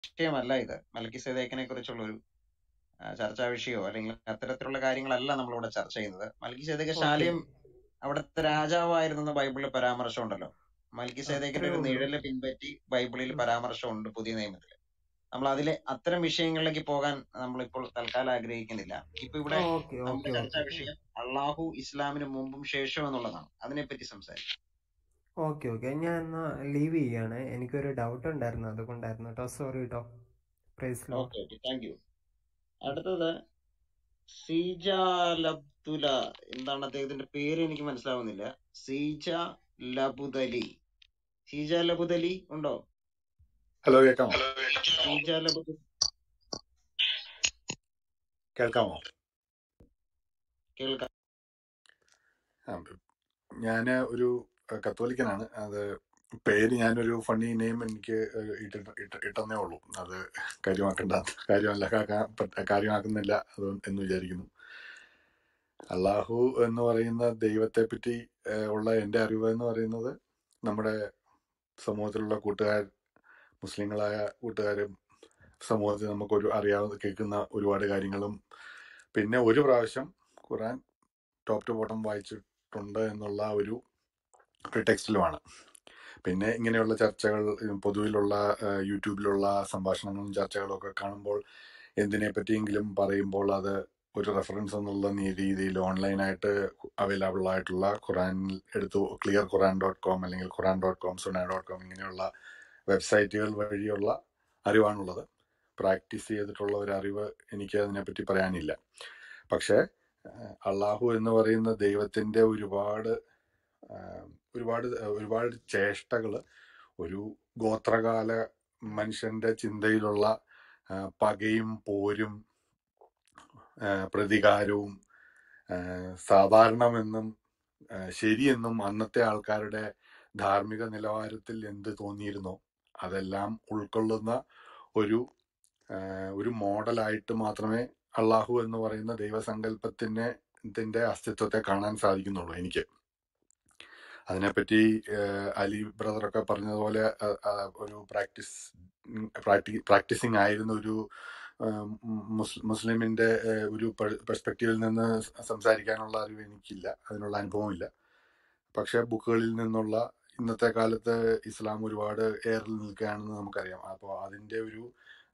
വിഷയമല്ല ഇത് മൽക്കി സദേക്കിനെ കുറിച്ചുള്ള ഒരു ആ, ചർച്ചാ വിഷയമോ അല്ലെങ്കിൽ അത്തരത്തിലുള്ള കാര്യങ്ങളല്ല നമ്മളിവിടെ ചർച്ച ചെയ്യുന്നത് മൽക്കി സദേക്ക് ഓക്കെ ശാലിയം അവിടുത്തെ രാജാവായിരുന്നെന്ന് ബൈബിളിൽ പരാമർശം ഉണ്ടല്ലോ മൽക്കി സദേക്കിന്റെ അത്രേ ഒരു ഉള്ളൂ നിഴല് പിൻപറ്റി ബൈബിളിൽ ഉം. പരാമർശമുണ്ട് പുതിയ നിയമത്തിൽ നമ്മൾ അതിലെ അത്തരം വിഷയങ്ങളിലേക്ക് പോകാൻ നമ്മളിപ്പോൾ തൽക്കാലം ആഗ്രഹിക്കുന്നില്ല ഇപ്പൊ ഇവിടെ ഓക്കെ നമ്മുടെ ഓക്കെ ചർച്ചാ ഓക്കെ വിഷയം അള്ളാഹു ഇസ്ലാമിന് മുമ്പും ശേഷവും എന്നുള്ളതാണ് അതിനെപ്പറ്റി സംസാരിക്കും ഓക്കെ ഓക്കെ ഞാൻ എന്നാ ലീവ് ചെയ്യാണ് എനിക്കൊരു ഡൗട്ട് ഉണ്ടായിരുന്നു അതുകൊണ്ടായിരുന്നു കേട്ടോ സോറി കേട്ടോ praise lord okay okay thank you അടുത്തത് സീജ ലബ്ദുല എന്താണ് അദ്ദേഹത്തിന്റെ പേര് എനിക്ക് മനസ്സിലാവുന്നില്ല സീജ ലബുദലി സീജ ലബുദലി ഉണ്ടോ ഹലോ കേൾക്കാമോ സീജ ലബുദലി കേൾക്കാമോ കേൾക്കാം ഞാൻ ഒരു അഹ്, കത്തോലിക്കനാണ് അത് പേര് ഞാനൊരു ഫണ്ണി നെയിം എനിക്ക് അഹ് ഇട്ടിട്ട് ഇട്ട- ഇട്ടെന്നേ ഉള്ളൂ അത് കാര്യമാക്കണ്ട കാര്യമല്ല കാ- പറ്റ- കാര്യമാക്കുന്നില്ല അത് എന്ന് വിചാരിക്കുന്നു അള്ളാഹു എന്ന് പറയുന്ന ദൈവത്തെ പറ്റി അഹ്, ഉള്ള എൻ്റെ അറിവ് എന്ന് പറയുന്നത് നമ്മുടെ സമൂഹത്തിലുള്ള കൂട്ടുകാർ മുസ്ലിങ്ങളായ കൂട്ടുകാരും സമൂഹത്തിൽ നമുക്കൊരു അറിയാവുന്ന കേൾക്കുന്ന ഒരുപാട് കാര്യങ്ങളും പിന്നെ ഒരു പ്രാവശ്യം ഖുറാൻ ടോപ്പ് ടു ബോട്ടം വായിച്ചിട്ടുണ്ട് എന്നുള്ള ഒരു പ്രിടെക്സ്റ്റിലുമാണ് പിന്നെ ഇങ്ങനെയുള്ള ചർച്ചകൾ ഉം, പൊതുവിലുള്ള ആ, യൂട്യൂബിലുള്ള സംഭാഷണങ്ങളും ചർച്ചകളും ഒക്കെ കാണുമ്പോൾ എന്തിനെ പറ്റിയെങ്കിലും പറയുമ്പോൾ അത് ഒരു റെഫറൻസ് എന്നുള്ള നീ- രീതിയിൽ ഓൺലൈനായിട്ട് അവൈലബിൾ ആയിട്ടുള്ള ഖുറാൻ എടുത്തു ക്ലിയർ ഖുറാൻ ഡോട്ട് കോം അല്ലെങ്കിൽ Quran dot com Sunnah dot com ഇങ്ങനെയുള്ള വെബ്സൈറ്റുകൾ വഴിയുള്ള അറിവാണുള്ളത് പ്രാക്ടീസ് ചെയ്തിട്ടുള്ള ഒരു അറിവ് എനിക്ക് അതിനെപ്പറ്റി പറയാനില്ല പക്ഷേ ആഹ് അള്ളാഹു എന്ന് പറയുന്ന ദൈവത്തിന്റെ ഒരുപാട് ആഹ് ഒരുപാട് ഒരുപാട് ചേഷ്ടകൾ ഒരു ഗോത്രകാല മനുഷ്യന്റെ ചിന്തയിലുള്ള ആഹ് പകയും പോരും ആഹ് പ്രതികാരവും ആഹ് സാധാരണമെന്നും ആഹ് ശരിയെന്നും അന്നത്തെ ആൾക്കാരുടെ ധാർമ്മിക നിലവാരത്തിൽ എന്ത് തോന്നിയിരുന്നോ അതെല്ലാം ഉൾക്കൊള്ളുന്ന ഒരു ആഹ് ഒരു മോഡലായിട്ട് മാത്രമേ അള്ളാഹു എന്ന് പറയുന്ന ദൈവസങ്കല്പത്തിനെ ഇതിന്റെ അസ്തിത്വത്തെ കാണാൻ സാധിക്കുന്നുള്ളൂ എനിക്ക് അതിനെപ്പറ്റി ആഹ് അലി ബ്രദറൊക്കെ പറഞ്ഞതുപോലെ അഹ് അഹ് ഒരു പ്രാക്ടീസ് പ്രാക്ടീസിങ് ആയിരുന്ന ഒരു ആഹ് മുസ്- മുസ്ലിമിന്റെ ആഹ് ഒരു പെർസ്പെക്റ്റീവിൽ നിന്ന് സംസാരിക്കാനുള്ള അറിവ് എനിക്കില്ല അതിനുള്ള അനുഭവമില്ല പക്ഷെ ബുക്കുകളിൽ നിന്നുള്ള ഇന്നത്തെ കാലത്ത് ഇസ്ലാം ഒരുപാട് എയറിൽ നിൽക്കുകയാണെന്ന് നമുക്കറിയാം അപ്പോൾ അതിന്റെ ഒരു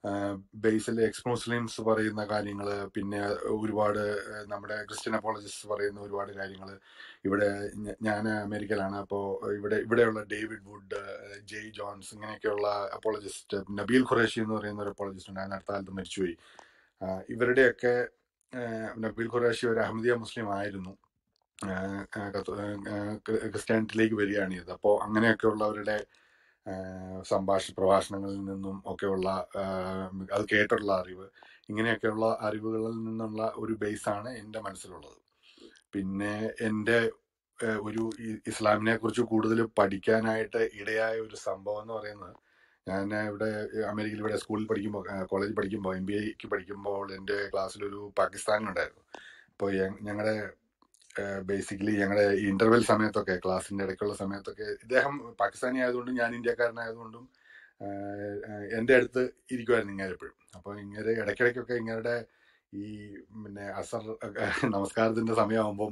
ബേസിൽ എക്സ് മുസ്ലിംസ് പറയുന്ന കാര്യങ്ങൾ പിന്നെ ഒരുപാട് ആ, നമ്മുടെ ക്രിസ്ത്യൻ അപ്പോളജിസ്റ്റ് പറയുന്ന ഒരുപാട് കാര്യങ്ങൾ ഇവിടെ ഞാൻ അമേരിക്കയിലാണ് അപ്പോൾ ഇവിടെ ഇവിടെയുള്ള ഡേവിഡ് വുഡ് ആ, ജെയ് ജോൺസ് ഇങ്ങനെയൊക്കെയുള്ള അപ്പോളജിസ്റ്റ് നബീൽ ഖുറേഷി എന്ന് പറയുന്ന ഒരു അപ്പോളജിസ്റ്റ് ഉണ്ടായിരുന്നു അടുത്ത കാലത്ത് മരിച്ചുപോയി ആ, ഇവരുടെയൊക്കെ ആ, നബീൽ ഖുറേഷി ഒരു അഹമ്മദിയ മുസ്ലിം ആയിരുന്നു ആഹ് ആഹ് കത്തോ- ആഹ് ക്രി- ക്രിസ്ത്യാനിറ്റിയിലേക്ക് വരികയാണ് ചെയ്തത് അപ്പോൾ അങ്ങനെയൊക്കെയുള്ളവരുടെ ആഹ് സംഭാഷണ പ്രഭാഷണങ്ങളിൽ നിന്നും ഒക്കെയുള്ള ആഹ് അത് കേട്ടുള്ള അറിവ് ഇങ്ങനെയൊക്കെയുള്ള അറിവുകളിൽ നിന്നുള്ള ഒരു ബേസാണ് എൻ്റെ മനസ്സിലുള്ളത് പിന്നെ എൻ്റെ ആഹ് ഒരു ഇ- ഇസ്ലാമിനെ കുറിച്ച് കൂടുതൽ പഠിക്കാനായിട്ട് ഇടയായ ഒരു സംഭവം എന്ന് പറയുന്നത് ഞാൻ ഇവിടെ അമേരിക്കയിൽ ഇവിടെ സ്കൂളിൽ പഠിക്കുമ്പോൾ കോളേജിൽ പഠിക്കുമ്പോൾ എം ബി എക്ക് പഠിക്കുമ്പോൾ എൻ്റെ ക്ലാസ്സിലൊരു പാകിസ്ഥാനുണ്ടായിരുന്നു അപ്പോൾ ഞങ്ങളുടെ ബേസിക്കലി ഞങ്ങളുടെ ഇന്റർവെൽ സമയത്തൊക്കെ ക്ലാസ്സിന്റെ ഇടയ്ക്കുള്ള സമയത്തൊക്കെ ഇദ്ദേഹം പാകിസ്ഥാനി ആയതുകൊണ്ടും ഞാൻ ഇന്ത്യക്കാരനായതുകൊണ്ടും ആഹ് ആഹ് എൻ്റെ അടുത്ത് ഇരിക്കുമായിരുന്നു ഇങ്ങനെ എപ്പോഴും അപ്പോൾ ഇങ്ങനെ ഇടയ്ക്കിടയ്ക്കൊക്കെ ഇങ്ങനെ ഈ പിന്നെ അസർ നമസ്കാരത്തിന്റെ സമയമാകുമ്പം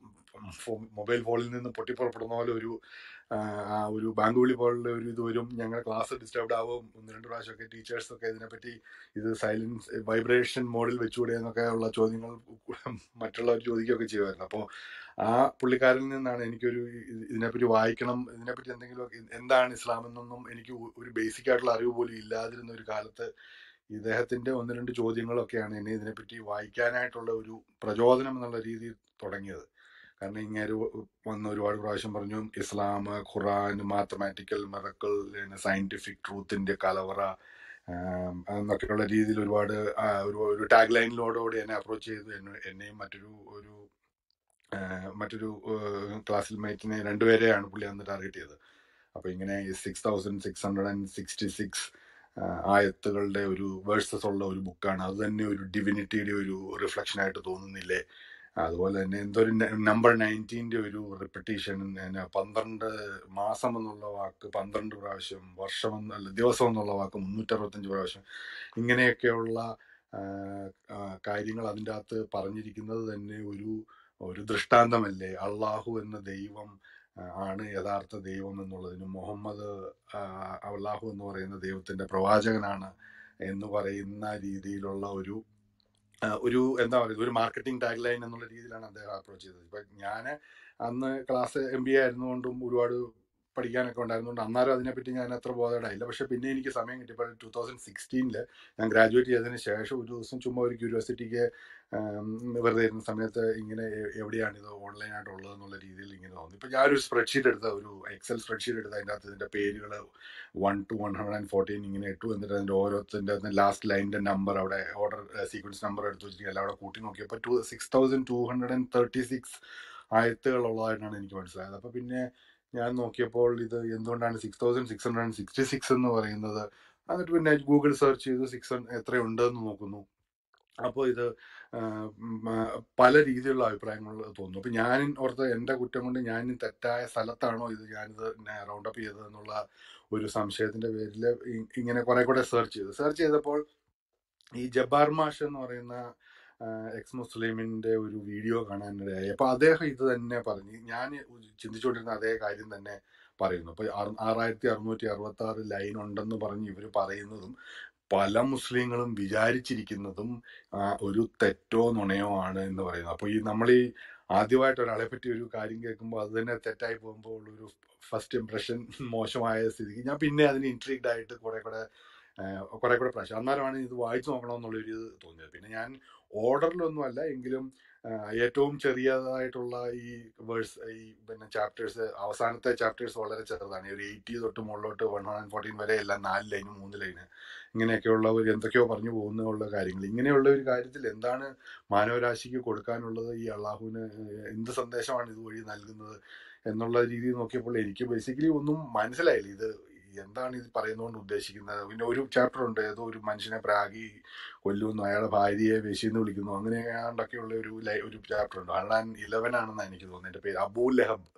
മൊബൈൽ ഫോണിൽ നിന്ന് പൊട്ടിപ്പുറപ്പെടുന്ന പോലെ ഒരു ആഹ് ആ ഒരു ബാങ്ക് വിളി പോലുള്ള ഒരു ഇത് വരും ഞങ്ങളുടെ ക്ലാസ് ഡിസ്റ്റർബ്ഡ് ആവും ഒന്ന് രണ്ട് പ്രാവശ്യമൊക്കെ ടീച്ചേഴ്സ് ഒക്കെ ഇതിനെപ്പറ്റി ഇത് സൈലൻസ് വൈബ്രേഷൻ മോഡിൽ വെച്ചുകൂടെ എന്നൊക്കെ ഉള്ള ചോദ്യങ്ങൾ മറ്റുള്ളവർ ചോദിക്കുകയൊക്കെ ചെയ്യുമായിരുന്നു അപ്പോൾ ആ പുള്ളിക്കാരിൽ നിന്നാണ് എനിക്കൊരു ഇത് ഇതിനെപ്പറ്റി വായിക്കണം ഇതിനെപ്പറ്റി എന്തെങ്കിലും എന്താണ് ഇസ്ലാം എന്നൊന്നും എനിക്ക് ഒ- ഒരു ബേസിക് ആയിട്ടുള്ള അറിവ് പോലും ഇല്ലാതിരുന്ന ഒരു കാലത്ത് ഇദ്ദേഹത്തിന്റെ ഒന്ന് രണ്ട് ചോദ്യങ്ങളൊക്കെയാണ് എന്നെ ഇതിനെപ്പറ്റി വായിക്കാനായിട്ടുള്ള ഒരു പ്രചോദനം എന്നുള്ള രീതിയിൽ തുടങ്ങിയത് കാരണം ഇങ്ങനെ വന്ന് ഒരുപാട് പ്രാവശ്യം പറഞ്ഞു Islam Quran mathematical miracle scientific ട്രൂത്തിന്റെ കലവറ ആം, എന്നൊക്കെയുള്ള രീതിയിൽ ഒരുപാട് ആ, ഒരു ഒരു ടാഗ് ലൈനിലോടുകൂടി എന്നെ അപ്രോച്ച് ചെയ്തു എന്നെ- എന്നെയും മറ്റൊരു ഒരു ആ, മറ്റൊരു ക്ലാസ്സിൽ മേറ്റിനെ രണ്ടുപേരെയാണ് പുള്ളി അന്ന് ടാർഗറ്റ് ചെയ്തത് അപ്പൊ ഇങ്ങനെ six thousand six hundred and sixty six ആയത്തുകളുടെ ഒരു വേഴ്സസ് ഉള്ള ഒരു ബുക്കാണ് അത് തന്നെ ഒരു ഡിവിനിറ്റിയുടെ ഒരു റിഫ്ലക്ഷൻ ആയിട്ട് തോന്നുന്നില്ലേ അതുപോലെ തന്നെ എന്തോ ഒരു നമ്പർ നയൻറ്റീൻ്റെ ഒരു റിപ്പറ്റീഷൻ പന്ത്രണ്ട് മാസം എന്നുള്ള വാക്ക് പന്ത്രണ്ട് പ്രാവശ്യം വർഷം എന്ന് അല്ല ദിവസം എന്നുള്ള വാക്ക് മുന്നൂറ്ററുപത്തഞ്ച് പ്രാവശ്യം ഇങ്ങനെയൊക്കെയുള്ള ആ, ആ, കാര്യങ്ങൾ അതിൻ്റെ അകത്ത് പറഞ്ഞിരിക്കുന്നത് തന്നെ ഒരു ഒരു ദൃഷ്ടാന്തമല്ലേ അള്ളാഹു എന്ന ദൈവം ആ, ആണ് യഥാർത്ഥ ദൈവം എന്നുള്ളതിന് മുഹമ്മദ് ആ, അള്ളാഹു എന്ന് പറയുന്ന ദൈവത്തിന്റെ പ്രവാചകനാണ് എന്ന് പറയുന്ന രീതിയിലുള്ള ഒരു ആ, ഒരു എന്താ പറയുക ഒരു മാർക്കറ്റിംഗ് ടാഗ് ലൈൻ എന്നുള്ള രീതിയിലാണ് അദ്ദേഹം അപ്രോച്ച് ചെയ്തത് ഇപ്പൊ ഞാൻ അന്ന് ക്ലാസ് എം ബി എ ആയിരുന്നുകൊണ്ടും ഒരുപാട് പഠിക്കാനൊക്കെ ഉണ്ടായിരുന്നുകൊണ്ട് അന്നേരം അതിനെപ്പറ്റി ഞാൻ അത്ര ബോധേഡായില്ല പക്ഷെ പിന്നെ എനിക്ക് സമയം കിട്ടിയപ്പോൾ ടൂ തൗസൻഡ് സിക്സ്റ്റീനിൽ ഞാൻ ഗ്രാജുവേറ്റ് ചെയ്തതിന് ശേഷം ഒരു ദിവസം ചുമ്മാ ഒരു ക്യൂരിയോസിറ്റിക്ക് വെറുതെ ഇരുന്ന സമയത്ത് ഇങ്ങനെ എ- എവിടെയാണ് ഇത് ഓൺലൈനായിട്ട് ഉള്ളത് എന്നുള്ള രീതിയിൽ ഇങ്ങനെ തോന്നി ഇപ്പം ഞാനൊരു സ്പ്രെഡ്ഷീറ്റ് എടുത്ത ഒരു എക്സൽ സ്പ്രെഡ്ഷീറ്റ് എടുത്ത് അതിൻ്റെ അകത്ത് ഇതിൻ്റെ പേരുകൾ one two one hundred and fourteen ഇങ്ങനെ ഇട്ടു എന്നിട്ട് അതിൻ്റെ ഓരോരുത്തരുടെ ലാസ്റ്റ് ലൈനിൻ്റെ നമ്പർ അവിടെ ഓർഡർ സീക്വൻസ് നമ്പർ എടുത്ത് വെച്ചിട്ട് എല്ലാം അവിടെ കൂട്ടി നോക്കിയപ്പോൾ two six thousand two hundred and thirty six ആയത്തുകളുള്ളതായിട്ടാണ് എനിക്ക് മനസ്സിലായത് അപ്പോൾ പിന്നെ ഞാൻ നോക്കിയപ്പോൾ ഇത് എന്തുകൊണ്ടാണ് six thousand six hundred and sixty six എന്ന് പറയുന്നത് എന്നിട്ട് പിന്നെ ഗൂഗിൾ സെർച്ച് ചെയ്തു സിക്സ് എത്രയുണ്ടെന്ന് നോക്കുന്നു അപ്പോൾ ഇത് ആ, ഉം, ആ, പല രീതിയിലുള്ള അഭിപ്രായങ്ങൾ തോന്നുന്നു അപ്പം ഞാൻ ഓർത്ത് എൻ്റെ കുറ്റം കൊണ്ട് ഞാൻ തെറ്റായ സ്ഥലത്താണോ ഇത് ഞാനിത് റൗണ്ട് അപ്പ് ചെയ്തത് എന്നുള്ള ഒരു സംശയത്തിൻ്റെ പേരിൽ ഇങ്ങനെ കുറെ കൂടെ സെർച്ച് ചെയ്തു സെർച്ച് ചെയ്തപ്പോൾ ഈ ജബ്ബാർ മാഷ് എന്ന് പറയുന്ന എക്സ് മുസ്ലിമിന്റെ ഒരു വീഡിയോ കാണാനിടയായി അപ്പൊ അദ്ദേഹം ഇത് തന്നെ പറഞ്ഞു ഞാൻ ചിന്തിച്ചുകൊണ്ടിരുന്ന അതേ കാര്യം തന്നെ പറയുന്നു അപ്പൊ ആറ് ആറായിരത്തി അറുന്നൂറ്റി അറുപത്തി ആറ് ലൈൻ ഉണ്ടെന്ന് പറഞ്ഞ് ഇവർ പറയുന്നതും പല മുസ്ലിങ്ങളും വിചാരിച്ചിരിക്കുന്നതും ആ, ഒരു തെറ്റോ നുണയോ ആണ് എന്ന് പറയുന്നത് അപ്പൊ ഈ നമ്മൾ ഈ ആദ്യമായിട്ട് ഒരാളെ പറ്റി ഒരു കാര്യം കേൾക്കുമ്പോൾ അത് തന്നെ തെറ്റായി പോകുമ്പോൾ ഉള്ളൊരു ഫസ്റ്റ് ഇംപ്രഷൻ മോശമായ സ്ഥിതിക്ക് ഞാൻ പിന്നെ അതിന് ഇൻട്രീഗ്ഡ് ആയിട്ട് കുറെ കൂടെ ആഹ് കുറെ കൂടെ പ്രാവശ്യം അന്നേരമാണ് ഇത് വായിച്ചു നോക്കണമെന്നുള്ളൊരു ഇത് തോന്നിയത് പിന്നെ ഞാൻ ഓർഡറിലൊന്നും അല്ല എങ്കിലും ആഹ് ഏറ്റവും ചെറിയതായിട്ടുള്ള ഈ വേഴ്സ് ഈ പിന്നെ ചാപ്റ്റേഴ്സ് അവസാനത്തെ ചാപ്റ്റേഴ്സ് വളരെ ചെറുതാണ് ഒരു എയ്റ്റി തൊട്ട് മുകളിലോട്ട് വൺ ഹൺഡ്രഡ് ഫോർട്ടീൻ വരെ എല്ലാം നാല് ലൈന് മൂന്ന് ലൈന് ഇങ്ങനെയൊക്കെയുള്ള ഒരു എന്തൊക്കെയോ പറഞ്ഞു പോകുന്നുള്ള കാര്യങ്ങൾ ഇങ്ങനെയുള്ള ഒരു കാര്യത്തിൽ എന്താണ് മാനവരാശിക്ക് കൊടുക്കാനുള്ളത് ഈ അള്ളാഹുവിന് എന്ത് സന്ദേശമാണ് ഇതുവഴി നൽകുന്നത് എന്നുള്ള രീതിയിൽ നോക്കിയപ്പോൾ എനിക്ക് ബേസിക്കലി ഒന്നും മനസ്സിലായില്ല ഇത് എന്താണ് ഇത് പറയുന്നതുകൊണ്ട് ഉദ്ദേശിക്കുന്നത് പിന്നെ ഒരു ചാപ്റ്റർ ഉണ്ട് ഏതോ ഒരു മനുഷ്യനെ പ്രാഗി കൊല്ലുന്നു അയാളെ ഭാര്യയെ വേശിന്ന് വിളിക്കുന്നു അങ്ങനെയാണ്ടൊക്കെയുള്ള ഒരു ലൈ- ഒരു ചാപ്റ്റർ ഉണ്ട് ഹൺഡ്രഡ് ഇലവൻ ആണെന്നാണ് എനിക്ക് തോന്നുന്നത് എൻ്റെ പേര് അബൂ ലഹബ്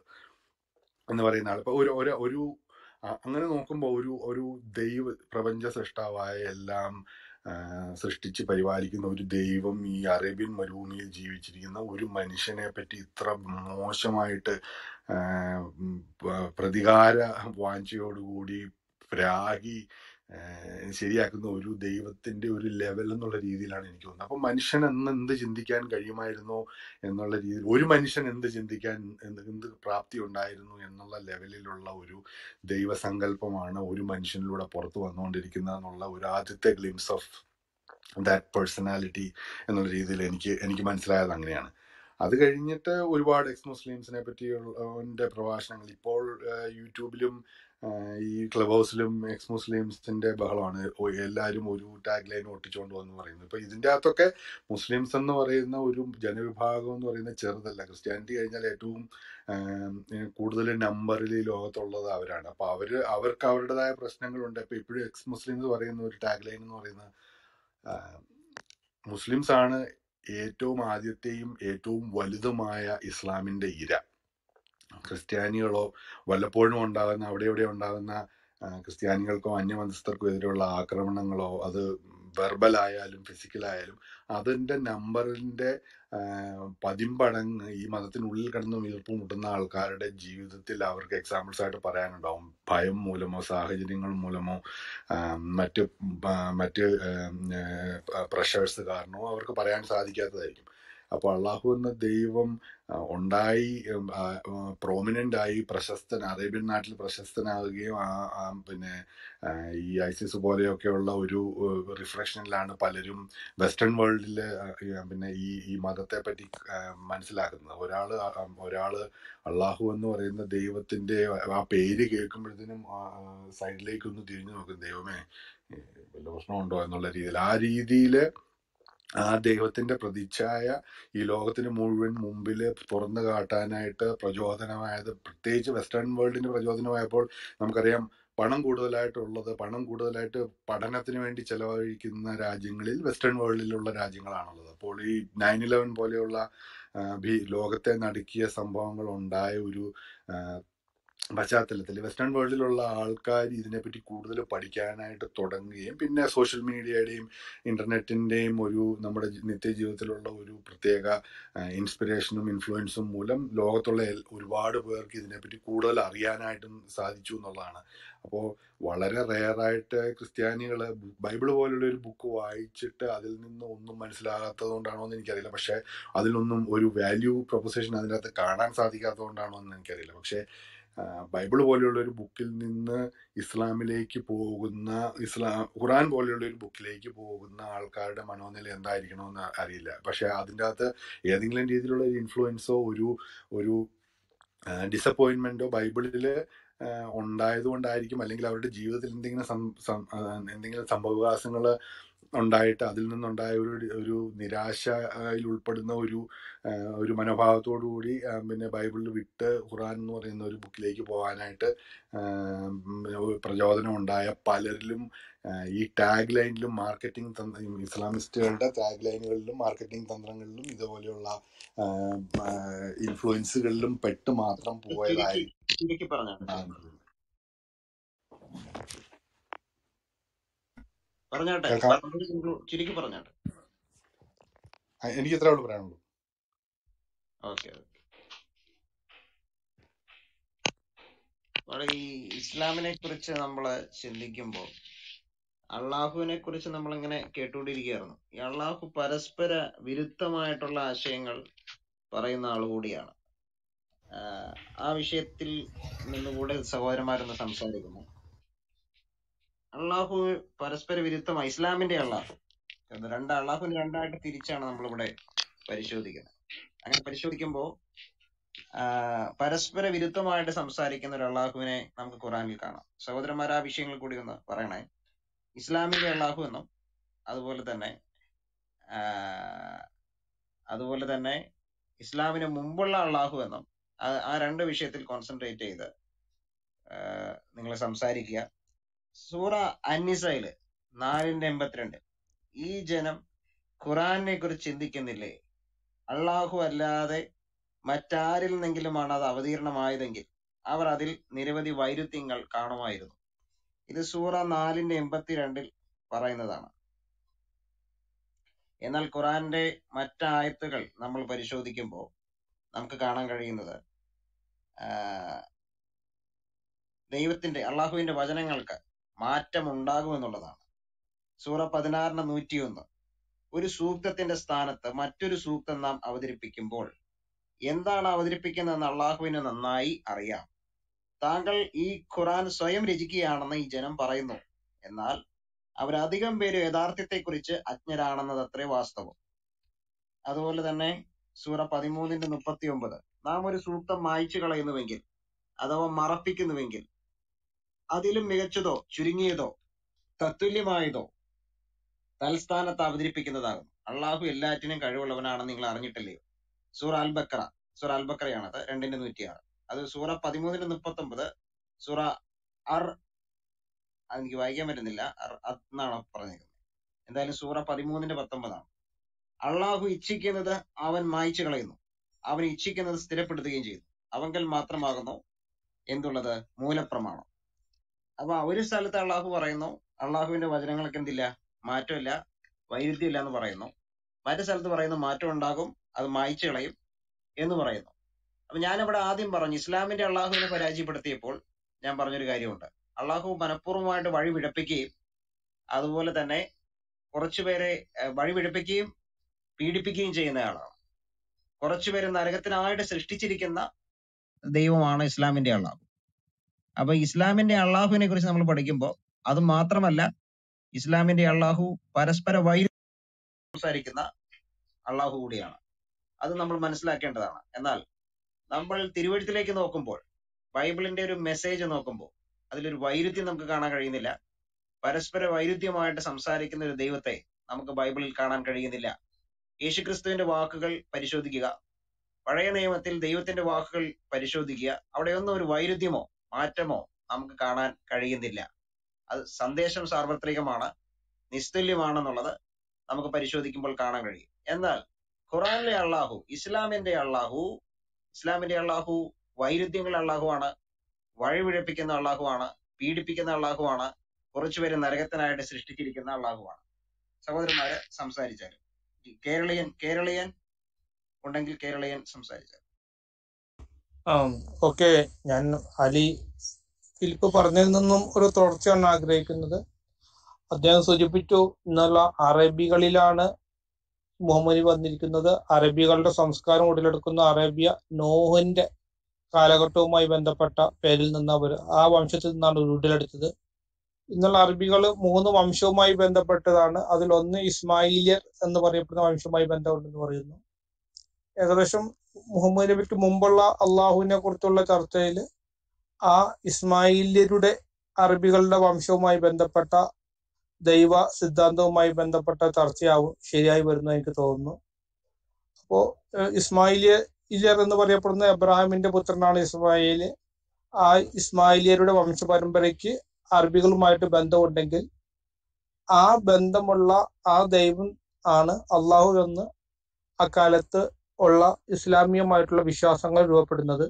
എന്ന് പറയുന്ന ആൾ ഇപ്പൊ ഒരു ഒരു ഒരു അ- അങ്ങനെ നോക്കുമ്പോൾ ഒരു ഒരു ദൈവ പ്രപഞ്ച സൃഷ്ടാവായ എല്ലാം ആ, സൃഷ്ടിച്ച് പരിപാലിക്കുന്ന ഒരു ദൈവം ഈ അറേബ്യൻ മരുഭൂമിയിൽ ജീവിച്ചിരിക്കുന്ന ഒരു മനുഷ്യനെ പറ്റി ഇത്ര മോശമായിട്ട് ആ, ഉം, പ- പ്രതികാര വാഞ്ചയോടുകൂടി പ്രാഗി ആ, ശരിയാക്കുന്ന ഒരു ദൈവത്തിന്റെ ഒരു ലെവൽ എന്നുള്ള രീതിയിലാണ് എനിക്ക് തോന്നുന്നത് അപ്പൊ മനുഷ്യൻ എന്ന് എന്ത് ചിന്തിക്കാൻ കഴിയുമായിരുന്നോ എന്നുള്ള രീതിയിൽ ഒരു മനുഷ്യൻ എന്ത് ചിന്തിക്കാൻ എന്ത് എന്ത് പ്രാപ്തി ഉണ്ടായിരുന്നു എന്നുള്ള ലെവലിലുള്ള ഒരു ദൈവസങ്കല്പമാണ് ഒരു മനുഷ്യനിലൂടെ പുറത്തു വന്നുകൊണ്ടിരിക്കുന്നത് എന്നുള്ള ഒരു ആദ്യത്തെ ഗ്ലിംസ് ഓഫ് ദാറ്റ് പേഴ്സണാലിറ്റി എന്നുള്ള രീതിയിൽ എനിക്ക് എനിക്ക് മനസ്സിലായത് അങ്ങനെയാണ് അത് കഴിഞ്ഞിട്ട് ഒരുപാട് എക്സ് മുസ്ലിംസിനെ പറ്റിയുള്ള പ്രഭാഷണങ്ങൾ ഇപ്പോൾ ആ, യൂട്യൂബിലും ആ, ഈ ക്ലബ് ഹൗസിലും എക്സ് മുസ്ലിംസിന്റെ ബഹളമാണ് ഒ- എല്ലാവരും ഒരു ടാഗ് ലൈൻ ഒട്ടിച്ചുകൊണ്ട് വന്ന് പറയുന്നത് ഇപ്പൊ ഇതിന്റെ അകത്തൊക്കെ മുസ്ലിംസ് എന്ന് പറയുന്ന ഒരു ജനവിഭാഗം എന്ന് പറയുന്നത് ചെറുതല്ല ക്രിസ്ത്യാനിറ്റി കഴിഞ്ഞാൽ ഏറ്റവും ആം, ഏ, കൂടുതൽ നമ്പറിൽ ഈ ലോകത്തുള്ളത് അവരാണ് അപ്പൊ അവര് അവർക്ക് അവരുടേതായ പ്രശ്നങ്ങളുണ്ട് ഇപ്പൊ ഇപ്പോഴും എക്സ് മുസ്ലിംസ് പറയുന്ന ഒരു ടാഗ് ലൈൻ എന്ന് പറയുന്ന ആ, മുസ്ലിംസ് ആണ് ഏറ്റവും ആദ്യത്തെയും ഏറ്റവും വലുതുമായ ഇസ്ലാമിന്റെ ഇര ക്രിസ്ത്യാനികളോ വല്ലപ്പോഴും ഉണ്ടാകുന്ന അവിടെ ഇവിടെ ഉണ്ടാകുന്ന ആ, ക്രിസ്ത്യാനികൾക്കോ അന്യമതസ്ഥർക്കോ എതിരെയുള്ള ആക്രമണങ്ങളോ അത് വെർബലായാലും ഫിസിക്കലായാലും അതിന്റെ നമ്പറിന്റെ ആ, പതിമ്പടങ്ങ് ഈ മതത്തിനുള്ളിൽ കിടന്ന് വീർപ്പ് മുട്ടുന്ന ആൾക്കാരുടെ ജീവിതത്തിൽ അവർക്ക് എക്സാമ്പിൾസ് ആയിട്ട് പറയാനുണ്ടാവും ഭയം മൂലമോ സാഹചര്യങ്ങൾ മൂലമോ ആ, മറ്റ് ആ, മറ്റ് പ്രഷേഴ്സ് കാരണമോ അവർക്ക് പറയാൻ സാധിക്കാത്തതായിരിക്കും അപ്പോൾ അള്ളാഹു എന്ന ദൈവം ആ, ഉണ്ടായി പ്രോമിനന്റ് ആയി പ്രശസ്തൻ അറേബ്യൻ നാട്ടിൽ പ്രശസ്തനാവുകയും ആ ആ, പിന്നെ ആ, ഈ ഐസിസ് പോലെയൊക്കെയുള്ള ഒരു റിഫ്ലക്ഷനിലാണ് പലരും വെസ്റ്റേൺ വേൾഡിൽ പിന്നെ ഈ ഈ മതത്തെ പറ്റി ആ, മനസ്സിലാക്കുന്നത് ഒരാള് ആ, ആ, ഒരാള് അള്ളാഹു എന്ന് പറയുന്ന ദൈവത്തിന്റെ ആ പേര് കേൾക്കുമ്പോഴത്തേനും സൈഡിലേക്ക് ഒന്ന് തിരിഞ്ഞു നോക്കും ദൈവമേ ഏ, വല്ല പ്രശ്നമുണ്ടോ എന്നുള്ള രീതിയിൽ ആ രീതിയില് ആ ദൈവത്തിന്റെ പ്രതിച്ഛായ ഈ ലോകത്തിന് മുഴുവൻ മുമ്പിൽ തുറന്നു കാട്ടാനായിട്ട് പ്രചോദനമായത് പ്രത്യേകിച്ച് വെസ്റ്റേൺ വേൾഡിന് പ്രചോദനമായപ്പോൾ നമുക്കറിയാം പണം കൂടുതലായിട്ടുള്ളത് പണം കൂടുതലായിട്ട് പഠനത്തിന് വേണ്ടി ചെലവഴിക്കുന്ന രാജ്യങ്ങളിൽ വെസ്റ്റേൺ വേൾഡിലുള്ള രാജ്യങ്ങളാണുള്ളത് അപ്പോൾ ഈ നയൻ ഇലവൻ പോലെയുള്ള ആ, ഭീ- ലോകത്തെ നടുക്കിയ സംഭവങ്ങൾ ഉണ്ടായ ഒരു ആ, പശ്ചാത്തലത്തിൽ വെസ്റ്റേൺ വേൾഡിലുള്ള ആൾക്കാർ ഇതിനെപ്പറ്റി കൂടുതൽ പഠിക്കാനായിട്ട് തുടങ്ങുകയും പിന്നെ സോഷ്യൽ മീഡിയയുടെയും ഇന്റർനെറ്റിന്റെയും ഒരു നമ്മുടെ ജി- നിത്യജീവിതത്തിലുള്ള ഒരു പ്രത്യേക ഇൻസ്പിറേഷനും ഇൻഫ്ലുവൻസും മൂലം ലോകത്തുള്ള എൽ- ഒരുപാട് പേർക്ക് ഇതിനെപ്പറ്റി കൂടുതൽ അറിയാനായിട്ടും സാധിച്ചു എന്നുള്ളതാണ് അപ്പോൾ വളരെ റെയറായിട്ട് ക്രിസ്ത്യാനികൾ ബൈബിൾ പോലുള്ള ഒരു ബുക്ക് വായിച്ചിട്ട് അതിൽ നിന്ന് ഒന്നും മനസ്സിലാകാത്തത് കൊണ്ടാണോ എന്ന് എനിക്കറിയില്ല പക്ഷെ അതിലൊന്നും ഒരു വാല്യൂ പ്രൊപ്പസിഷൻ അതിനകത്ത് കാണാൻ സാധിക്കാത്തത് കൊണ്ടാണോ എന്ന് എനിക്കറിയില്ല പക്ഷെ ആ, ബൈബിൾ പോലെയുള്ള ഒരു ബുക്കിൽ നിന്ന് ഇസ്ലാമിലേക്ക് പോകുന്ന ഇസ്ലാം ഖുറാൻ പോലെയുള്ള ഒരു ബുക്കിലേക്ക് പോകുന്ന ആൾക്കാരുടെ മനോനില എന്തായിരിക്കണമെന്ന് അറിയില്ല പക്ഷെ അതിൻ്റെ അകത്ത് ഏതെങ്കിലും രീതിയിലുള്ള ഒരു ഇൻഫ്ലുവൻസോ ഒരു ഒരു ഡിസപ്പോയിൻമെന്റോ ബൈബിളിൽ ഉണ്ടായത് കൊണ്ടായിരിക്കും അല്ലെങ്കിൽ അവരുടെ ജീവിതത്തിൽ എന്തെങ്കിലും സം- സം- ആ, എന്തെങ്കിലും സംഭവവികാസങ്ങൾ ഉണ്ടായിട്ട് അതിൽ നിന്നുണ്ടായ ഒരു ഒരു നിരാശയിൽ ഉൾപ്പെടുന്ന ഒരു ആ, ഒരു മനോഭാവത്തോടു കൂടി ആ, പിന്നെ ബൈബിളിൽ വിട്ട് ഖുറാൻ എന്ന് പറയുന്ന ഒരു ബുക്കിലേക്ക് പോകാനായിട്ട് ആ, ഉം, ഒരു പ്രചോദനം ഉണ്ടായ പലരിലും ആ, ഈ ടാഗ് ലൈനിലും മാർക്കറ്റിംഗ് തന്ത്ര ഇസ്ലാമിസ്റ്റുകളുടെ ടാഗ് ലൈനുകളിലും മാർക്കറ്റിംഗ് തന്ത്രങ്ങളിലും ഇതുപോലെയുള്ള ഇൻഫ്ലുവൻസുകളിലും പെട്ട് മാത്രം ചുരുക്കി പോയതായിരിക്കും ചുരുക്കി പറഞ്ഞാട്ടെ പറഞ്ഞാട്ടെ കേൾക്കാം പറഞ്ഞത് ചുരു- ചുരുക്കി പറഞ്ഞാട്ടെ ആ, എനിക്ക് ഇത്രേ ഉള്ളൂ പറയാനുള്ളൂ ഓക്കെ ഓക്കെ അവിടെ ഈ ഇസ്ലാമിനെ കുറിച്ച് നമ്മൾ ചിന്തിക്കുമ്പോൾ അള്ളാഹുവിനെ കുറിച്ച് നമ്മൾ ഇങ്ങനെ കേട്ടുകൊണ്ടിരിക്കുകയായിരുന്നു ഈ അള്ളാഹു പരസ്പര വിരുദ്ധമായിട്ടുള്ള ആശയങ്ങൾ പറയുന്ന ആൾ കൂടിയാണ് ആഹ് ആ വിഷയത്തിൽ നിന്നുകൂടെ സഹോദരന്മാരൊന്ന് സംസാരിക്കുന്നു അള്ളാഹു പരസ്പര വിരുദ്ധമായി ഇസ്ലാമിന്റെ അള്ളാഹു അത് രണ്ട് അള്ളാഹുവിന് രണ്ടായിട്ട് തിരിച്ചാണ് നമ്മളിവിടെ പരിശോധിക്കുന്നത് അങ്ങനെ പരിശോധിക്കുമ്പോൾ പരസ്പര വിരുദ്ധമായിട്ട് സംസാരിക്കുന്ന ഒരു അള്ളാഹുവിനെ നമുക്ക് ഖുറാനിൽ കാണാം സഹോദരന്മാർ ആ വിഷയങ്ങൾ കൂടി ഒന്ന് പറയണേ ഇസ്ലാമിന്റെ അള്ളാഹു എന്നും അതുപോലെ തന്നെ ആഹ് അതുപോലെ തന്നെ ഇസ്ലാമിന് മുമ്പുള്ള അള്ളാഹു എന്നും ആ- ആ രണ്ട് വിഷയത്തിൽ കോൺസെൻട്രേറ്റ് ചെയ്ത് നിങ്ങൾ സംസാരിക്കുക സൂറ അന്നിസയില് നാലിന്റെ എൺപത്തിരണ്ട് ഈ ജനം ഖുറാനെ കുറിച്ച് ചിന്തിക്കുന്നില്ലേ അള്ളാഹു അല്ലാതെ മറ്റാരിൽ നിന്നെങ്കിലുമാണ് അത് അവതീർണമായതെങ്കിൽ അവർ അതിൽ നിരവധി വൈരുദ്ധ്യങ്ങൾ കാണുമായിരുന്നു ഇത് സൂറ നാലിന്റെ എൺപത്തിരണ്ടിൽ പറയുന്നതാണ് എന്നാൽ ഖുറാന്റെ മറ്റായത്തുകൾ നമ്മൾ പരിശോധിക്കുമ്പോൾ നമുക്ക് കാണാൻ കഴിയുന്നത് ആഹ് ദൈവത്തിന്റെ അള്ളാഹുവിന്റെ വചനങ്ങൾക്ക് മാറ്റമുണ്ടാകുമെന്നുള്ളതാണ് സൂറ പതിനാറിന് നൂറ്റിയൊന്ന് ഒരു സൂക്തത്തിന്റെ സ്ഥാനത്ത് മറ്റൊരു സൂക്തം നാം അവതരിപ്പിക്കുമ്പോൾ എന്താണ് അവതരിപ്പിക്കുന്നതെന്ന് അള്ളാഹുവിന് നന്നായി അറിയാം താങ്കൾ ഈ ഖുറാൻ സ്വയം രചിക്കുകയാണെന്ന് ഈ ജനം പറയുന്നു എന്നാൽ അവരധികം പേര് യഥാർത്ഥത്തെക്കുറിച്ച് അജ്ഞരാണെന്നത് അത്രേ വാസ്തവം അതുപോലെ തന്നെ സൂറ പതിമൂന്നിന്റെ മുപ്പത്തി ഒമ്പത് നാം ഒരു സൂക്തം മായ്ച്ചു കളയുന്നുവെങ്കിൽ അഥവാ മറപ്പിക്കുന്നുവെങ്കിൽ അതിലും മികച്ചതോ ചുരുങ്ങിയതോ തത്തുല്യമായതോ തൽസ്ഥാനത്ത് അവതരിപ്പിക്കുന്നതാകും അള്ളാഹു എല്ലാറ്റിനും കഴിവുള്ളവനാണെന്ന് നിങ്ങൾ അറിഞ്ഞിട്ടില്ലയോ സൂറ അൽ ബക്കറ സൂറ അൽ ബക്കറയാണത് രണ്ടിന്റെ നൂറ്റിയാറ് അത് സൂറ പതിമൂന്നിന്റെ മുപ്പത്തി ഒമ്പത് സൂറ അർ അത് എനിക്ക് വായിക്കാൻ പറ്റുന്നില്ല അർ അത് എന്നാണ് പറഞ്ഞിരിക്കുന്നത് എന്തായാലും സൂറ പതിമൂന്നിന്റെ പത്തൊമ്പതാണ് അള്ളാഹു ഇച്ഛിക്കുന്നത് അവൻ മായ്ച്ചു കളയുന്നു അവൻ ഇച്ഛിക്കുന്നത് സ്ഥിരപ്പെടുത്തുകയും ചെയ്യുന്നു അവങ്കൽ മാത്രമാകുന്നു എന്തുള്ളത് മൂലപ്രമാണം അപ്പൊ ഒരു സ്ഥലത്ത് അള്ളാഹു പറയുന്നു അള്ളാഹുവിന്റെ വചനങ്ങൾക്ക് എന്തില്ല മാറ്റമില്ല വൈരുദ്ധ്യമില്ല എന്ന് പറയുന്നു മറ്റു സ്ഥലത്ത് പറയുന്നു മാറ്റം ഉണ്ടാകും അത് മായ്ച്ചു കളയും എന്ന് പറയുന്നു അപ്പൊ ഞാനിവിടെ ആദ്യം പറഞ്ഞു ഇസ്ലാമിന്റെ അള്ളാഹുവിനെ പരാജയപ്പെടുത്തിയപ്പോൾ ഞാൻ പറഞ്ഞൊരു കാര്യമുണ്ട് അള്ളാഹു മനഃപൂർവ്വമായിട്ട് വഴി പിഴപ്പിക്കുകയും അതുപോലെ തന്നെ കുറച്ചുപേരെ ഏഹ്, വഴി പിഴപ്പിക്കുകയും പീഡിപ്പിക്കുകയും ചെയ്യുന്നയാളാണ് കുറച്ചുപേരെ നരകത്തിനായിട്ട് സൃഷ്ടിച്ചിരിക്കുന്ന ദൈവമാണ് ഇസ്ലാമിന്റെ അള്ളാഹു അപ്പൊ ഇസ്ലാമിന്റെ അള്ളാഹുവിനെ കുറിച്ച് നമ്മൾ പഠിക്കുമ്പോൾ അത് മാത്രമല്ല ഇസ്ലാമിന്റെ അള്ളാഹു പരസ്പര വൈരു സംസാരിക്കുന്ന അള്ളാഹു കൂടിയാണ് അത് നമ്മൾ മനസ്സിലാക്കേണ്ടതാണ് എന്നാൽ നമ്മൾ തിരുവഴുത്തിലേക്ക് നോക്കുമ്പോൾ ബൈബിളിന്റെ ഒരു മെസ്സേജ് നോക്കുമ്പോൾ അതിലൊരു വൈരുദ്ധ്യം നമുക്ക് കാണാൻ കഴിയുന്നില്ല പരസ്പര വൈരുദ്ധ്യമായിട്ട് സംസാരിക്കുന്ന ഒരു ദൈവത്തെ നമുക്ക് ബൈബിളിൽ കാണാൻ കഴിയുന്നില്ല യേശുക്രിസ്തുവിന്റെ വാക്കുകൾ പരിശോധിക്കുക പഴയ നിയമത്തിൽ ദൈവത്തിന്റെ വാക്കുകൾ പരിശോധിക്കുക അവിടെയൊന്നും ഒരു വൈരുദ്ധ്യമോ മാറ്റമോ നമുക്ക് കാണാൻ കഴിയുന്നില്ല അത് സന്ദേശം സാർവത്രികമാണ് നിസ്തുല്യമാണെന്നുള്ളത് നമുക്ക് പരിശോധിക്കുമ്പോൾ കാണാൻ കഴിയും എന്നാൽ ഖുറാനിലെ അള്ളാഹു ഇസ്ലാമിന്റെ അള്ളാഹു ഇസ്ലാമിന്റെ അള്ളാഹു വൈരുദ്ധ്യങ്ങൾ അള്ളാഹുവാണ് വഴിപിഴപ്പിക്കുന്ന അള്ളാഹുവാണ് പീഡിപ്പിക്കുന്ന അള്ളാഹുവാണ് കുറച്ചുപേര് നരകത്തിനായിട്ട് സൃഷ്ടിച്ചിരിക്കുന്ന അള്ളാഹുവാണ് സഹോദരന്മാരെ സംസാരിച്ചാലും കേരളീയൻ കേരളീയൻ ഉണ്ടെങ്കിൽ കേരളീയൻ സംസാരിച്ചാൽ ആ ഓക്കെ ഞാൻ അലി ഫിലിപ്പ് പറഞ്ഞതിൽ നിന്നും ഒരു തുടർച്ചയാണ് ആഗ്രഹിക്കുന്നത് അദ്ദേഹം സൂചിപ്പിച്ചു എന്നുള്ള അറബികളിലാണ് മുഹമ്മദ് നബി വന്നിരിക്കുന്നത് അറബികളുടെ സംസ്കാരം ഉടലെടുക്കുന്ന അറേബ്യ നോഹിന്റെ കാലഘട്ടവുമായി ബന്ധപ്പെട്ട പേരിൽ നിന്ന് അവർ ആ വംശത്തിൽ നിന്നാണ് ഉടലെടുത്തത് ഇന്നുള്ള അറബികൾ മൂന്ന് വംശവുമായി ബന്ധപ്പെട്ടതാണ് അതിലൊന്ന് ഇസ്മായിലിയർ എന്ന് പറയപ്പെടുന്ന വംശവുമായി ബന്ധപ്പെട്ടെന്ന് പറയുന്നു ഏകദേശം മുഹമ്മദ് നബിക്ക് മുമ്പുള്ള അള്ളാഹുവിനെ കുറിച്ചുള്ള ചർച്ചയിൽ ആ ഇസ്മായില്യരുടെ അറബികളുടെ വംശവുമായി ബന്ധപ്പെട്ട ദൈവ സിദ്ധാന്തവുമായി ബന്ധപ്പെട്ട ചർച്ചയാവും ശരിയായി വരുന്നു എനിക്ക് തോന്നുന്നു അപ്പോ ഏഹ് ഇസ്മായിലിയർ എന്ന് പറയപ്പെടുന്ന എബ്രാഹിമിന്റെ പുത്രനാണ് ഇസ്മായിൽ ആ ഇസ്മായിലിയരുടെ വംശപരമ്പരയ്ക്ക് അറബികളുമായിട്ട് ബന്ധമുണ്ടെങ്കിൽ ആ ബന്ധമുള്ള ആ ദൈവം ആണ് അള്ളാഹു എന്ന് അക്കാലത്ത് ഉള്ള ഇസ്ലാമികമായിട്ടുള്ള വിശ്വാസങ്ങൾ രൂപപ്പെടുന്നത്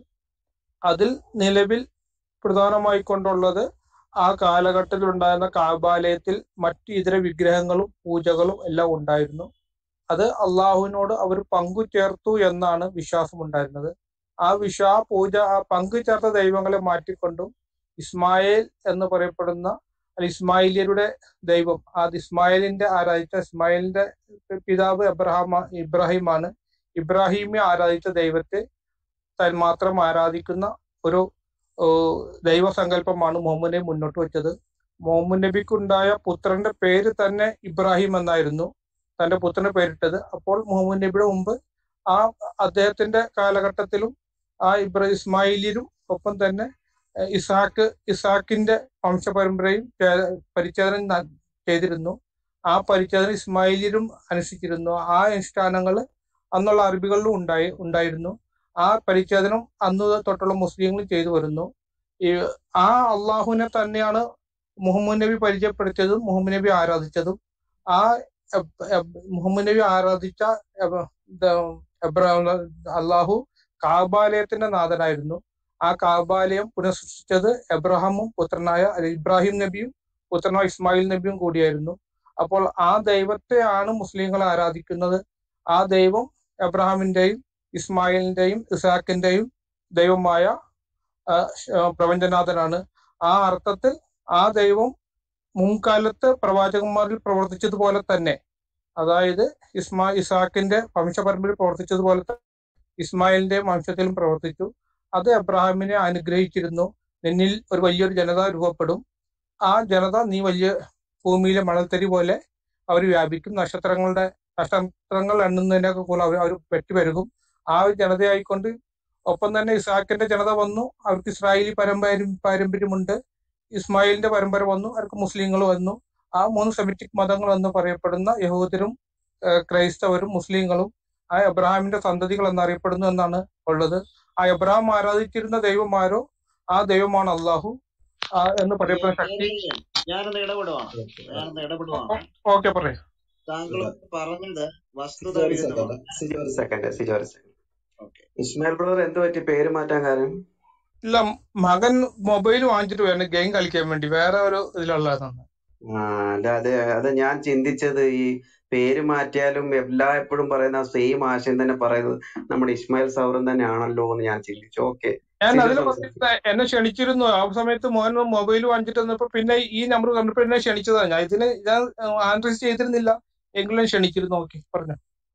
അതിൽ നിലവിൽ പ്രധാനമായി കൊണ്ടുള്ളത് ആ കാലഘട്ടത്തിൽ ഉണ്ടായിരുന്ന കാബാലയത്തിൽ മറ്റു ഇതര വിഗ്രഹങ്ങളും പൂജകളും എല്ലാം ഉണ്ടായിരുന്നു അത് അള്ളാഹുവിനോട് അവർ പങ്കു ചേർത്തു എന്നാണ് വിശ്വാസം ഉണ്ടായിരുന്നത് ആ വിശ്വാ പൂജ ആ പങ്കു ചേർത്ത ദൈവങ്ങളെ മാറ്റിക്കൊണ്ടും ഇസ്മായേൽ എന്ന് പറയപ്പെടുന്ന അല്ല ഇസ്മായിലിയരുടെ ദൈവം അത് ഇസ്മായിലിന്റെ ആരാധിച്ച ഇസ്മായിലിന്റെ പിതാവ് എബ്രഹാം ഇബ്രാഹിമാണ് ഇബ്രാഹിമെ ആരാധിച്ച ദൈവത്തെ താൻ മാത്രം ആരാധിക്കുന്ന ഒരു ഏഹ്, ദൈവസങ്കല്പമാണ് മുഹമ്മദ് നബി മുന്നോട്ട് വെച്ചത് മുഹമ്മദ് നബിക്കുണ്ടായ പുത്രന്റെ പേര് തന്നെ ഇബ്രാഹിം എന്നായിരുന്നു തന്റെ പുത്രന് പേരിട്ടത് അപ്പോൾ മുഹമ്മദ് നബിയുടെ മുമ്പ് ആ അദ്ദേഹത്തിന്റെ കാലഘട്ടത്തിലും ആ ഇബ്ര ഇസ്മായിലിലും ഒപ്പം തന്നെ ഏഹ്, ഇസാക്ക് ഇസാക്കിന്റെ വംശപരമ്പരയും ചേ- പരിച്ഛേദനം ന- ചെയ്തിരുന്നു ആ പരിച്ഛേദന ഇസ്മായിലിലും അനുഷ്ഠിച്ചിരുന്നു ആ അനുഷ്ഠാനങ്ങൾ അന്നുള്ള അറബികളിലും ഉണ്ടായി ഉണ്ടായിരുന്നു ആ പരിച്ഛേദനം അന്ന് തൊട്ടുള്ള മുസ്ലിങ്ങളും ചെയ്തു വരുന്നു ഈ ആ അള്ളാഹുവിനെ തന്നെയാണ് മുഹമ്മദ് നബി പരിചയപ്പെടുത്തിയതും മുഹമ്മദ് നബി ആരാധിച്ചതും ആ എബ്- എബ്- മുഹമ്മദ് നബി ആരാധിച്ച എബ്- ദ- എബ്രാ- അള്ളാഹു കാബാലയത്തിന്റെ നാഥനായിരുന്നു ആ കാബാലയം പുനഃസൃഷ്ടിച്ചത് എബ്രഹാമും പുത്രനായ അല്ല, ഇബ്രാഹിം നബിയും പുത്രനായ ഇസ്മായിൽ നബിയും കൂടിയായിരുന്നു അപ്പോൾ ആ ദൈവത്തെയാണ് മുസ്ലിങ്ങൾ ആരാധിക്കുന്നത് ആ ദൈവം എബ്രഹാമിന്റെയും ഇസ്മായിലിന്റെയും ഇസാക്കിന്റെയും ദൈവമായ ആ, ശ- ആ, പ്രപഞ്ചനാഥനാണ് ആ അർത്ഥത്തിൽ ആ ദൈവം മുൻകാലത്ത് പ്രവാചകന്മാരിൽ പ്രവർത്തിച്ചതുപോലെ തന്നെ അതായത് ഇസ്മാ ഇസാക്കിന്റെ വംശപരമ്പരയിൽ പ്രവർത്തിച്ചതുപോലെ തന്നെ ഇസ്മായിലിന്റെ വംശത്തിലും പ്രവർത്തിച്ചു അത് എബ്രഹാമിനെ അനുഗ്രഹിച്ചിരുന്നു നിന്നിൽ ഒരു വലിയൊരു ജനത രൂപപ്പെടും ആ ജനത നീ വലിയ ഭൂമിയിലെ മണൽത്തരി പോലെ അവർ വ്യാപിക്കും നക്ഷത്രങ്ങളുടെ നക്ഷത്രങ്ങൾ എണ്ണുന്നതിനൊക്കെ കൂടെ അവർ അവർ പെറ്റുപെരുകും ആ ഒരു ജനതയായിക്കൊണ്ട് ഒപ്പം തന്നെ ഇസാക്കിന്റെ ജനത വന്നു അവർക്ക് ഇസ്രായേലി പരമ്പര പാരമ്പര്യമുണ്ട് ഇസ്മായിലിന്റെ പരമ്പര വന്നു അവർക്ക് മുസ്ലിങ്ങൾ വന്നു ആ മൂന്ന് സെമിറ്റിക് മതങ്ങൾ എന്ന് പറയപ്പെടുന്ന യഹൂദരും ഏഹ് ക്രൈസ്തവരും മുസ്ലിങ്ങളും ആ എബ്രഹാമിന്റെ സന്തതികൾ എന്നറിയപ്പെടുന്നു എന്നാണ് ഉള്ളത് ആ എബ്രഹാം ആരാധിച്ചിരുന്ന ദൈവമാരോ ആ ദൈവമാണ് അള്ളാഹു ആ എന്ന് പറയപ്പെടുന്ന ശക്തി കേരളീയൻ ഞാനൊന്ന് ഇടപെടുവാണ് ഞാനൊന്ന് ഇടപെടുവാണ് ഓക്കെ പറയാം താങ്കൾ പറഞ്ഞത് വസ്തുത സിജോ ഒരു വിരുദ്ധമാണ് സെക്കൻഡ് സിജോ ഒരു സെക്കൻഡ് സിജോ ഒരു സെക്കൻഡ് ഓക്കെ ഇസ്മായിൽ ബ്രദർ എന്ത് പറ്റി പേര് മാറ്റാൻ കാര്യം ഇല്ല മകൻ മൊബൈൽ വാങ്ങിച്ചിട്ട് വേണം ഗെയിം കളിക്കാൻ വേണ്ടി വേറെ ഒരു ഇതിലുള്ളതാണ് ആ അല്ല അത് അത് ഞാൻ ചിന്തിച്ചത് ഈ പേര് മാറ്റിയാലും എല്ലാ എപ്പോഴും പറയുന്ന സെയിം ആശയം തന്നെ പറയുന്നത് നമ്മുടെ ഇസ്മായിൽ സൗറൻ തന്നെ ആണല്ലോ എന്ന് ഞാൻ ചിന്തിച്ചു ഓക്കെ ഞാൻ സിജോ അതിന് സംസാരിച്ചു പറഞ്ഞിട്ട് എന്നെ ക്ഷണിച്ചിരുന്നു ആ സമയത്ത് മോൻ മൊബൈൽ വാങ്ങിച്ചിട്ട് വന്നപ്പോ പിന്നെ ഈ നമ്പർ കണ്ടപ്പോ എന്നെ ക്ഷണിച്ചതാണ് ഞാൻ ഇതിന് ഞാൻ ആൻഡ്രൈസ് ചെയ്തിരുന്നില്ല എങ്കിലും ക്ഷണിച്ചിരുന്നു ഓക്കെ പറഞ്ഞു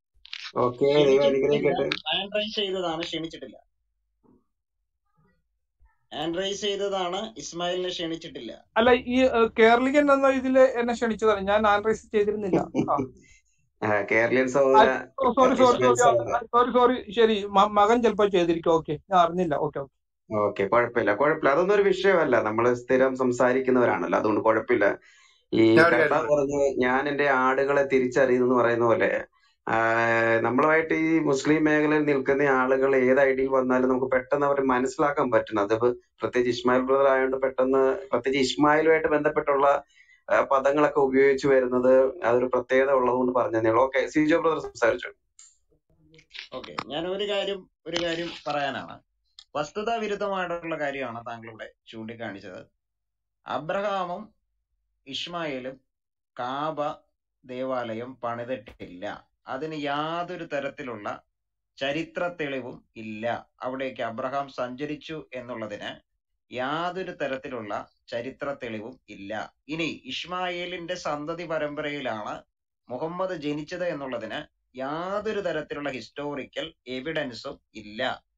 ഓക്കെ ദൈവം ക്ഷണിച്ചിട്ടില്ല അനുഗ്രഹിക്കട്ടെ ആൻഡ്രൈസ് ചെയ്തതാണ് ക്ഷണിച്ചിട്ടില്ല ആൻഡ്രൈസ് ചെയ്തതാണ് ഇസ്മായിലിനെ ക്ഷണിച്ചിട്ടില്ല അല്ല ഈ ഏഹ്, കേരളികൻ എന്ന ഇതില് എന്നെ ക്ഷണിച്ചതാണ് ഞാൻ ആൻഡ്രൈസ് ചെയ്തിരുന്നില്ല ആ ആ, കേരളീയൻ സഹോദര സോറി സോറി ഇസ്മായിൽ സഹോദര സോറി സോറി ശരി മ- മകൻ ചിലപ്പോ ചെയ്തിരിക്കും ഓക്കെ ഞാൻ അറിഞ്ഞില്ല ഓക്കെ ഓക്കെ ഓക്കെ കുഴപ്പമില്ല കുഴപ്പമില്ല അതൊന്നും ഒരു വിഷയമല്ല നമ്മൾ സ്ഥിരം സംസാരിക്കുന്നവരാണല്ലോ അതുകൊണ്ട് കുഴപ്പമില്ല ഈ ഞാൻ ഒരു കർത്താവ് കാര്യം പറയാം പറഞ്ഞു ഞാൻ എന്റെ ആടുകളെ തിരിച്ചറിയുന്നു എന്ന് പറയുന്ന പോലെ ആഹ് നമ്മളുമായിട്ട് ഈ മുസ്ലിം മേഖലയിൽ നിൽക്കുന്ന ആളുകൾ ഏത് ഐഡിയിൽ വന്നാലും നമുക്ക് പെട്ടെന്ന് അവരെ മനസ്സിലാക്കാൻ പറ്റണം അതിപ്പോ പ്രത്യേകിച്ച് ഇസ്മായിൽ ബ്രദർ ആയതുകൊണ്ട് പെട്ടെന്ന് പ്രത്യേകിച്ച് ഇസ്മായിലുമായിട്ട് ബന്ധപ്പെട്ടുള്ള ആ, പദങ്ങളൊക്കെ ഉപയോഗിച്ച് വരുന്നത് അതൊരു പ്രത്യേകത ഉള്ളതുകൊണ്ട് പറഞ്ഞതേ ഉള്ളൂ ഓക്കെ സിജോ ബ്രദർ സംസാരിച്ചു ഓക്കെ ഞാൻ ഒരു കാര്യം ഒരു കാര്യം പറയാനാണ് വസ്തുതാ വിരുദ്ധമായിട്ടുള്ള കാര്യമാണ് താങ്കൾ ഇവിടെ ചൂണ്ടിക്കാണിച്ചത് അബ്രഹാമും ഇഷ്മായേലും കാബ ദേവാലയം പണിതിട്ടില്ല അതിന് യാതൊരു തരത്തിലുള്ള ചരിത്ര തെളിവും ഇല്ല അവിടേക്ക് അബ്രഹാം സഞ്ചരിച്ചു എന്നുള്ളതിന് യാതൊരു തരത്തിലുള്ള ചരിത്ര തെളിവും ഇല്ല ഇനി ഇഷ്മായേലിന്റെ സന്തതി പരമ്പരയിലാണ് മുഹമ്മദ് ജനിച്ചത് എന്നുള്ളതിന് യാതൊരു തരത്തിലുള്ള ഹിസ്റ്റോറിക്കൽ എവിഡൻസും ഇല്ല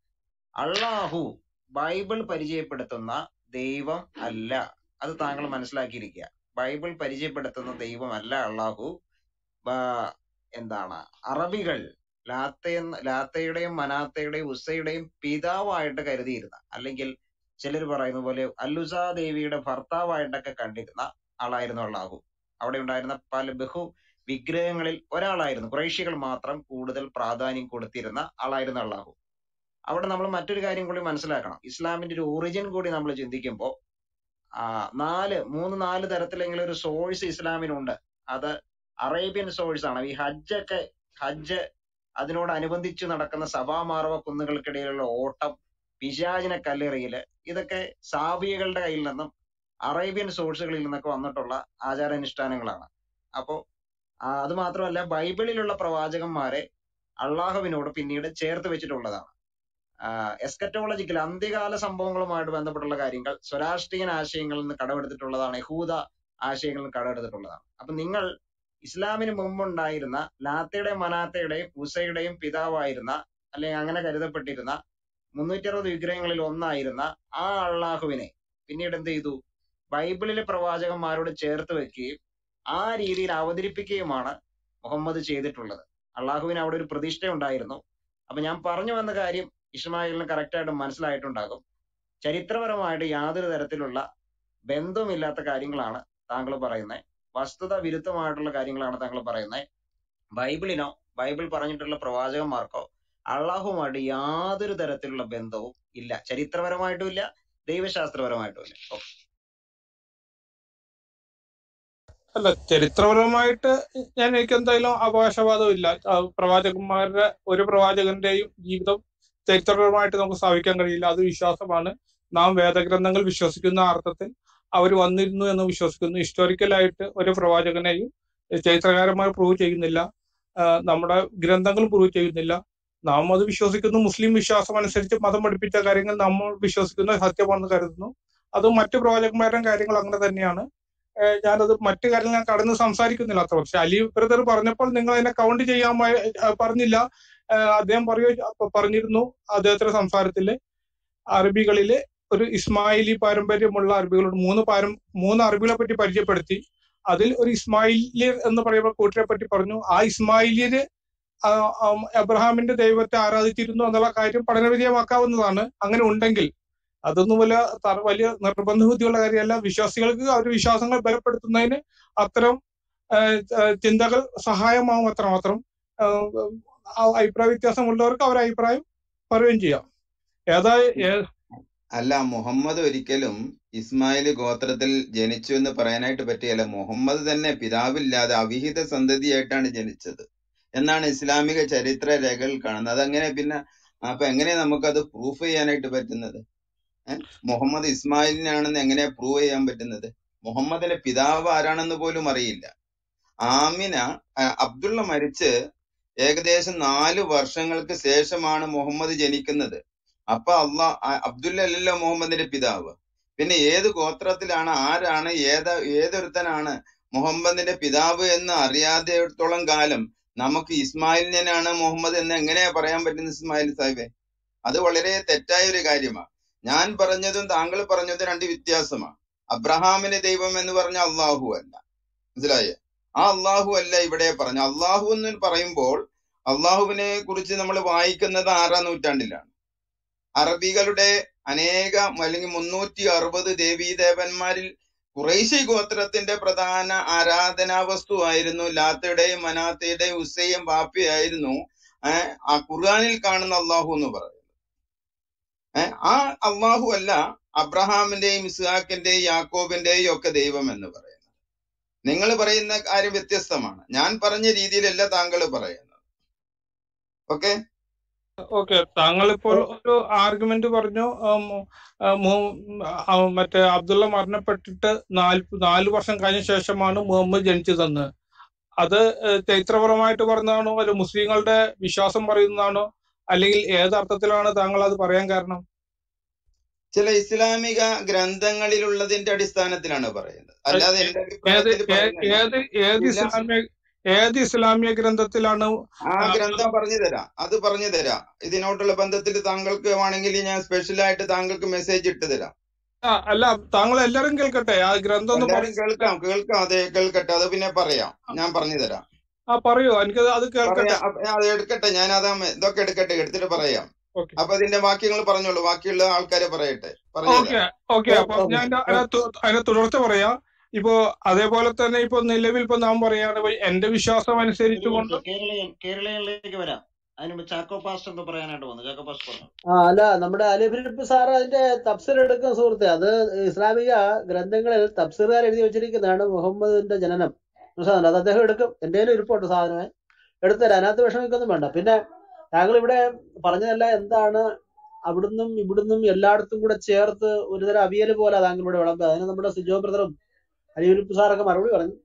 അള്ളാഹു ബൈബിൾ പരിചയപ്പെടുത്തുന്ന ദൈവം അല്ല അത് താങ്കൾ മനസ്സിലാക്കിയിരിക്കുക ബൈബിൾ പരിചയപ്പെടുത്തുന്ന ദൈവമല്ല അള്ളാഹു ബാ- എന്താണ് അറബികൾ ലാത്തയെന്ന് ലാത്തയുടെയും മനാത്തയുടെയും ഉസയുടെയും പിതാവായിട്ട് കരുതിയിരുന്ന അല്ലെങ്കിൽ ചിലർ പറയുന്ന പോലെ അല്ലുസ ദേവിയുടെ ഭർത്താവായിട്ടൊക്കെ കണ്ടിരുന്ന ആളായിരുന്നു അള്ളാഹു അവിടെ ഉണ്ടായിരുന്ന പല ബഹു വിഗ്രഹങ്ങളിൽ ഒരാളായിരുന്നു കുറേശ്യകൾ മാത്രം കൂടുതൽ പ്രാധാന്യം കൊടുത്തിരുന്ന ആളായിരുന്നു അള്ളാഹു അവിടെ നമ്മൾ മറ്റൊരു കാര്യം കൂടി മനസ്സിലാക്കണം ഇസ്ലാമിന്റെ ഒരു ഒറിജിൻ കൂടി നമ്മൾ ചിന്തിക്കുമ്പോൾ ആ നാല് മൂന്ന് നാല് തരത്തിലെങ്കിലും ഒരു സോഴ്സ് ഇസ്ലാമിനുണ്ട് അത് അറേബ്യൻ സോഴ്സ് ആണ് ഈ ഹജ്ജൊക്കെ ഹജ്ജ് അതിനോടനുബന്ധിച്ച് നടക്കുന്ന സഭാമാർവ കുന്നുകൾക്കിടയിലുള്ള ഓട്ടം പിശാചിനെ കല്ലെറിയല് ഇതൊക്കെ സാബിയകളുടെ കയ്യിൽ നിന്നും അറേബ്യൻ സോഴ്സുകളിൽ നിന്നൊക്കെ വന്നിട്ടുള്ള ആചാരാനുഷ്ഠാനങ്ങളാണ് അപ്പോ ആ, അത് മാത്രമല്ല ബൈബിളിലുള്ള പ്രവാചകന്മാരെ അള്ളാഹുവിനോട് പിന്നീട് ചേർത്ത് വെച്ചിട്ടുള്ളതാണ് എസ്കറ്റോളജിക്കൽ അന്ത്യകാല സംഭവങ്ങളുമായിട്ട് ബന്ധപ്പെട്ടുള്ള കാര്യങ്ങൾ സ്വരാഷ്ട്രീയൻ ആശയങ്ങളിൽ നിന്ന് കടമെടുത്തിട്ടുള്ളതാണ് യഹൂദ ആശയങ്ങളിൽ നിന്ന് കടമെടുത്തിട്ടുള്ളതാണ് അപ്പൊ നിങ്ങൾ ഇസ്ലാമിന് മുമ്പുണ്ടായിരുന്ന ലാത്തയുടെയും മനാത്തയുടെയും ഉസയുടെയും പിതാവായിരുന്ന അല്ലെങ്കിൽ അങ്ങനെ കരുതപ്പെട്ടിരുന്ന മുന്നൂറ്റി അറുപത് വിഗ്രഹങ്ങളിൽ ഒന്നായിരുന്ന ആ അള്ളാഹുവിനെ പിന്നീട് എന്ത് ചെയ്തു ബൈബിളിലെ പ്രവാചകന്മാരോട് ചേർത്ത് വെക്കുകയും ആ രീതിയിൽ അവതരിപ്പിക്കുകയുമാണ് മുഹമ്മദ് ചെയ്തിട്ടുള്ളത് അള്ളാഹുവിന് അവിടെ ഒരു പ്രതിഷ്ഠ ഉണ്ടായിരുന്നു അപ്പൊ ഞാൻ പറഞ്ഞു വന്ന കാര്യം ഇസ്മായിലിന് കറക്റ്റ് ആയിട്ട് മനസ്സിലായിട്ടുണ്ടാകും ചരിത്രപരമായിട്ട് യാതൊരു തരത്തിലുള്ള ബന്ധവുമില്ലാത്ത കാര്യങ്ങളാണ് താങ്കൾ പറയുന്നത് വസ്തുത വിരുദ്ധമായിട്ടുള്ള കാര്യങ്ങളാണ് താങ്കൾ പറയുന്നത് ബൈബിളിനോ ബൈബിൾ പറഞ്ഞിട്ടുള്ള പ്രവാചകന്മാർക്കോ അള്ളാഹുമായിട്ട് യാതൊരു തരത്തിലുള്ള ബന്ധവും ഇല്ല ചരിത്രപരമായിട്ടും ഇല്ല ദൈവശാസ്ത്രപരമായിട്ടും ഇല്ല ഓക്കെ അല്ല ചരിത്രപരമായിട്ട് ഞാൻ എനിക്ക് എന്തായാലും അവകാശവാദം ഇല്ല ആ, പ്രവാചകന്മാരുടെ ഒരു പ്രവാചകന്റെയും ജീവിതം ചരിത്രപരമായിട്ട് നമുക്ക് സ്ഥാപിക്കാൻ കഴിയില്ല അത് വിശ്വാസമാണ് നാം വേദഗ്രന്ഥങ്ങൾ വിശ്വസിക്കുന്ന അർത്ഥത്തിൽ അവർ വന്നിരുന്നു എന്ന് വിശ്വസിക്കുന്നു ഹിസ്റ്റോറിക്കലായിട്ട് ഒരു പ്രവാചകനെയും ചരിത്രകാരന്മാർ പ്രൂവ് ചെയ്യുന്നില്ല ആ, നമ്മുടെ ഗ്രന്ഥങ്ങൾ പ്രൂവ് ചെയ്യുന്നില്ല നാം അത് വിശ്വസിക്കുന്നു മുസ്ലിം വിശ്വാസം അനുസരിച്ച് മതം പഠിപ്പിച്ച കാര്യങ്ങൾ നമ്മൾ വിശ്വസിക്കുന്ന സത്യമാണെന്ന് കരുതുന്നു അത് മറ്റു പ്രവാചകന്മാരുടെ കാര്യങ്ങൾ അങ്ങനെ തന്നെയാണ് ഏഹ് ഞാനത് മറ്റു കാര്യങ്ങൾ ഞാൻ കടന്ന് സംസാരിക്കുന്നില്ല അത്ര പക്ഷെ അലി ബ്രദർ പറഞ്ഞപ്പോൾ നിങ്ങൾ അതിനെ കൗണ്ട് ചെയ്യാൻ മ- ഏഹ് പറഞ്ഞില്ല ഏഹ് അദ്ദേഹം പറയുക അപ്പൊ പറഞ്ഞിരുന്നു അദ്ദേഹത്തിന്റെ സംസാരത്തില് അറബികളില് ഒരു ഇസ്മായിലി പാരമ്പര്യമുള്ള അറബികളുണ്ട് മൂന്ന് പാരം മൂന്ന് അറബികളെ പറ്റി പരിചയപ്പെടുത്തി അതിൽ ഒരു ഇസ്മായിലിയർ എന്ന് പറയുന്ന കൂട്ടരെ പറ്റി പറഞ്ഞു ആ ഇസ്മായിലിയര് ആ, ആം, അബ്രഹാമിന്റെ ദൈവത്തെ ആരാധിച്ചിരുന്നു എന്നുള്ള കാര്യം പഠനവിധേയമാക്കാവുന്നതാണ് അങ്ങനെ ഉണ്ടെങ്കിൽ അതൊന്നും വലിയ ത- വലിയ നിർബന്ധ ബുദ്ധിയുള്ള കാര്യമല്ല വിശ്വാസികൾക്ക് അവരുടെ വിശ്വാസങ്ങൾ ബലപ്പെടുത്തുന്നതിന് അത്തരം ആ, ആ, ചിന്തകൾ സഹായമാവും അത്രമാത്രം ആ, ആ, അഭിപ്രായ വ്യത്യാസമുള്ളവർക്ക് അവരുടെ അഭിപ്രായം പറയുകയും ചെയ്യാം ഏതാ ഏ- അല്ല മുഹമ്മദ് ഒരിക്കലും ഇസ്മായിൽ ഗോത്രത്തിൽ ജനിച്ചു എന്ന് പറയാനായിട്ട് പറ്റിയല്ല മുഹമ്മദ് തന്നെ പിതാവില്ലാതെ അവിഹിത സന്തതിയായിട്ടാണ് ജനിച്ചത് എന്നാണ് ഇസ്ലാമിക ചരിത്ര രേഖകൾ കാണുന്നത് അതെങ്ങനെ പിന്നെ അപ്പൊ എങ്ങനെ നമുക്കത് പ്രൂഫ് ചെയ്യാനായിട്ട് പറ്റുന്നത് ഏഹ്? മുഹമ്മദ് ഇസ്മായിലിനാണെന്ന് എങ്ങനെ പ്രൂവ് ചെയ്യാൻ പറ്റുന്നത് മുഹമ്മദിന്റെ പിതാവ് ആരാണെന്ന് പോലും അറിയില്ല ആമിന ആ, അബ്ദുള്ള മരിച്ച് ഏകദേശം നാല് വർഷങ്ങൾക്ക് ശേഷമാണ് മുഹമ്മദ് ജനിക്കുന്നത് അപ്പൊ അള്ളാ അബ്ദുല്ല അല്ലല്ലോ മുഹമ്മദിന്റെ പിതാവ് പിന്നെ ഏത് ഗോത്രത്തിലാണ് ആരാണ് ഏത ഏതൊരുത്തനാണ് മുഹമ്മദിന്റെ പിതാവ് എന്ന് അറിയാതെത്തോളം കാലം നമുക്ക് ഇസ്മായിലിനാണ് മുഹമ്മദ് എന്ന് എങ്ങനെയാ പറയാൻ പറ്റുന്നത് ഇസ്മായിൽ സാഹിബെ അത് വളരെ തെറ്റായ ഒരു കാര്യമാണ് ഞാൻ പറഞ്ഞതും താങ്കൾ പറഞ്ഞതും രണ്ട് വ്യത്യാസമാണ് അബ്രഹാമിന് ദൈവം എന്ന് പറഞ്ഞ അള്ളാഹു അല്ല മനസ്സിലായേ ആ അള്ളാഹു അല്ല ഇവിടെ പറഞ്ഞു അള്ളാഹു എന്ന് പറയുമ്പോൾ അള്ളാഹുവിനെ കുറിച്ച് നമ്മൾ വായിക്കുന്നത് ആറാം നൂറ്റാണ്ടിലാണ് അറബികളുടെ അനേകം അല്ലെങ്കിൽ മുന്നൂറ്റി അറുപത് ദേവീദേവന്മാരിൽ കുറേശ്യ ഗോത്രത്തിന്റെ പ്രധാന ആരാധനാ വസ്തുവായിരുന്നു ലാത്തയുടെയും മനാത്തയുടെയും ഉസയും ബാപ്പയായിരുന്നു ഏഹ് ആ ഖുർആനിൽ കാണുന്ന അള്ളാഹു എന്ന് പറയുന്നത് ഏഹ് ആ അള്ളാഹു അല്ല അബ്രഹാമിന്റെയും ഇസ്ഹാക്കിന്റെയും യാക്കോബിന്റെയും ഒക്കെ ദൈവം എന്ന് പറയുന്നത് നിങ്ങൾ പറയുന്ന കാര്യം വ്യത്യസ്തമാണ് ഞാൻ പറഞ്ഞ രീതിയിലല്ല താങ്കൾ പറയുന്നത് ഓക്കെ ഓക്കെ താങ്കൾ ഇപ്പോൾ ഒരു ആർഗ്യുമെന്റ് പറഞ്ഞു ഉം, ആ, മു- ആ, മറ്റേ അബ്ദുള്ള മരണപ്പെട്ടിട്ട് നാല് നാല് വർഷം കഴിഞ്ഞ ശേഷമാണ് മുഹമ്മദ് ജനിച്ചതെന്ന് അത് ഏഹ്, ചരിത്രപരമായിട്ട് പറഞ്ഞതാണോ അല്ല മുസ്ലിങ്ങളുടെ വിശ്വാസം പറയുന്നതാണോ അല്ലെങ്കിൽ ഏത് അർത്ഥത്തിലാണ് താങ്കൾ അത് പറയാൻ കാരണം ചില ഇസ്ലാമിക ഗ്രന്ഥങ്ങളിലുള്ളതിന്റെ അടിസ്ഥാനത്തിലാണ് പറയുന്നത് അത് അല്ലാതെ എന്റെ ഏത് അഭിപ്രായത്തിൽ ഏ- പറയുന്നതല്ല ഏത് ഏത് ഇസ്ലാം ഇസ്ലാമിക ഏത് ഇസ്ലാമിക ഗ്രന്ഥത്തിലാണ് ആ ആ, ഗ്രന്ഥം പറഞ്ഞു തരാം അത് പറഞ്ഞു തരാം ഇതിനോട്ടുള്ള ബന്ധത്തിൽ താങ്കൾക്ക് വേണമെങ്കിൽ ഞാൻ സ്പെഷ്യൽ ആയിട്ട് താങ്കൾക്ക് മെസ്സേജ് ഇട്ട് തരാം ആ, അല്ല താങ്കൾ എല്ലാരും കേൾക്കട്ടെ ആ ഗ്രന്ഥം ഒന്ന് എല്ലാരും പറ കേൾക്കാം കേൾക്കാം അതെ കേൾക്കട്ടെ അത് പിന്നെ പറയാം ഞാൻ പറഞ്ഞു തരാം ആ പറയൂ എനിക്ക് അത് കേൾക്കട്ടെ പറയാം അപ്പ- അത് എടുക്കട്ടെ ഞാൻ അതാ ഇതൊക്കെ എടുക്കട്ടെ എടുത്തിട്ട് പറയാം ഓക്കെ അപ്പൊ അതിന്റെ വാക്യങ്ങൾ പറഞ്ഞോളൂ ബാക്കിയുള്ള ആൾക്കാരെ പറയട്ടെ പറഞ്ഞു ഓക്കെ തരാം ഓക്കെ അപ്പൊ ഞാൻ അതിന്റെ അതിന്റെ തു- അതിന്റെ തുടർച്ച പറയാം ഇപ്പോ അതേപോലെ തന്നെ ഇപ്പൊ നിലവിൽ ഇപ്പൊ നാം പറയാണ് ഇപ്പൊ എന്റെ വിശ്വാസം ഒരു അനുസരിച്ചുകൊണ്ട് മിനിറ്റ് കേരളീയൻ കേരളീയനിലേക്ക് വരാം അതിന് മുമ്പ് ചാക്കോ പാസ്റ്റ് എന്തോ പറയാനായിട്ട് വന്നു ചാക്കോ പാസ്റ്റ് പറഞ്ഞു ആ അല്ല നമ്മുടെ അലി ഫിലിപ്പ് സാർ അതിന്റെ തഫ്സീർ എടുക്കും സുഹൃത്തെ അത് ഇസ്ലാമിക ഗ്രന്ഥങ്ങളിൽ തഫ്സീറുകാർ എഴുതി വെച്ചിരിക്കുന്നതാണ് മുഹമ്മദിന്റെ ജനനം മനസ്സിലാകുന്നുണ്ടോ അത് അദ്ദേഹം എടുക്കും എന്റെ കയ്യിലും ഇരിപ്പുണ്ട് സാധനമേ എടുത്തരാം അതിനകത്ത് വിഷമിക്കൊന്നും വേണ്ട പിന്നെ താങ്കൾ ഇവിടെ പറഞ്ഞതല്ല എന്താണ് അവിടുന്നും ഇവിടുന്നും എല്ലായിടത്തും കൂടെ ചേർത്ത് ഒരുതരം അവിയൽ പോലെ താങ്കൾ ഇവിടെ വിളമ്പുക അതിന് നമ്മുടെ സിജോ ബ്രദറും അലി ഫിലിപ്പ് സാറൊക്കെ മറുപടി പറഞ്ഞു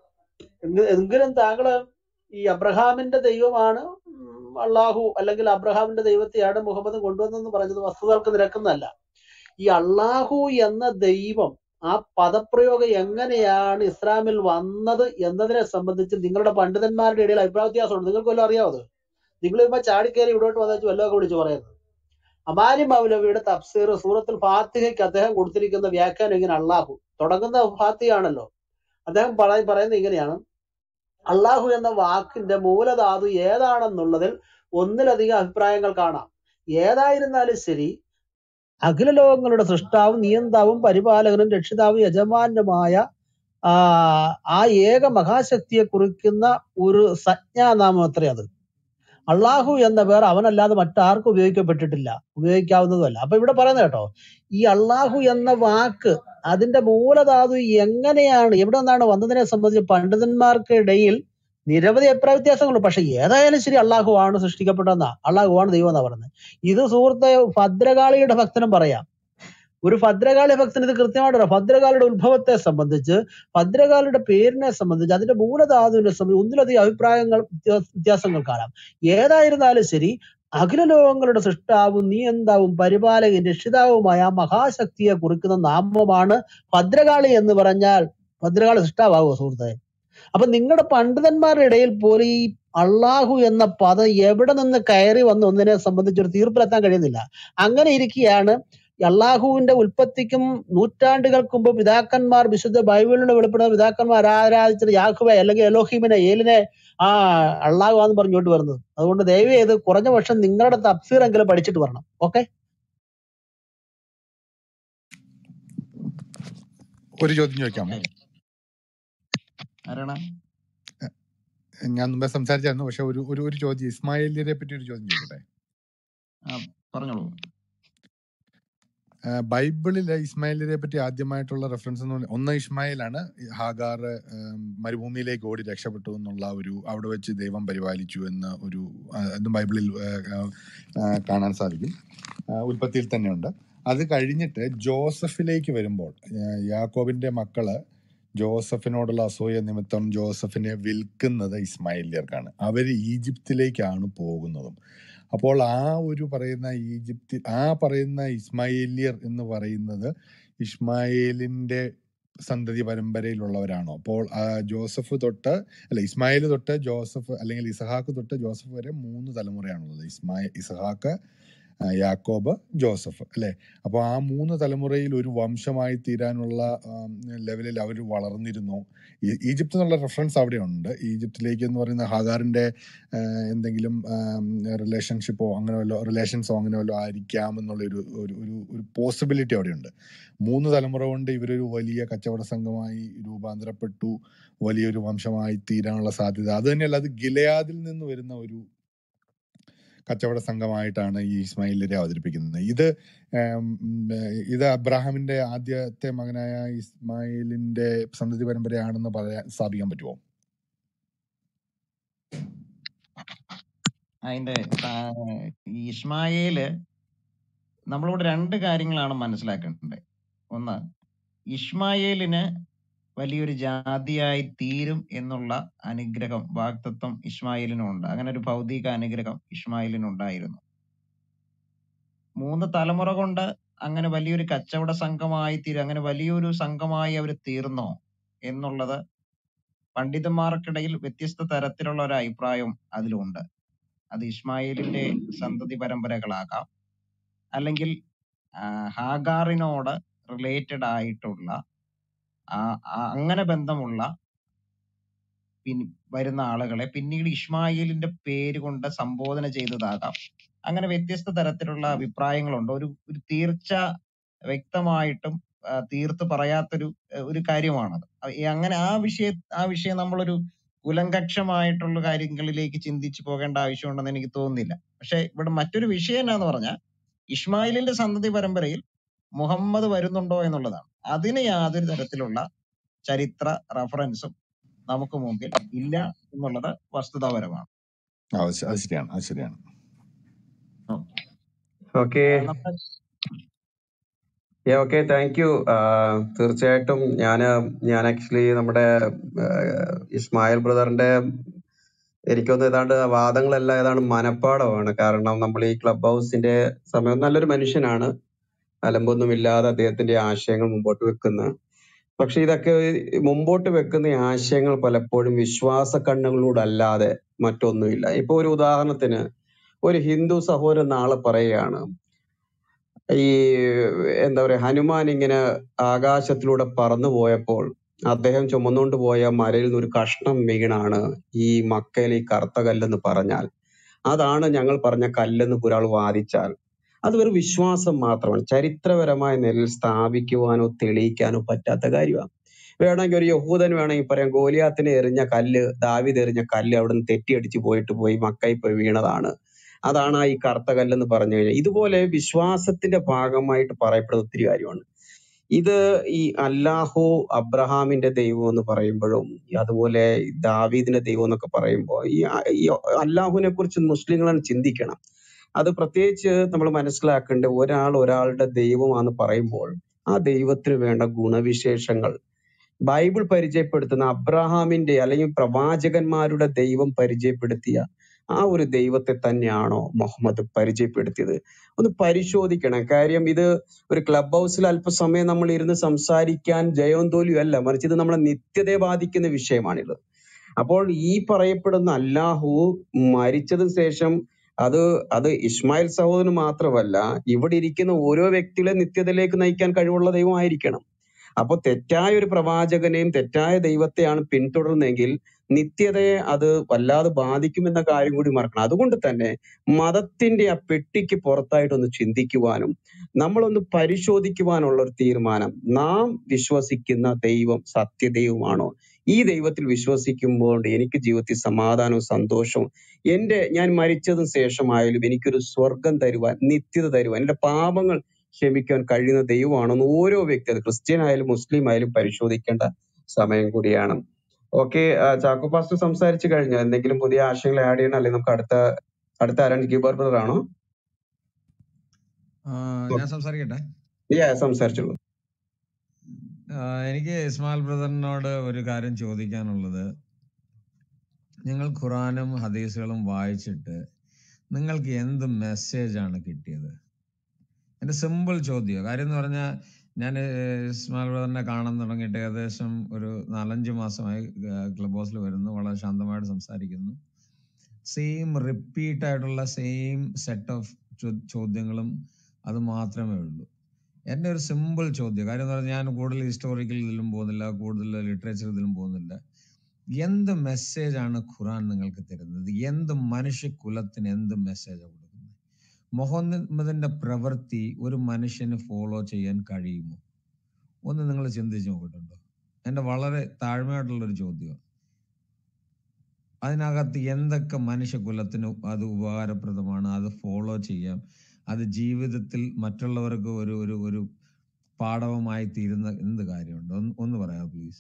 എങ്കി- എങ്കിലും താങ്കള് ഈ അബ്രഹാമിന്റെ ദൈവമാണ് ഉം, അള്ളാഹു അല്ലെങ്കിൽ അബ്രഹാമിന്റെ ദൈവത്തെയാണ് മുഹമ്മദ് കൊണ്ടുവന്നെന്ന് പറഞ്ഞത് വസ്തുതകൾക്ക് നിരക്കുന്നതല്ല ഈ അള്ളാഹു എന്ന ദൈവം ആ പദപ്രയോഗം എങ്ങനെയാണ് ഇസ്ലാമിൽ വന്നത് എന്നതിനെ സംബന്ധിച്ച് നിങ്ങളുടെ പണ്ഡിതന്മാരുടെ ഇടയിൽ അഭിപ്രായ വ്യത്യാസമുണ്ട് നിങ്ങൾക്ക് വല്ലതും അറിയാവോ അത് നിങ്ങൾ ഇപ്പൊ ചാടിക്കയറി ഇവിടോട്ട് വന്നു വല്ലതൊക്കെ വിളിച്ച് പറയുന്നത് അമാരി മൗലവിയുടെ തഫ്സീർ സൂറത്തുൽ ഫാത്തിഹയ്ക്ക് അദ്ദേഹം കൊടുത്തിരിക്കുന്ന വ്യാഖ്യാനം ഇങ്ങനെ അള്ളാഹു തുടങ്ങുന്ന ഫാത്തിഹാണല്ലോ അദ്ദേഹം പറയ- പറയുന്നത് ഇങ്ങനെയാണ് അള്ളാഹു എന്ന വാക്കിന്റെ മൂലധാതു ഏതാണെന്നുള്ളതിൽ ഒന്നിലധികം അഭിപ്രായങ്ങൾ കാണാം ഏതായിരുന്നാലും ശരി അഖില ലോകങ്ങളുടെ സൃഷ്ടാവും നിയന്താവും പരിപാലകനും രക്ഷിതാവും യജമാനുമായ ആ ആ ഏക മഹാശക്തിയെ കുറിക്കുന്ന ഒരു സംജ്ഞാനാമം അത്രേ അത് അള്ളാഹു എന്ന പേർ അവനല്ലാതെ മറ്റാർക്കും ഉപയോഗിക്കപ്പെട്ടിട്ടില്ല ഉപയോഗിക്കാവുന്നതുമല്ല അപ്പൊ ഇവിടെ പറയുന്നത് കേട്ടോ ഈ അള്ളാഹു എന്ന വാക്ക് അതിന്റെ മൂലധാതു എങ്ങനെയാണ് എവിടെ നിന്നാണ് വന്നതിനെ സംബന്ധിച്ച് പണ്ഡിതന്മാർക്ക് ഇടയിൽ നിരവധി അഭിപ്രായ വ്യത്യാസങ്ങളുണ്ട് പക്ഷെ ഏതായാലും ശരി അള്ളാഹു ആണ് സൃഷ്ടിക്കപ്പെട്ടതെന്നാ അള്ളാഹു ആണ് ദൈവം എന്നാ പറയുന്നത് ഇത് സുഹൃത്തെ ഭദ്രകാളിയുടെ ഭക്തനും പറയാം ഒരു ഭദ്രകാളി ഭക്തന് ഇത് കൃത്യമായിട്ട് അറിയാം ഭദ്രകാളിയുടെ ഉത്ഭവത്തെ സംബന്ധിച്ച് ഭദ്രകാളിയുടെ പേരിനെ സംബന്ധിച്ച് അതിന്റെ മൂലധാതുവിനെ സംബന്ധിച്ച് ഒന്നിലധികം അഭിപ്രായങ്ങൾ വ്യത്യാ- വ്യത്യാസങ്ങൾ കാണാം ഏതായിരുന്നാലും ശരി അഖില ലോകങ്ങളുടെ സൃഷ്ടാവും നിയന്താവും പരിപാലകൻ രക്ഷിതാവുമായ ആ മഹാശക്തിയെ കുറിക്കുന്ന നാമമാണ് ഭദ്രകാളി എന്ന് പറഞ്ഞാൽ ഭദ്രകാളി സൃഷ്ടാവോ സുഹൃത്തെ അപ്പൊ നിങ്ങളുടെ പണ്ഡിതന്മാരുടെ ഇടയിൽ പോലും ഈ അള്ളാഹു എന്ന പദം എവിടെ നിന്ന് കയറി വന്ന് ഒന്നിനെ സംബന്ധിച്ച് ഒരു തീർപ്പിലെത്താൻ കഴിയുന്നില്ല അങ്ങനെ ഇരിക്കുകയാണ് അള്ളാഹുവിന്റെ ഉൽപ്പത്തിക്കും നൂറ്റാണ്ടുകൾക്ക് മുമ്പ് പിതാക്കന്മാർ വിശുദ്ധ ബൈബിളിലൂടെ വെളിപ്പെടുന്ന പിതാക്കന്മാർ ആരാധിച്ചത് യാഹുവെ അല്ലെങ്കിൽ എലോഹിമിനെ ഏലിനെ ആ അള്ളാഹു ആന്ന് പറഞ്ഞോട്ട് വരുന്നത് അതുകൊണ്ട് ദയവ് ചെയ്ത് കുറഞ്ഞ പക്ഷം നിങ്ങളുടെ തഫ്സീർ എങ്കിലും പഠിച്ചിട്ട് വരണം ഓക്കെ ഒരു ചോദ്യം ചോദിക്കാമോ ഓക്കെ ആരാണ് ഞാൻ മുമ്പേ സംസാരിച്ചായിരുന്നു പക്ഷെ ഒരു ഒരു ഒരു ചോദ്യം ഇസ്മായിലിനെ പറ്റി ഒരു ചോദ്യം ചോദിക്കട്ടെ ആ പറഞ്ഞോളൂ ആ, ബൈബിളിലെ ഇസ്മായിലിനെ പറ്റി ആദ്യമായിട്ടുള്ള റെഫറൻസ് എന്ന് പറഞ്ഞാൽ ഒന്ന് ഇസ്മായിലാണ് ഹാഗാർ മരുഭൂമിയിലേക്ക് ഓടി രക്ഷപ്പെട്ടു എന്നുള്ള ഒരു അവിടെ വെച്ച് ദൈവം പരിപാലിച്ചു എന്ന ഒരു ആ, അതും ബൈബിളിൽ ആ, ആ, കാണാൻ സാധിക്കും ആ, ഉൽപ്പത്തിയിൽ തന്നെയുണ്ട് അത് കഴിഞ്ഞിട്ട് ജോസഫിലേക്ക് വരുമ്പോൾ ആ, യാക്കോബിന്റെ മക്കള് ജോസഫിനോടുള്ള അസൂയ നിമിത്തം ജോസഫിനെ വിൽക്കുന്നത് ഇസ്മായിലിയർക്കാണ് അവർ ഈജിപ്തിലേക്കാണ് പോകുന്നതും അപ്പോൾ ആ ഒരു പറയുന്ന ഈജിപ്തി ആ പറയുന്ന ഇസ്മായിലിയർ എന്ന് പറയുന്നത് ഇസ്മായിലിന്റെ സന്തതി പരമ്പരയിലുള്ളവരാണോ അപ്പോൾ ആ ജോസഫ് തൊട്ട് അല്ല ഇസ്മായിൽ തൊട്ട് ജോസഫ് അല്ലെങ്കിൽ ഇസഹാക്ക് തൊട്ട് ജോസഫ് വരെ മൂന്ന് തലമുറയാണുള്ളത് ഇസ്മായിൽ ഇസഹാക്ക് ആ, യാക്കോബ് ജോസഫ് അല്ലെ അപ്പോൾ ആ മൂന്ന് തലമുറയിൽ ഒരു വംശമായി തീരാനുള്ള ആം, ലെവലിൽ അവർ വളർന്നിരുന്നു ഈ- ഈജിപ്ത് എന്നുള്ള റെഫറൻസ് അവിടെ ഉണ്ട് ഈജിപ്തിലേക്ക് എന്ന് പറയുന്ന ഹാഗാറിന്റെ ആ, എന്തെങ്കിലും റിലേഷൻഷിപ്പോ അങ്ങനെ വല്ലോ റിലേഷൻസോ അങ്ങനെ വല്ലോ ആയിരിക്കാം എന്നുള്ള ഒരു ഒരു ഒരു ഒരു പോസിബിലിറ്റി അവിടെയുണ്ട് മൂന്ന് തലമുറ കൊണ്ട് ഇവരൊരു വലിയ കച്ചവട സംഘമായി രൂപാന്തരപ്പെട്ടു വലിയൊരു വംശമായി തീരാനുള്ള സാധ്യത അത് തന്നെയല്ല അത് ഗിലയാദിൽ നിന്ന് വരുന്ന ഒരു കച്ചവട സംഘമായിട്ടാണ് ഈ ഇസ്മായിലിനെ അവതരിപ്പിക്കുന്നത് ഇത് ഉം, ഇത് അബ്രാഹാമിന്റെ ആദ്യത്തെ മകനായ ഇസ്മായിലിന്റെ സന്തതി പരമ്പരയാണെന്ന് പറയാൻ സ്ഥാപിക്കാൻ പറ്റുമോ അതിന്റെ ആ, ഈ ഇസ്മായേല് നമ്മളിവിടെ രണ്ട് കാര്യങ്ങളാണ് മനസ്സിലാക്കേണ്ടത് ഒന്ന് ഇസ്മായേലിന് വലിയൊരു ജാതിയായി തീരും എന്നുള്ള അനുഗ്രഹം വാഗ്ദത്വം ഇസ്മായിലിനുണ്ട് അങ്ങനെ ഒരു ഭൗതിക അനുഗ്രഹം ഇസ്മായിലിനുണ്ടായിരുന്നു മൂന്ന് തലമുറ കൊണ്ട് അങ്ങനെ വലിയൊരു കച്ചവട സംഘമായി തീരും അങ്ങനെ വലിയൊരു സംഘമായി അവർ തീർന്നോ എന്നുള്ളത് പണ്ഡിതന്മാർക്കിടയിൽ വ്യത്യസ്ത തരത്തിലുള്ള ഒരു അഭിപ്രായം അതിലുണ്ട് അത് ഇസ്മായിലിന്റെ സന്തതി പരമ്പരകളാകാം അല്ലെങ്കിൽ ആ, ഹാഗാറിനോട് റിലേറ്റഡ് ആയിട്ടുള്ള ആ, ആ, അങ്ങനെ ബന്ധമുള്ള പിൻ- വരുന്ന ആളുകളെ പിന്നീട് ഇസ്മായിലിന്റെ പേര് കൊണ്ട് സംബോധന ചെയ്തതാകാം അങ്ങനെ വ്യത്യസ്ത തരത്തിലുള്ള അഭിപ്രായങ്ങളുണ്ട് ഒരു ഒരു തീർച്ച വ്യക്തമായിട്ടും ആ, തീർത്ത് പറയാത്തൊരു ആ, ഒരു കാര്യമാണത് അ- ഈ അങ്ങനെ ആ വിഷയ ആ വിഷയം നമ്മളൊരു കുലങ്കക്ഷമായിട്ടുള്ള കാര്യങ്ങളിലേക്ക് ചിന്തിച്ചു പോകേണ്ട ആവശ്യമുണ്ടെന്ന് എനിക്ക് തോന്നുന്നില്ല പക്ഷെ ഇവിടെ മറ്റൊരു വിഷയം എന്നാന്ന് പറഞ്ഞാൽ ഇസ്മായിലിന്റെ സന്തതി പരമ്പരയിൽ മുഹമ്മദ് വരുന്നുണ്ടോ എന്നുള്ളതാണ് അതിന് യാതൊരു തരത്തിലുള്ള ചരിത്ര റഫറൻസും നമുക്ക് മുമ്പിൽ ഇല്ല എന്നുള്ളത് വസ്തുതാപരമാണ് ആ, അത് ശ- അത് ശരിയാണ് അത് ശരിയാണ് ഓക്കെ ആ, നമ്മുടെ ഓക്കെ താങ്ക് യു തീർച്ചയായിട്ടും ഞാൻ ഞാൻ ആക്ച്വലി നമ്മുടെ ആ, ഇസ്മായിൽ ബ്രദറിന്റെ എനിക്കൊന്ന് ഏതാണ്ട് വാദങ്ങളെല്ലാം ഏതാണ്ട് മനപ്പാടമാണ് കാരണം നമ്മൾ ഈ ക്ലബ് ഹൗസിന്റെ സമയം നല്ലൊരു മനുഷ്യനാണ് അലമ്പൊന്നുമില്ലാതെ അദ്ദേഹത്തിന്റെ ആശയങ്ങൾ മുമ്പോട്ട് വെക്കുന്ന പക്ഷെ ഇതൊക്കെ മുമ്പോട്ട് വെക്കുന്ന ഈ ആശയങ്ങൾ പലപ്പോഴും വിശ്വാസ കണ്ണുകളിലൂടെ അല്ലാതെ മറ്റൊന്നുമില്ല ഇപ്പൊ ഒരു ഉദാഹരണത്തിന് ഒരു ഹിന്ദു സഹോദരൻ നാളെ പറയുകയാണ് ഈ എന്താ പറയാ ഹനുമാൻ ഇങ്ങനെ ആകാശത്തിലൂടെ പറന്നു പോയപ്പോൾ അദ്ദേഹം ചുമന്നുകൊണ്ട് പോയ മലയിൽ നിന്ന് ഒരു കഷ്ണം വീണാണ് ഈ മക്കയിൽ ഈ കറുത്ത കല്ലെന്ന് പറഞ്ഞാൽ അതാണ് ഞങ്ങൾ പറഞ്ഞ കല്ലെന്ന് ഒരാൾ വാദിച്ചാൽ അത് ഒരു വിശ്വാസം മാത്രമാണ് ചരിത്രപരമായ നിലയിൽ സ്ഥാപിക്കുവാനോ തെളിയിക്കാനോ പറ്റാത്ത കാര്യമാണ് വേണമെങ്കിൽ ഒരു യഹൂദൻ വേണമെങ്കിൽ പറയാം ഗോലിയാത്തിനെ എറിഞ്ഞ കല്ല് ദാവിദ് എറിഞ്ഞ കല്ല് അവിടുന്ന് തെറ്റിയടിച്ച് പോയിട്ട് പോയി മക്കയിൽ പോയി വീണതാണ് അതാണ് ആ ഈ കറുത്ത കല്ലെന്ന് പറഞ്ഞു കഴിഞ്ഞാൽ ഇതുപോലെ വിശ്വാസത്തിന്റെ ഭാഗമായിട്ട് പറയപ്പെടുന്ന ഒത്തിരി കാര്യമാണ് ഇത് ഈ അല്ലാഹു അബ്രഹാമിന്റെ ദൈവം എന്ന് പറയുമ്പോഴും അതുപോലെ ദാവീദിന്റെ ദൈവം എന്നൊക്കെ പറയുമ്പോൾ ഈ അ- ഈ അല്ലാഹുവിനെ കുറിച്ച് മുസ്ലിങ്ങളാണ് ചിന്തിക്കണം അത് പ്രത്യേകിച്ച് നമ്മൾ മനസ്സിലാക്കേണ്ട ഒരാൾ ഒരാളുടെ ദൈവമാണെന്ന് പറയുമ്പോൾ ആ ദൈവത്തിന് വേണ്ട ഗുണവിശേഷങ്ങൾ ബൈബിൾ പരിചയപ്പെടുത്തുന്ന അബ്രഹാമിന്റെ അല്ലെങ്കിൽ പ്രവാചകന്മാരുടെ ദൈവം പരിചയപ്പെടുത്തിയ ആ ഒരു ദൈവത്തെ തന്നെയാണോ മുഹമ്മദ് പരിചയപ്പെടുത്തിയത് ഒന്ന് പരിശോധിക്കണം കാര്യം ഇത് ഒരു ക്ലബ് ഹൗസിൽ അല്പസമയം നമ്മൾ ഇരുന്ന് സംസാരിക്കാൻ ജയവും തോൽവിയും അല്ല മറിച്ച് ഇത് നമ്മളെ നിത്യതയെ ബാധിക്കുന്ന വിഷയമാണിത് അപ്പോൾ ഈ പറയപ്പെടുന്ന അല്ലാഹു മരിച്ചതിന് ശേഷം അത് അത് ഇസ്മായിൽ സഹോദരന് മാത്രമല്ല ഇവിടെ ഇരിക്കുന്ന ഓരോ വ്യക്തികളെ നിത്യതയിലേക്ക് നയിക്കാൻ കഴിവുള്ള ദൈവമായിരിക്കണം അപ്പൊ തെറ്റായ ഒരു പ്രവാചകനെയും തെറ്റായ ദൈവത്തെയാണ് പിന്തുടർന്നെങ്കിൽ നിത്യതയെ അത് വല്ലാതെ ബാധിക്കുമെന്ന കാര്യം കൂടി മറക്കണം അതുകൊണ്ട് തന്നെ മതത്തിന്റെ ആ പെട്ടിക്ക് പുറത്തായിട്ടൊന്ന് ചിന്തിക്കുവാനും നമ്മളൊന്ന് പരിശോധിക്കുവാനുള്ള ഒരു തീരുമാനം നാം വിശ്വസിക്കുന്ന ദൈവം സത്യദൈവമാണോ ഈ ദൈവത്തിൽ വിശ്വസിക്കുമ്പോൾ എനിക്ക് ജീവിതത്തിൽ സമാധാനവും സന്തോഷവും എന്റെ ഞാൻ മരിച്ചതിന് ശേഷമായാലും എനിക്കൊരു സ്വർഗം തരുവാൻ നിത്യത തരുവാൻ എന്റെ പാപങ്ങൾ ക്ഷമിക്കാൻ കഴിയുന്ന ദൈവമാണെന്ന് ഓരോ വ്യക്തി അത് ക്രിസ്ത്യൻ ആയാലും മുസ്ലിം ആയാലും പരിശോധിക്കേണ്ട സമയം കൂടിയാണ് ഓക്കെ ചാക്കോ പാസ്റ്റർ സംസാരിച്ചു കഴിഞ്ഞോ എന്തെങ്കിലും പുതിയ ആശയങ്ങൾ ആഡ് ചെയ്യണം അല്ലെങ്കിൽ നമുക്ക് അടുത്ത അടുത്ത ആരാണ് ഗിബർ ബ്രദർ ആണോ ആ, ഞാൻ സംസാരിക്കട്ടെ Yeah, സംസാരിച്ചോളൂ ആ, എനിക്ക് ഇസ്മായിൽ ബ്രദറിനോട് ഒരു കാര്യം ചോദിക്കാനുള്ളത് നിങ്ങൾ ഖുറാനും ഹദീസുകളും വായിച്ചിട്ട് നിങ്ങൾക്ക് എന്ത് മെസ്സേജ് ആണ് കിട്ടിയത് എന്റെ സിമ്പിൾ ചോദ്യം കാര്യം എന്ന് പറഞ്ഞാൽ ഞാൻ ഇസ്മായിൽ ബ്രദറിനെ കാണാൻ തുടങ്ങിയിട്ട് ഏകദേശം ഒരു നാലഞ്ച് മാസമായി ക്ലബ് ഹൗസിൽ വരുന്നു വളരെ ശാന്തമായിട്ട് സംസാരിക്കുന്നു സെയിം റിപ്പീറ്റ് ആയിട്ടുള്ള സെയിം സെറ്റ് ഓഫ് ചോദ്യങ്ങളും അത് മാത്രമേ ഉള്ളൂ എൻ്റെ ഒരു സിമ്പിൾ ചോദ്യം കാര്യം എന്ന് പറഞ്ഞാൽ ഞാൻ കൂടുതൽ ഹിസ്റ്റോറിക്കൽ ഇതിലും പോകുന്നില്ല കൂടുതൽ ലിറ്ററേച്ചർ ഇതിലും പോകുന്നില്ല എന്ത് മെസ്സേജ് ആണ് ഖുറാൻ നിങ്ങൾക്ക് തരുന്നത് എന്ത് മനുഷ്യ കുലത്തിന് എന്ത് മെസ്സേജാണ് കൊടുക്കുന്നത് മുഹമ്മദിന്റെ പ്രവൃത്തി ഒരു മനുഷ്യന് ഫോളോ ചെയ്യാൻ കഴിയുമോ ഒന്ന് നിങ്ങൾ ചിന്തിച്ച് നോക്കിയിട്ടുണ്ടോ എൻ്റെ വളരെ താഴ്മയായിട്ടുള്ള ഒരു ചോദ്യം അതിനകത്ത് എന്തൊക്കെ മനുഷ്യകുലത്തിന് അത് ഉപകാരപ്രദമാണ് അത് ഫോളോ ചെയ്യാം അത് ജീവിതത്തിൽ മറ്റുള്ളവർക്ക് ഒരു ഒരു ഒരു പാഠവമായി തീരുന്ന എന്ത് കാര്യമുണ്ട് ഒന്ന് ഒന്ന് പറയാമോ പ്ലീസ്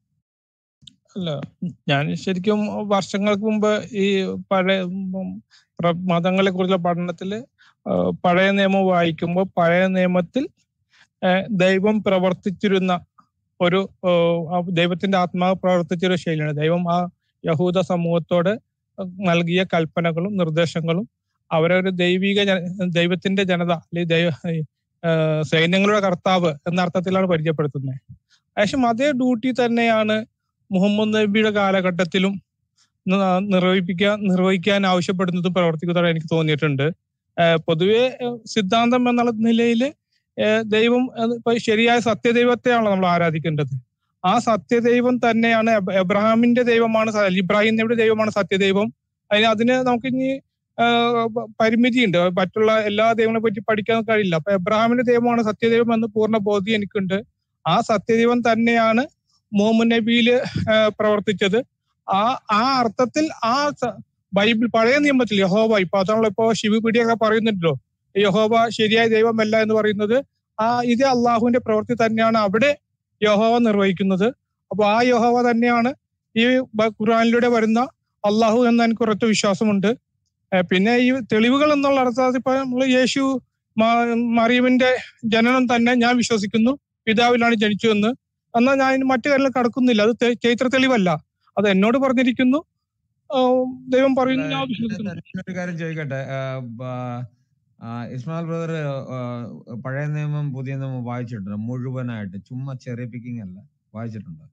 അല്ല ഞാൻ ശരിക്കും വർഷങ്ങൾക്ക് മുമ്പ് ഈ പഴയ മതങ്ങളെ കുറിച്ചുള്ള പഠനത്തില് ആ, പഴയ നിയമം വായിക്കുമ്പോൾ പഴയ നിയമത്തിൽ ആ, ദൈവം പ്രവർത്തിച്ചിരുന്ന ഒരു ആ, ആ ദൈവത്തിന്റെ ആത്മാവ് പ്രവർത്തിച്ചൊരു ശൈലിയാണ് ദൈവം ആ യഹൂദ സമൂഹത്തോട് നൽകിയ കൽപ്പനകളും നിർദ്ദേശങ്ങളും അവരെ ഒരു ദൈവിക ജന- ദൈവത്തിന്റെ ജനത അല്ലെങ്കിൽ ദൈവ ആ, സൈന്യങ്ങളുടെ കർത്താവ് എന്ന അർത്ഥത്തിലാണ് പരിചയപ്പെടുത്തുന്നത് ഏകദേശം അതേ ഡ്യൂട്ടി തന്നെയാണ് മുഹമ്മദ് നബിയുടെ കാലഘട്ടത്തിലും ന- നിർവഹിപ്പിക്കാൻ നിർവഹിക്കാൻ ആവശ്യപ്പെടുന്നതും പ്രവർത്തിക്കുന്നതായി എനിക്ക് തോന്നിയിട്ടുണ്ട് ഏഹ് പൊതുവെ ഏഹ് സിദ്ധാന്തം എന്നുള്ള നിലയിൽ ദൈവം അത് ഇപ്പൊ ശരിയായ സത്യദൈവത്തെയാണല്ലോ നമ്മൾ ആരാധിക്കേണ്ടത് ആ സത്യദൈവം തന്നെയാണ് എബ- എബ്രഹാമിന്റെ ദൈവമാണ് സ- ഇബ്രാഹിം നബിയുടെ ദൈവമാണ് സത്യദൈവം അതിന് അതിന് നമുക്ക് ഇനി ആഹ് പ- പരിമിതിയുണ്ട് മറ്റുള്ള എല്ലാ ദൈവങ്ങളെ പറ്റി പഠിക്കാൻ കഴിയില്ല അപ്പൊ എബ്രഹാമിന്റെ ദൈവമാണ് സത്യദൈവം എന്ന് പൂർണ്ണ ബോധ്യം എനിക്കുണ്ട് ആ സത്യദൈവം തന്നെയാണ് മുഹമ്മദ് നബിയിൽ പ്രവർത്തിച്ചത് ആ ആ അർത്ഥത്തിൽ ആ സ- ബൈബിൾ പഴയ നിയമത്തിൽ യഹോവ ഇപ്പൊ അതാണല്ലോ ഇപ്പോ ശിവപിടിയൊക്കെ പറയുന്നുണ്ടല്ലോ യഹോവ ശരിയായ ദൈവമല്ല എന്ന് പറയുന്നത് ആ ഇത് അള്ളാഹുവിന്റെ പ്രവൃത്തി തന്നെയാണ് അവിടെ യഹോവ നിർവഹിക്കുന്നത് അപ്പൊ ആ യഹോവ തന്നെയാണ് ഈ ബ- ഖുർആനിലൂടെ വരുന്ന അള്ളാഹു എന്ന് എനിക്ക് ഉറച്ച വിശ്വാസമുണ്ട് ഏഹ് പിന്നെ ഈ തെളിവുകൾ എന്നുള്ള അർത്ഥത്തിൽ ഇപ്പൊ നമ്മൾ യേശു മ- മറിയമിന്റെ ജനനം തന്നെ ഞാൻ വിശ്വസിക്കുന്നു പിതാവിലാണ് ജനിച്ചതെന്ന് എന്നാൽ ഞാൻ ഇനി മറ്റു കാര്യങ്ങൾ കടക്കുന്നില്ല അത് തെ- ചരിത്ര തെളിവല്ല അത് എന്നോട് പറഞ്ഞിരിക്കുന്നു ആ, ദൈവം അല്ല പറയുന്നു ഞാൻ ഇതിനകത്ത് വിശ്വസിക്കുന്നു ഞാനൊരു കാര്യം ചോദിക്കട്ടെ ആ, ബ- ആ, ഇസ്മായിൽ ബ്രദർ പഴയ നിയമം പുതിയ നിയമം വായിച്ചിട്ടുണ്ടോ മുഴുവനായിട്ട് ചുമ്മാ ചെറിയ പിക്കിംഗ് അല്ല വായിച്ചിട്ടുണ്ടോ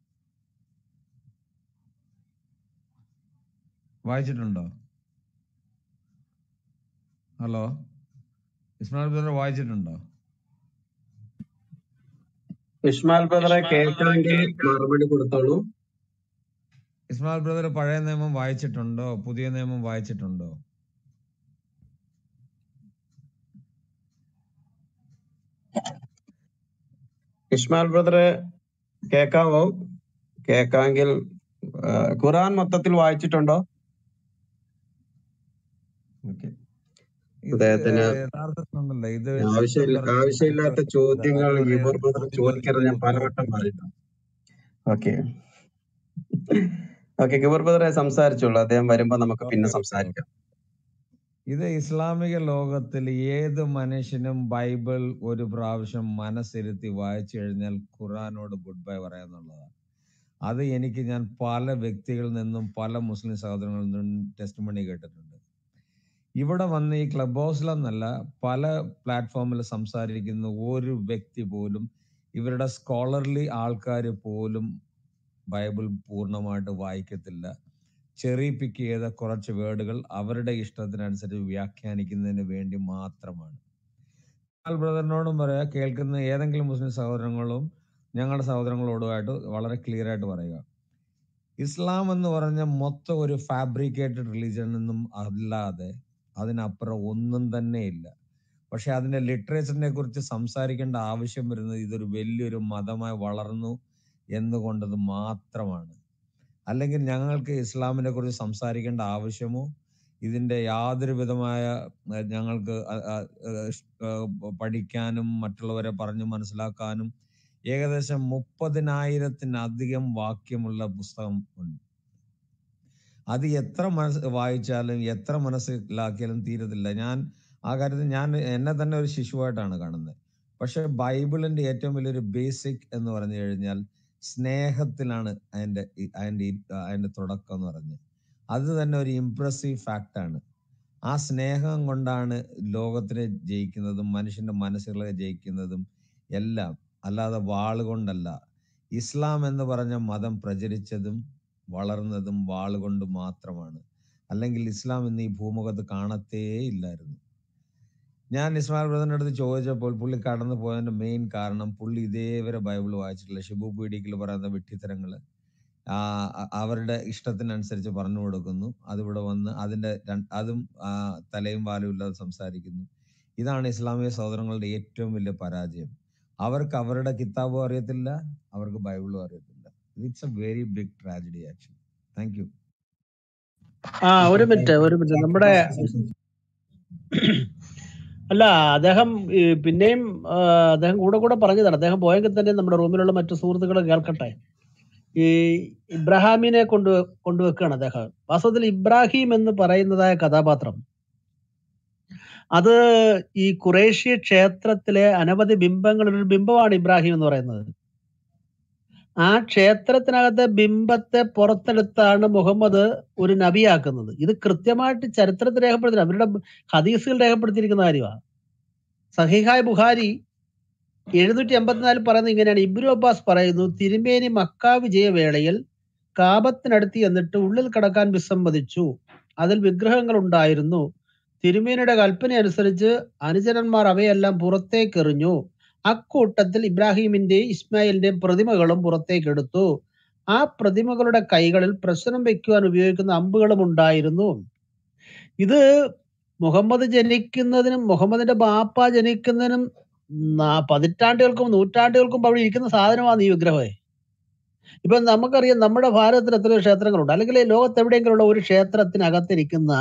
വായിച്ചിട്ടുണ്ടോ ഹലോ ഇസ്മായിൽ ബ്രദർ വായിച്ചിട്ടുണ്ടോ ഇസ്മാൽ ബ്രദറെ കേൾക്കണമെങ്കിൽ മറുപടി കൊടുത്തോളൂ ഇസ്മായിൽ ബ്രദർ പഴയ നിയമം വായിച്ചിട്ടുണ്ടോ പുതിയ നിയമം വായിച്ചിട്ടുണ്ടോ ഇസ്മാൽ ബ്രദറെ കേൾക്കാവോ കേൾക്കാമെങ്കിൽ ആ, ഖുറാൻ മൊത്തത്തിൽ വായിച്ചിട്ടുണ്ടോ ഓക്കെ ഇത് അദ്ദേഹത്തിന് യഥാർത്ഥത്തിലുണ്ടല്ലോ ഇത് ആവശ്യമില്ല ശുദ്ധം പറഞ്ഞ ആവശ്യമില്ലാത്ത സത്യത്തിൽ ചോദ്യങ്ങൾ അതായത് ഗിബർ ബ്രദർ ചോദ്യം ചോദിക്കരുത് ഞാൻ ചോദിക്കുന്നത് പലവട്ടം പറയുന്നു ഓക്കെ ഓക്കെ ഗിബർ ബ്രദറെ സംസാരിച്ചോളൂ അദ്ദേഹം വരുമ്പോ നമുക്ക് ഓക്കെ പിന്നെ ഓക്കെ ഓക്കെ സംസാരിക്കാം ഇത് ഇസ്ലാമിക ലോകത്തിൽ ഏത് മനുഷ്യനും ബൈബിൾ ഒരു പ്രാവശ്യം മനസ്സിരുത്തി വായിച്ചു കഴിഞ്ഞാൽ ഖുറാനോട് ഗുഡ് ബൈ പറയാന്നുള്ളതാണ് അത് എനിക്ക് ഞാൻ പല വ്യക്തികളിൽ നിന്നും പല മുസ്ലിം സഹോദരങ്ങളിൽ നിന്നും ടെസ്റ്റ് മണി കേട്ടിട്ടുണ്ട് ഇവിടെ വന്ന് ഈ ക്ലബ് ഹൗസിലെന്നല്ല പല പ്ലാറ്റ്ഫോമിൽ സംസാരിക്കുന്ന ഒരു വ്യക്തി പോലും ഇവരുടെ സ്കോളർലി ആൾക്കാർ പോലും ബൈബിൾ പൂർണ്ണമായിട്ട് വായിക്കത്തില്ല ചെറി പിക്ക് ചെയ്ത കുറച്ച് വേർഡുകൾ അവരുടെ ഇഷ്ടത്തിനനുസരിച്ച് വ്യാഖ്യാനിക്കുന്നതിന് വേണ്ടി മാത്രമാണ് ആൽ ബ്രദറിനോടും പറയാ കേൾക്കുന്ന ഏതെങ്കിലും മുസ്ലിം സഹോദരങ്ങളും ഞങ്ങളുടെ സഹോദരങ്ങളോടുമായിട്ട് വളരെ ക്ലിയർ ആയിട്ട് പറയുക ഇസ്ലാം എന്ന് പറഞ്ഞ മൊത്തം ഒരു ഫാബ്രിക്കേറ്റഡ് റിലീജിയൻ ഒന്നും അല്ലാതെ അതിനപ്പുറം ഒന്നും തന്നെ ഇല്ല പക്ഷെ അതിന്റെ ലിറ്ററേച്ചറിനെ കുറിച്ച് സംസാരിക്കേണ്ട ആവശ്യം വരുന്നത് ഇതൊരു വലിയൊരു മതമായി വളർന്നു എന്നുകൊണ്ടത് മാത്രമാണ് അല്ലെങ്കിൽ ഞങ്ങൾക്ക് ഇസ്ലാമിനെ കുറിച്ച് സംസാരിക്കേണ്ട ആവശ്യമോ ഇതിന്റെ യാതൊരു വിധമായ ഏഹ്, ഞങ്ങൾക്ക് അ- അ- ഏഹ്, ഷ്- ഏഹ്, പഠിക്കാനും മറ്റുള്ളവരെ പറഞ്ഞു മനസ്സിലാക്കാനും ഏകദേശം മുപ്പതിനായിരത്തിനധികം വാക്യമുള്ള പുസ്തകം ഉണ്ട് അത് എത്ര മനസ് വായിച്ചാലും എത്ര മനസ്സിലാക്കിയാലും തീരത്തില്ല ഞാൻ ആ കാര്യത്തിൽ ഞാൻ എന്നെ തന്നെ ഒരു ശിശുവായിട്ടാണ് കാണുന്നത് പക്ഷെ ബൈബിളിന്റെ ഏറ്റവും വലിയൊരു ബേസിക് എന്ന് പറഞ്ഞു കഴിഞ്ഞാൽ സ്നേഹത്തിലാണ് അതിന്റെ ഈ- അതിന്റെ ഈ- അതിന്റെ തുടക്കം എന്ന് പറഞ്ഞ് അത് തന്നെ ഒരു ഇംപ്രസീവ് ഫാക്റ്റ് ആണ് ആ സ്നേഹം കൊണ്ടാണ് ലോകത്തിനെ ജയിക്കുന്നതും മനുഷ്യന്റെ മനസ്സുകളെ ജയിക്കുന്നതും എല്ലാം അല്ലാതെ വാളുകൊണ്ടല്ല ഇസ്ലാം എന്ന് പറഞ്ഞ മതം പ്രചരിച്ചതും വളർന്നതും വാളുകൊണ്ട് മാത്രമാണ് അല്ലെങ്കിൽ ഇസ്ലാം ഇന്ന് ഈ ഭൂമുഖത്ത് കാണത്തേ ഇല്ലായിരുന്നു ഞാൻ ഇസ്മായിൽ ബ്രദറിന്റെ അടുത്ത് ചോദിച്ചപ്പോൾ പുള്ളി കടന്നു പോയതിന്റെ മെയിൻ കാരണം പുള്ളി ഇതേവരെ ബൈബിൾ വായിച്ചിട്ടില്ല ഷിബു പീഡിക്കിൽ പറയുന്ന വിഡ്ഢിത്തരങ്ങള് ആ അ- അവരുടെ ഇഷ്ടത്തിനനുസരിച്ച് പറഞ്ഞു കൊടുക്കുന്നു അതിവിടെ വന്ന് അതിന്റെ രൺ- അതും ആ, തലയും വാലും ഇല്ലാതെ സംസാരിക്കുന്നു ഇതാണ് ഇസ്ലാമിക സഹോദരങ്ങളുടെ ഏറ്റവും വലിയ പരാജയം അവർക്ക് അവരുടെ കിതാബും അറിയത്തില്ല അവർക്ക് ബൈബിളും അറിയത്തില്ല it's a very big tragedy actually thank you ആ ഒരു മിനിറ്റ് ഒരു മിനിറ്റ് നമ്മുടെ അല്ല അദ്ദേഹം ഈ പിന്നെയും ആ, അദ്ദേഹം കൂടെ കൂടെ പറഞ്ഞതാണ് അദ്ദേഹം പോയെങ്കിൽ തന്നെ നമ്മുടെ റൂമിലുള്ള മറ്റു സുഹൃത്തുക്കൾ കേൾക്കട്ടെ ഈ ഇബ്രാഹിമിനെ കൊണ്ട് കൊണ്ടുവെക്കുകയാണ് അദ്ദേഹം വാസ്തവത്തിൽ ഇബ്രാഹിം എന്ന് പറയുന്നതായ കഥാപാത്രം അത് ഈ കുറേഷ്യ ക്ഷേത്രത്തിലെ അനവധി ബിംബങ്ങളിൽ ഒരു ബിംബമാണ് ഇബ്രാഹിം എന്ന് പറയുന്നത് ആ ക്ഷേത്രത്തിനകത്തെ ബിംബത്തെ പുറത്തെടുത്താണ് മുഹമ്മദ് ഒരു നബിയാക്കുന്നത് ഇത് കൃത്യമായിട്ട് ചരിത്രത്തിൽ രേഖപ്പെടുത്തി അവരുടെ ഹദീസുകൾ രേഖപ്പെടുത്തിയിരിക്കുന്ന കാര്യമാണ് സഹിഹായ് ബുഹാരി എഴുന്നൂറ്റി എൺപത്തിനാലിൽ പറയുന്നത് ഇങ്ങനെയാണ് ഇബ്രു അബ്ബാസ് പറയുന്നു തിരുമേനി മക്ക വിജയവേളയിൽ കാപത്തിനടുത്ത് എന്നിട്ട് ഉള്ളിൽ കടക്കാൻ വിസമ്മതിച്ചു അതിൽ വിഗ്രഹങ്ങൾ ഉണ്ടായിരുന്നു തിരുമേനിയുടെ കൽപ്പന അനുസരിച്ച് അനുചരന്മാർ അവയെല്ലാം പുറത്തേക്കെറിഞ്ഞു അക്കൂട്ടത്തിൽ ഇബ്രാഹിമിന്റെയും ഇസ്മായിലിന്റെയും പ്രതിമകളും പുറത്തേക്കെടുത്തു ആ പ്രതിമകളുടെ കൈകളിൽ പ്രശ്നം വെക്കുവാൻ ഉപയോഗിക്കുന്ന അമ്പുകളും ഉണ്ടായിരുന്നു ഇത് മുഹമ്മദ് ജനിക്കുന്നതിനും മുഹമ്മദിന്റെ ബാപ്പ ജനിക്കുന്നതിനും നാ- പതിറ്റാണ്ടുകൾക്കും നൂറ്റാണ്ടുകൾക്കും അവിടെ ഇരിക്കുന്ന സാധനമാണ് ഈ വിഗ്രഹമേ ഇപ്പൊ നമുക്കറിയാം നമ്മുടെ ഭാരതത്തിൽ എത്രയോ ക്ഷേത്രങ്ങളുണ്ട് അല്ലെങ്കിൽ ലോകത്ത് എവിടെയെങ്കിലുള്ള ഒരു ക്ഷേത്രത്തിനകത്തിരിക്കുന്ന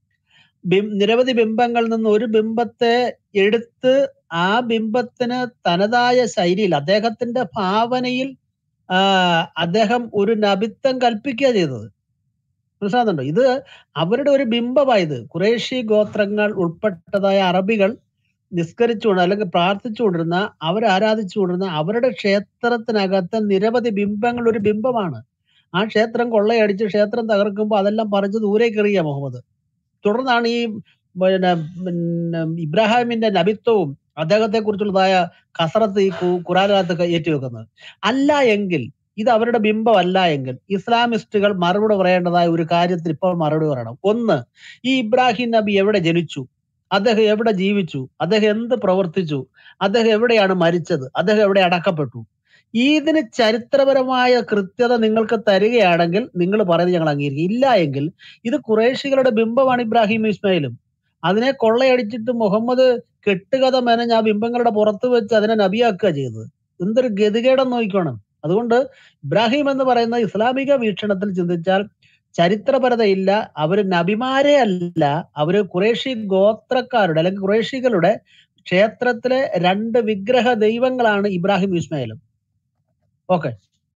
ബിം- നിരവധി ബിംബങ്ങളിൽ നിന്ന് ഒരു ബിംബത്തെ എടുത്ത് ആ ബിംബത്തിന് തനതായ ശൈലിയിൽ അദ്ദേഹത്തിന്റെ ഭാവനയിൽ ആ, അദ്ദേഹം ഒരു നബിത്വം കൽപ്പിക്കുക ചെയ്തത് മനസ്സിലാകുന്നുണ്ടോ ഇത് അവരുടെ ഒരു ബിംബമായത് കുറേശി ഗോത്രങ്ങൾ ഉൾപ്പെട്ടതായ അറബികൾ നിസ്കരിച്ചുകൊണ്ട് അല്ലെങ്കിൽ പ്രാർത്ഥിച്ചുകൊണ്ടിരുന്ന അവർ ആരാധിച്ചുകൊണ്ടിരുന്ന അവരുടെ ക്ഷേത്രത്തിനകത്ത് നിരവധി ബിംബങ്ങൾ ഒരു ബിംബമാണ് ആ ക്ഷേത്രം കൊള്ളയടിച്ച് ക്ഷേത്രം തകർക്കുമ്പോൾ അതെല്ലാം പറിച്ച് ദൂരേക്ക് എറിയുക മുഹമ്മദ് തുടർന്നാണ് ഈ പിന്നെ പിന്നെ ഇബ്രാഹിമിന്റെ നബിത്വവും അദ്ദേഹത്തെ കുറിച്ചുള്ളതായ കസറത്ത് ഈ കു- ഖുറാനകത്ത് ഏറ്റുവെക്കുന്നത് അല്ല എങ്കിൽ ഇത് അവരുടെ ബിംബമല്ല എങ്കിൽ ഇസ്ലാമിസ്റ്റുകൾ മറുപടി പറയേണ്ടതായ ഒരു കാര്യത്തിൽ ഇപ്പോൾ മറുപടി പറയണം ഒന്ന് ഈ ഇബ്രാഹിം നബി എവിടെ ജനിച്ചു അദ്ദേഹം എവിടെ ജീവിച്ചു അദ്ദേഹം എന്ത് പ്രവർത്തിച്ചു അദ്ദേഹം എവിടെയാണ് മരിച്ചത് അദ്ദേഹം എവിടെ അടക്കപ്പെട്ടു ഇതിന് ചരിത്രപരമായ കൃത്യത നിങ്ങൾക്ക് തരികയാണെങ്കിൽ നിങ്ങൾ പറയുന്നത് ഞങ്ങൾ അംഗീകരിക്കും ഇല്ല എങ്കിൽ ഇത് കുറേശികളുടെ ബിംബമാണ് ഇബ്രാഹിം ഇസ്മായിലും അതിനെ കൊള്ളയടിച്ചിട്ട് മുഹമ്മദ് കെട്ടുകഥ മെനഞ്ഞ് ആ ബിംബങ്ങളുടെ പുറത്ത് വെച്ച് അതിനെ നബിയാക്കുക ചെയ്തത് എന്തൊരു ഗതികേടെന്ന് നോക്കണം അതുകൊണ്ട് ഇബ്രാഹിം എന്ന് പറയുന്ന ഇസ്ലാമിക വീക്ഷണത്തിൽ ചിന്തിച്ചാൽ ചരിത്രപരതയില്ല അവര് നബിമാരെ അല്ല അവര് കുറേശി ഗോത്രക്കാരുടെ അല്ലെങ്കിൽ കുറേശികളുടെ ക്ഷേത്രത്തിലെ രണ്ട് വിഗ്രഹ ദൈവങ്ങളാണ് ഇബ്രാഹിം ഇസ്മായിലും okay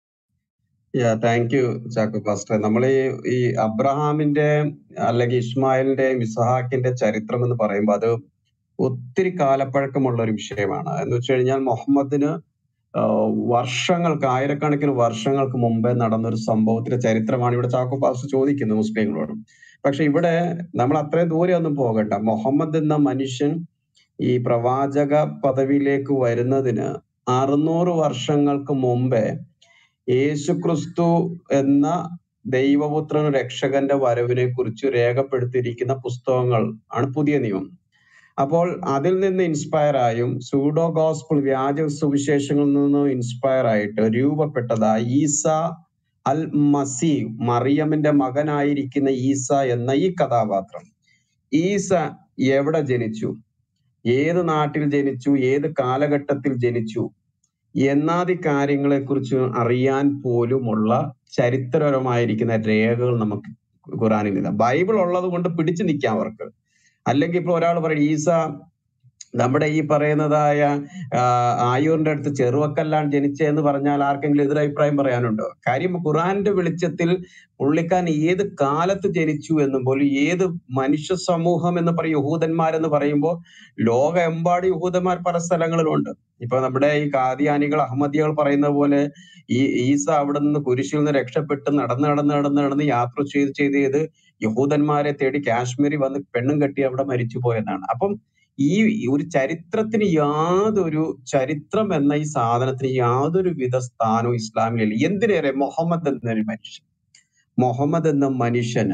yeah thank you Chacko pastor നമ്മൾ ഈ ഈ അബ്രഹാമിന്റെ അല്ലെങ്കിൽ ഇസ്മായിലിന്റെ ഇസ്ഹാക്കിന്റെ ചരിത്രം എന്ന് പറയുമ്പോൾ അത് ഒത്തിരി കാലപ്പഴക്കമുള്ള ഒരു വിഷയമാണ് എന്ന് വെച്ച് കഴിഞ്ഞാൽ മുഹമ്മദിന് ആഹ് വർഷങ്ങൾക്ക് ആയിരക്കണക്കിന് വർഷങ്ങൾക്ക് മുമ്പേ നടന്ന ഒരു സംഭവത്തിന്റെ ചരിത്രമാണ് ഇവിടെ ചാക്കോ പാസ്റ്റർ ചോദിക്കുന്നത് മുസ്ലിങ്ങളോട് പക്ഷെ ഇവിടെ നമ്മൾ അത്രയും ദൂരെ ഒന്നും പോകണ്ട മുഹമ്മദ് എന്ന മനുഷ്യൻ ഈ പ്രവാചക പദവിയിലേക്ക് വരുന്നതിന് അറുന്നൂറ് വർഷങ്ങൾക്ക് മുമ്പേ യേശുക്രിസ്തു എന്ന ദൈവപുത്രൻ രക്ഷകന്റെ വരവിനെ കുറിച്ച് രേഖപ്പെടുത്തിയിരിക്കുന്ന പുസ്തകങ്ങൾ ആണ് പുതിയ നിയമം അപ്പോൾ അതിൽ നിന്ന് ഇൻസ്പയർ ആയും സൂഡോ ഗോസ്പിൾ വ്യാജ സുവിശേഷങ്ങളിൽ നിന്ന് ഇൻസ്പയർ ആയിട്ട് രൂപപ്പെട്ടതായ ഈസ അൽ മസീ മറിയമിന്റെ മകനായിരിക്കുന്ന ഈസ എന്ന ഈ കഥാപാത്രം ഈസ എവിടെ ജനിച്ചു ഏത് നാട്ടിൽ ജനിച്ചു ഏത് കാലഘട്ടത്തിൽ ജനിച്ചു എന്നാദി കാര്യങ്ങളെ കുറിച്ച് അറിയാൻ പോലുമുള്ള ചരിത്രപരമായിരിക്കുന്ന രേഖകൾ നമുക്ക് ഖുറാനിലില്ല ബൈബിൾ ഉള്ളത് കൊണ്ട് പിടിച്ചു നിൽക്കാം അവർക്ക് അല്ലെങ്കിൽ ഇപ്പൊ ഒരാൾ പറയും ഈസ നമ്മുടെ ഈ പറയുന്നതായ ആ, ആയൂറിന്റെ അടുത്ത് ചെറുവക്കല്ലാണ് ജനിച്ചതെന്ന് പറഞ്ഞാൽ ആർക്കെങ്കിലും എതിരഭിപ്രായം പറയാനുണ്ടോ കാര്യം ഖുറാന്റെ വെളിച്ചത്തിൽ പുള്ളിക്കാൻ ഏത് കാലത്ത് ജനിച്ചു എന്നും പോലും ഏത് മനുഷ്യ സമൂഹം എന്ന് പറയും യഹൂദന്മാരെന്ന് പറയുമ്പോൾ ലോകമെമ്പാടും യഹൂദന്മാർ പല സ്ഥലങ്ങളിലുണ്ട് ഇപ്പൊ നമ്മുടെ ഈ കാദിയാനികൾ അഹമ്മദികൾ പറയുന്ന പോലെ ഈ ഈസ അവിടെ നിന്ന് കുരിശിൽ നിന്ന് രക്ഷപ്പെട്ട് നടന്ന് നടന്ന് നടന്ന് നടന്ന് യാത്ര ചെയ്ത് ചെയ്ത് ചെയ്ത് യഹൂദന്മാരെ തേടി കാശ്മീരിൽ വന്ന് പെണ്ണും കെട്ടി അവിടെ മരിച്ചു പോയതാണ് അപ്പം ഈ ഒരു ചരിത്രത്തിന് യാതൊരു ചരിത്രം എന്ന ഈ സാധനത്തിന് യാതൊരു വിധ സ്ഥാനവും ഇസ്ലാമിലില്ല എന്തിനേറെ മുഹമ്മദ് എന്നൊരു മനുഷ്യൻ മുഹമ്മദ് എന്ന മനുഷ്യന്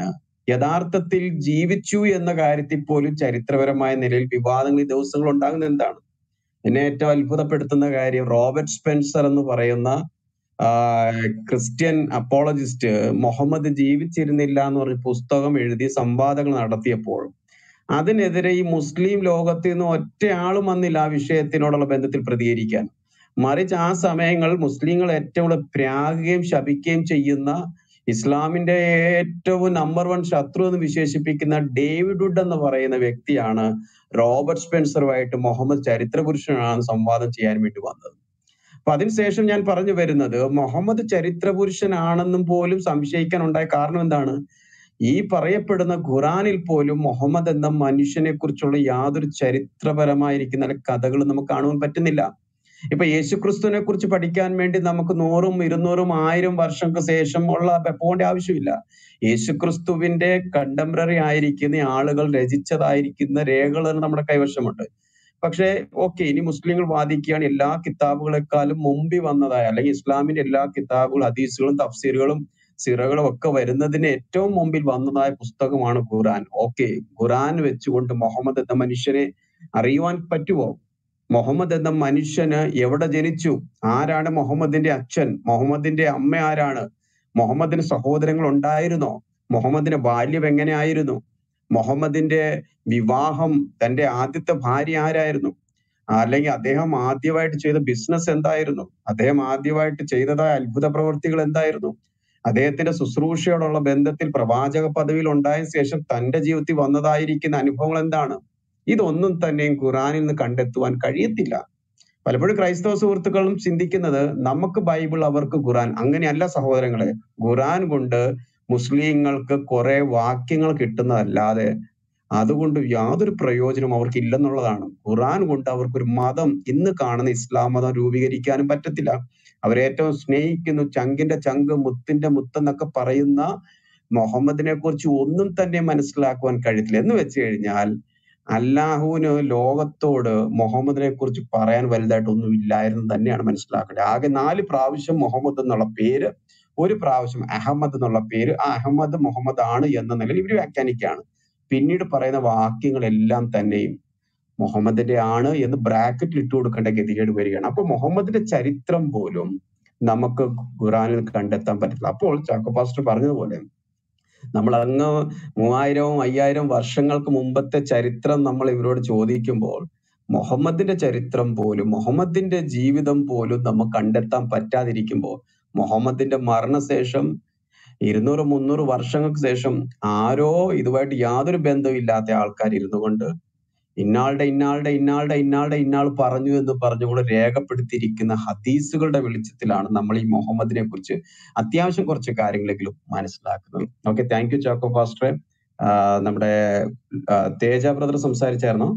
യഥാർത്ഥത്തിൽ ജീവിച്ചു എന്ന കാര്യത്തിൽ പോലും ചരിത്രപരമായ നിലയിൽ വിവാദങ്ങൾ ഈ ദിവസങ്ങൾ ഉണ്ടാകുന്നത് എന്താണ് എന്നെ ഏറ്റവും അത്ഭുതപ്പെടുത്തുന്ന കാര്യം റോബർട്ട് സ്പെൻസർ എന്ന് പറയുന്ന ആ, ക്രിസ്ത്യൻ അപ്പോളജിസ്റ്റ് മുഹമ്മദ് ജീവിച്ചിരുന്നില്ല എന്ന് പറഞ്ഞ പുസ്തകം എഴുതി സംവാദങ്ങൾ നടത്തിയപ്പോൾ അതിനെതിരെ ഈ മുസ്ലിം ലോകത്ത് നിന്ന് ഒറ്റയാളും വന്നില്ല ആ വിഷയത്തിനോടുള്ള ബന്ധത്തിൽ പ്രതികരിക്കാൻ മറിച്ച് ആ സമയങ്ങൾ മുസ്ലിങ്ങൾ ഏറ്റവും കൂടുതൽ പ്രാകുകയും ശപിക്കുകയും ചെയ്യുന്ന ഇസ്ലാമിന്റെ ഏറ്റവും നമ്പർ വൺ ശത്രു എന്ന് വിശേഷിപ്പിക്കുന്ന ഡേവിഡ് വുഡ് എന്ന് പറയുന്ന വ്യക്തിയാണ് റോബർട്ട് സ്പെൻസറുമായിട്ട് മുഹമ്മദ് ചരിത്ര പുരുഷനാണ് സംവാദം ചെയ്യാൻ വേണ്ടി വന്നത് അപ്പൊ അതിനുശേഷം ഞാൻ പറഞ്ഞു വരുന്നത് മുഹമ്മദ് ചരിത്ര പുരുഷനാണെന്നും പോലും സംശയിക്കാൻ ഉണ്ടായ കാരണം എന്താണ് ഈ പറയപ്പെടുന്ന ഖുറാനിൽ പോലും മുഹമ്മദ് എന്ന മനുഷ്യനെ കുറിച്ചുള്ള യാതൊരു ചരിത്രപരമായിരിക്കുന്ന കഥകൾ നമുക്ക് കാണുവാൻ പറ്റുന്നില്ല ഇപ്പൊ യേശുക്രിസ്തുവിനെ കുറിച്ച് പഠിക്കാൻ വേണ്ടി നമുക്ക് നൂറും ഇരുന്നൂറും ആയിരം വർഷങ്ങൾക്ക് ശേഷം ഉള്ള പോകേണ്ട ആവശ്യമില്ല യേശുക്രിസ്തുവിന്റെ കണ്ടംപററി ആയിരിക്കുന്ന ആളുകൾ രചിച്ചതായിരിക്കുന്ന രേഖകൾ നമ്മുടെ കൈവശമുണ്ട് പക്ഷേ ഓക്കെ ഇനി മുസ്ലിങ്ങൾ വാദിക്കുകയാണ് എല്ലാ കിതാബുകളെക്കാളും മുമ്പിൽ വന്നതായ അല്ലെങ്കിൽ ഇസ്ലാമിന്റെ എല്ലാ കിതാബുകളും ഹദീസുകളും തഫ്സീറുകളും സിറകളും ഒക്കെ വരുന്നതിന് ഏറ്റവും മുമ്പിൽ വന്നതായ പുസ്തകമാണ് ഖുറാൻ ഓക്കെ ഖുറാൻ വെച്ചുകൊണ്ട് മുഹമ്മദ് എന്ന മനുഷ്യനെ അറിയുവാൻ പറ്റുമോ മുഹമ്മദ് എന്ന മനുഷ്യന് എവിടെ ജനിച്ചു ആരാണ് മുഹമ്മദിന്റെ അച്ഛൻ മുഹമ്മദിന്റെ അമ്മ ആരാണ് മുഹമ്മദിന് സഹോദരങ്ങൾ ഉണ്ടായിരുന്നോ മുഹമ്മദിന്റെ ബാല്യം എങ്ങനെയായിരുന്നു മുഹമ്മദിന്റെ വിവാഹം തന്റെ ആദ്യത്തെ ഭാര്യ ആരായിരുന്നു അല്ലെങ്കിൽ അദ്ദേഹം ആദ്യമായിട്ട് ചെയ്ത ബിസിനസ് എന്തായിരുന്നു അദ്ദേഹം ആദ്യമായിട്ട് ചെയ്തതായ അത്ഭുത പ്രവൃത്തികൾ എന്തായിരുന്നു അദ്ദേഹത്തിന്റെ ശുശ്രൂഷയോടുള്ള ബന്ധത്തിൽ പ്രവാചക പദവിയിൽ ഉണ്ടായ ശേഷം തന്റെ ജീവിതത്തിൽ വന്നതായിരിക്കുന്ന അനുഭവങ്ങൾ എന്താണ് ഇതൊന്നും തന്നെയും ഖുറാനിൽ നിന്ന് കണ്ടെത്തുവാൻ കഴിയത്തില്ല പലപ്പോഴും ക്രൈസ്തവ സുഹൃത്തുക്കളും ചിന്തിക്കുന്നത് നമുക്ക് ബൈബിൾ അവർക്ക് ഖുറാൻ അങ്ങനെയല്ല സഹോദരങ്ങളെ ഖുറാൻ കൊണ്ട് മുസ്ലിങ്ങൾക്ക് കുറെ വാക്യങ്ങൾ കിട്ടുന്നതല്ലാതെ അതുകൊണ്ട് യാതൊരു പ്രയോജനം അവർക്ക് ഇല്ലെന്നുള്ളതാണ് ഖുറാൻ കൊണ്ട് അവർക്കൊരു മതം ഇന്ന് കാണുന്ന ഇസ്ലാം മതം രൂപീകരിക്കാനും പറ്റത്തില്ല അവരേറ്റവും സ്നേഹിക്കുന്നു ചങ്കിന്റെ ചങ്ക് മുത്തിന്റെ മുത്തെന്നൊക്കെ പറയുന്ന മുഹമ്മദിനെ കുറിച്ച് ഒന്നും തന്നെ മനസ്സിലാക്കുവാൻ കഴിയത്തില്ല എന്ന് വെച്ച് കഴിഞ്ഞാൽ അല്ലാഹുവിന് ലോകത്തോട് മുഹമ്മദിനെ കുറിച്ച് പറയാൻ വലുതായിട്ട് ഒന്നും ഇല്ലായിരുന്നു തന്നെയാണ് മനസ്സിലാക്കേണ്ടത് ആകെ നാല് പ്രാവശ്യം മുഹമ്മദ് എന്നുള്ള പേര് ഒരു പ്രാവശ്യം അഹമ്മദ് എന്നുള്ള പേര് ആ അഹമ്മദ് മുഹമ്മദ് ആണ് എന്ന നിലയിൽ ഇവർ വ്യാഖ്യാനിക്കുകയാണ് പിന്നീട് പറയുന്ന വാക്യങ്ങളെല്ലാം തന്നെയും മുഹമ്മദിന്റെ ആണ് എന്ന് ബ്രാക്കറ്റിൽ ഇട്ട് കൊടുക്കേണ്ട ഗതികേട് വരികയാണ് അപ്പൊ മുഹമ്മദിന്റെ ചരിത്രം പോലും നമുക്ക് ഖുറാനിൽ കണ്ടെത്താൻ പറ്റില്ല അപ്പോൾ ചാക്കോ പാസ്റ്റർ പറഞ്ഞതുപോലെ നമ്മൾ അങ്ങ് മൂവായിരവും അയ്യായിരം വർഷങ്ങൾക്ക് മുമ്പത്തെ ചരിത്രം നമ്മൾ ഇവരോട് ചോദിക്കുമ്പോൾ മുഹമ്മദിന്റെ ചരിത്രം പോലും മുഹമ്മദിന്റെ ജീവിതം പോലും നമുക്ക് കണ്ടെത്താൻ പറ്റാതിരിക്കുമ്പോൾ മുഹമ്മദിന്റെ മരണശേഷം ഇരുന്നൂറ് മുന്നൂറ് വർഷങ്ങൾക്ക് ശേഷം ആരോ ഇതുമായിട്ട് യാതൊരു ബന്ധവും ഇല്ലാത്ത ആൾക്കാർ ഇരുന്നു കൊണ്ട് ഇന്നാളുടെ ഇന്നാളുടെ ഇന്നാളുടെ ഇന്നാളുടെ ഇന്നാൾ പറഞ്ഞു എന്ന് പറഞ്ഞുകൊണ്ട് രേഖപ്പെടുത്തിയിരിക്കുന്ന ഹദീസുകളുടെ വെളിച്ചത്തിലാണ് നമ്മൾ ഈ മുഹമ്മദിനെ കുറിച്ച് അത്യാവശ്യം കുറച്ച് കാര്യങ്ങളെങ്കിലും മനസ്സിലാക്കുന്നത് ഓക്കെ താങ്ക് യു ചാക്കോ പാസ്റ്ററെ ആഹ് നമ്മുടെ ആഹ് തേജ ബ്രദർ സംസാരിച്ചായിരുന്നോ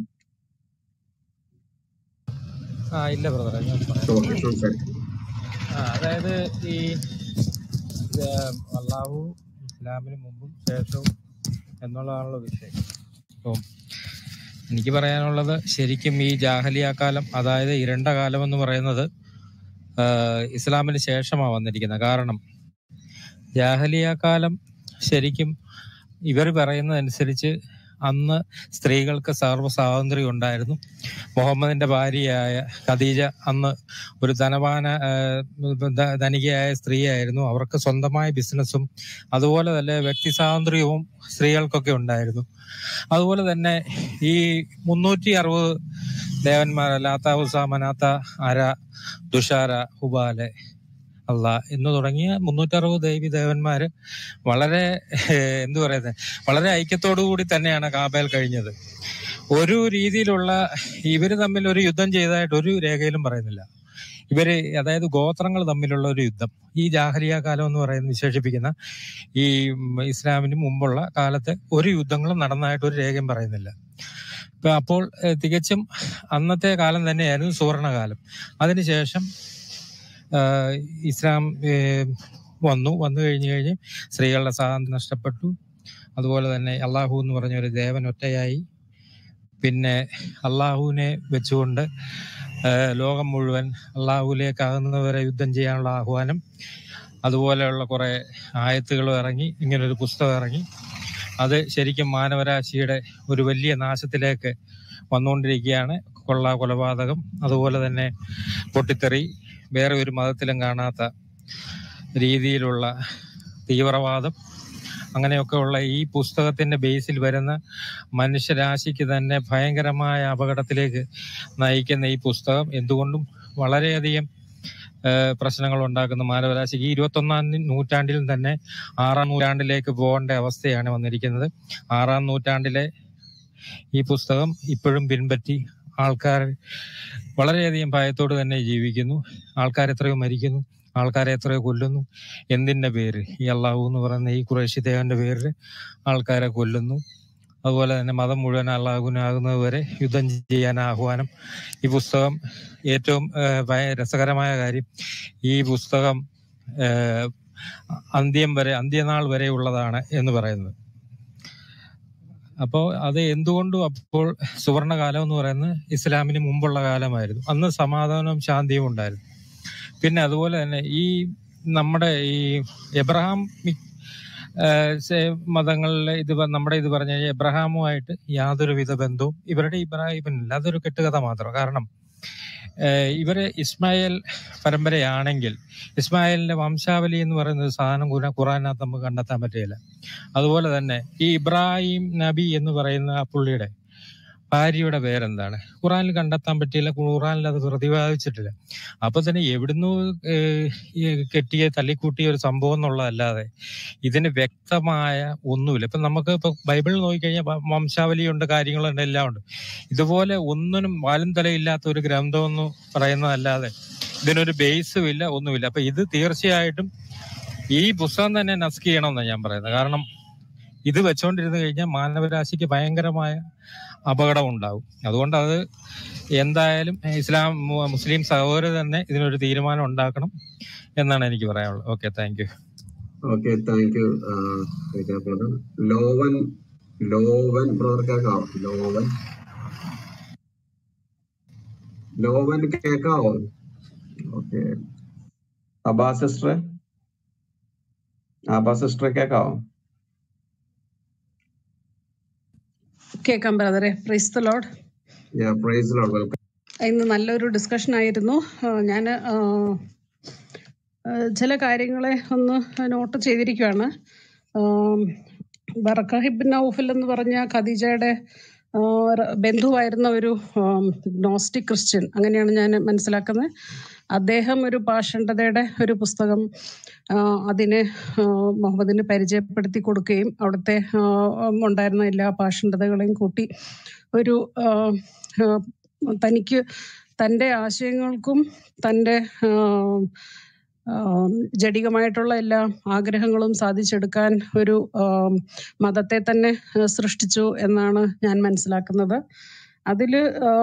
ആ ഇല്ല ബ്രദറെ ഞാൻ പറയാം ഓക്കെ സംസാരിച്ചു ആ അതായത് ഈ ഇത് അള്ളാഹു ഇസ്ലാമിന് മുമ്പും ശേഷവും എന്നുള്ളതാണല്ലോ വിഷയം അപ്പം എനിക്ക് പറയാനുള്ളത് ശരിക്കും ഈ ജാഹലിയ കാലം അതായത് ഇരണ്ട കാലം എന്ന് പറയുന്നത് ആ, ഇസ്ലാമിന് ശേഷമാണ് വന്നിരിക്കുന്നത് കാരണം ജാഹലിയ കാലം ശരിക്കും ഇവർ പറയുന്നതനുസരിച്ച് അന്ന് സ്ത്രീകൾക്ക് സർവ്വ സ്വാതന്ത്ര്യം ഉണ്ടായിരുന്നു മുഹമ്മദിന്റെ ഭാര്യയായ ഖദീജ അന്ന് ഒരു ധനവാന ആ, ധ- ധനികയായ സ്ത്രീയായിരുന്നു അവർക്ക് സ്വന്തമായ ബിസിനസ്സും അതുപോലെ തന്നെ വ്യക്തി സ്വാതന്ത്ര്യവും സ്ത്രീകൾക്കൊക്കെ ഉണ്ടായിരുന്നു അതുപോലെ തന്നെ ഈ മുന്നൂറ്റി അറുപത് ദേവന്മാർ ലാത്ത ഉസ മനാത്ത അര ദുഷാര ഹുബാലെ അല്ല എന്ന് തുടങ്ങിയ മുന്നൂറ്ററുപത് ദേവി ദേവന്മാര് വളരെ ഏഹ്, എന്തു പറയുന്നത് വളരെ ഐക്യത്തോടു കൂടി തന്നെയാണ് കാബയിൽ കഴിഞ്ഞത് ഒരു രീതിയിലുള്ള ഇവര് തമ്മിൽ ഒരു യുദ്ധം ചെയ്തതായിട്ട് ഒരു രേഖയിലും പറയുന്നില്ല ഇവര് അതായത് ഗോത്രങ്ങൾ തമ്മിലുള്ള ഒരു യുദ്ധം ഈ ജാഹലിയ കാലം എന്ന് പറയുന്ന വിശേഷിപ്പിക്കുന്ന ഈ ഉം, ഇസ്ലാമിന് മുമ്പുള്ള കാലത്ത് ഒരു യുദ്ധങ്ങളും നടന്നതായിട്ട് ഒരു രേഖയും പറയുന്നില്ല ഇപ്പൊ അപ്പോൾ ഏഹ്, തികച്ചും അന്നത്തെ കാലം തന്നെയായിരുന്നു സുവർണകാലം അതിനുശേഷം ആഹ്, ഇസ്ലാം ഏഹ്, വന്നു വന്നു കഴിഞ്ഞു കഴിഞ്ഞ് സ്ത്രീകളുടെ സ്വാതന്ത്ര്യം നഷ്ടപ്പെട്ടു അതുപോലെ തന്നെ അള്ളാഹു എന്ന് പറഞ്ഞ ഒരു ദേവൻ ഒറ്റയായി പിന്നെ അള്ളാഹുവിനെ വെച്ചുകൊണ്ട് ആഹ്, ലോകം മുഴുവൻ അള്ളാഹുവിലേക്കാകുന്നവരെ യുദ്ധം ചെയ്യാനുള്ള ആഹ്വാനം അതുപോലെയുള്ള കുറെ ആയത്തുകൾ ഇറങ്ങി ഇങ്ങനൊരു പുസ്തകം ഇറങ്ങി അത് ശരിക്കും മാനവരാശിയുടെ ഒരു വലിയ നാശത്തിലേക്ക് വന്നുകൊണ്ടിരിക്കുകയാണ് കൊള്ള കൊലപാതകം അതുപോലെ തന്നെ പൊട്ടിത്തെറി വേറെ ഒരു മതത്തിലും കാണാത്ത രീതിയിലുള്ള തീവ്രവാദം അങ്ങനെയൊക്കെ ഉള്ള ഈ പുസ്തകത്തിന്റെ ബേസിൽ വരുന്ന മനുഷ്യരാശിക്ക് തന്നെ ഭയങ്കരമായ അപകടത്തിലേക്ക് നയിക്കുന്ന ഈ പുസ്തകം എന്തുകൊണ്ടും വളരെയധികം ഏഹ് പ്രശ്നങ്ങൾ ഉണ്ടാക്കുന്ന മാനവരാശിക്ക് ഈ ഇരുപത്തൊന്നാം നൂറ്റാണ്ടിൽ തന്നെ ആറാം നൂറ്റാണ്ടിലേക്ക് പോകേണ്ട അവസ്ഥയാണ് വന്നിരിക്കുന്നത് ആറാം നൂറ്റാണ്ടിലെ ഈ പുസ്തകം ഇപ്പോഴും പിൻപറ്റി ആൾക്കാർ വളരെയധികം ഭയത്തോട് തന്നെ ജീവിക്കുന്നു ആൾക്കാർ എത്രയോ മരിക്കുന്നു ആൾക്കാരെ എത്രയോ കൊല്ലുന്നു എന്തിന്റെ പേര് ഈ അള്ളാഹു എന്ന് പറയുന്ന ഈ കുറേശി ദേവന്റെ പേരിൽ ആൾക്കാരെ കൊല്ലുന്നു അതുപോലെ തന്നെ മതം മുഴുവൻ അള്ളാഹുവിനാകുന്നത് വരെ യുദ്ധം ചെയ്യാൻ ആഹ്വാനം ഈ പുസ്തകം ഏറ്റവും ഏഹ്, ഭയ- രസകരമായ കാര്യം ഈ പുസ്തകം ഏഹ്, അന്ത്യം വരെ അന്ത്യനാൾ വരെ ഉള്ളതാണ് എന്ന് പറയുന്നത് അപ്പോൾ അത് എന്തുകൊണ്ടും അപ്പോൾ സുവർണകാലം എന്ന് പറയുന്നത് ഇസ്ലാമിന് മുമ്പുള്ള കാലമായിരുന്നു അന്ന് സമാധാനവും ശാന്തിയും ഉണ്ടായിരുന്നു പിന്നെ അതുപോലെ തന്നെ ഈ നമ്മുടെ ഈ എബ്രഹാം മതങ്ങളിലെ ഇത് പ- നമ്മുടെ ഇത് പറഞ്ഞു കഴിഞ്ഞാൽ എബ്രഹാമുമായിട്ട് യാതൊരുവിധ ബന്ധവും ഇവരുടെ ഇബ്രാഹിമിനില്ല അതൊരു കെട്ടുകഥ മാത്രം കാരണം ഏഹ് ഇവര് ഇസ്മായേൽ പരമ്പരയാണെങ്കിൽ ഇസ്മായേലിന്റെ വംശാവലി എന്ന് പറയുന്ന ഒരു സാധനം ഖുറാ- ഖുറാനകത്ത് നമുക്ക് കണ്ടെത്താൻ പറ്റുകയില്ല അതുപോലെ തന്നെ ഈ ഇബ്രാഹിം നബി എന്ന് പറയുന്ന ആ പുള്ളിയുടെ ഭാര്യയുടെ പേരെന്താണ് ഖുറാനിൽ കണ്ടെത്താൻ പറ്റിയില്ല ഖുറാനിൽ അത് പ്രതിപാദിച്ചിട്ടില്ല അപ്പൊ തന്നെ എവിടുന്നു ഏഹ്, ഈ കെട്ടിയ തല്ലിക്കൂട്ടിയ ഒരു സംഭവം എന്നുള്ളതല്ലാതെ ഇതിന് വ്യക്തമായ ഒന്നുമില്ല ഇപ്പൊ നമുക്ക് ഇപ്പൊ ബൈബിൾ നോക്കിക്കഴിഞ്ഞാൽ വ- വംശാവലിയുണ്ട് കാര്യങ്ങളുണ്ട് എല്ലാം ഉണ്ട് ഇതുപോലെ ഒന്നിനും വാലും തലയില്ലാത്ത ഒരു ഗ്രന്ഥം എന്ന് പറയുന്നതല്ലാതെ ഇതിനൊരു ബേസും ഇല്ല ഒന്നുമില്ല അപ്പൊ ഇത് തീർച്ചയായിട്ടും ഈ പുസ്തകം തന്നെ നസ്ക് ചെയ്യണമെന്നാണ് ഞാൻ പറയുന്നത് കാരണം ഇത് വെച്ചോണ്ടിരുന്നു കഴിഞ്ഞാൽ മാനവരാശിക്ക് ഭയങ്കരമായ അപകടം ഉണ്ടാവും അതുകൊണ്ട് അത് എന്തായാലും ഇസ്ലാം മു- മുസ്ലിം സഹോദരർ തന്നെ ഇതിനൊരു തീരുമാനം ഉണ്ടാക്കണം എന്നാണ് എനിക്ക് പറയാനുള്ളത് okay thank you okay thank you brother ലോവൻ ലോവൻ ബ്രദർ കേക്കാവോ ലോവൻ ലോവൻ കേക്കാവോ ഓക്കെ അബാ സിസ്റ്റർ അബാ സിസ്റ്റർ കേക്കാവോ കേൾക്കാം ബ്രദറെ praise the lord praise lord welcome ഇന്ന് നല്ലൊരു ഡിസ്കഷൻ ആയിരുന്നു ഞാൻ ചില കാര്യങ്ങളെ ഒന്ന് നോട്ട് ചെയ്തിരിക്കുകയാണ് ആം, ബറക്കാഹിബ് നൗഫൽ എന്ന് പറഞ്ഞ ഖദീജയുടെ ആ, ര- ബന്ധുവായിരുന്ന ഒരു ഗ്നോസ്റ്റിക് ക്രിസ്ത്യൻ അങ്ങനെയാണ് ഞാൻ മനസ്സിലാക്കുന്നത് അദ്ദേഹം ഒരു പാഷണ്ഡതയുടെ ഒരു പുസ്തകം ആ, അതിനെ ആ, മുഹമ്മദിന് പരിചയപ്പെടുത്തി കൊടുക്കുകയും അവിടുത്തെ ആ, ഉണ്ടായിരുന്ന എല്ലാ പാഷണ്ഡതകളെയും കൂട്ടി ഒരു ആ, ആ, തനിക്ക് തൻ്റെ ആശയങ്ങൾക്കും തൻ്റെ ആ, ആ, ജഡികമായിട്ടുള്ള എല്ലാ ആഗ്രഹങ്ങളും സാധിച്ചെടുക്കാൻ ഒരു ആ, മതത്തെ തന്നെ ആ, സൃഷ്ടിച്ചു എന്നാണ് ഞാൻ മനസ്സിലാക്കുന്നത് അതിൽ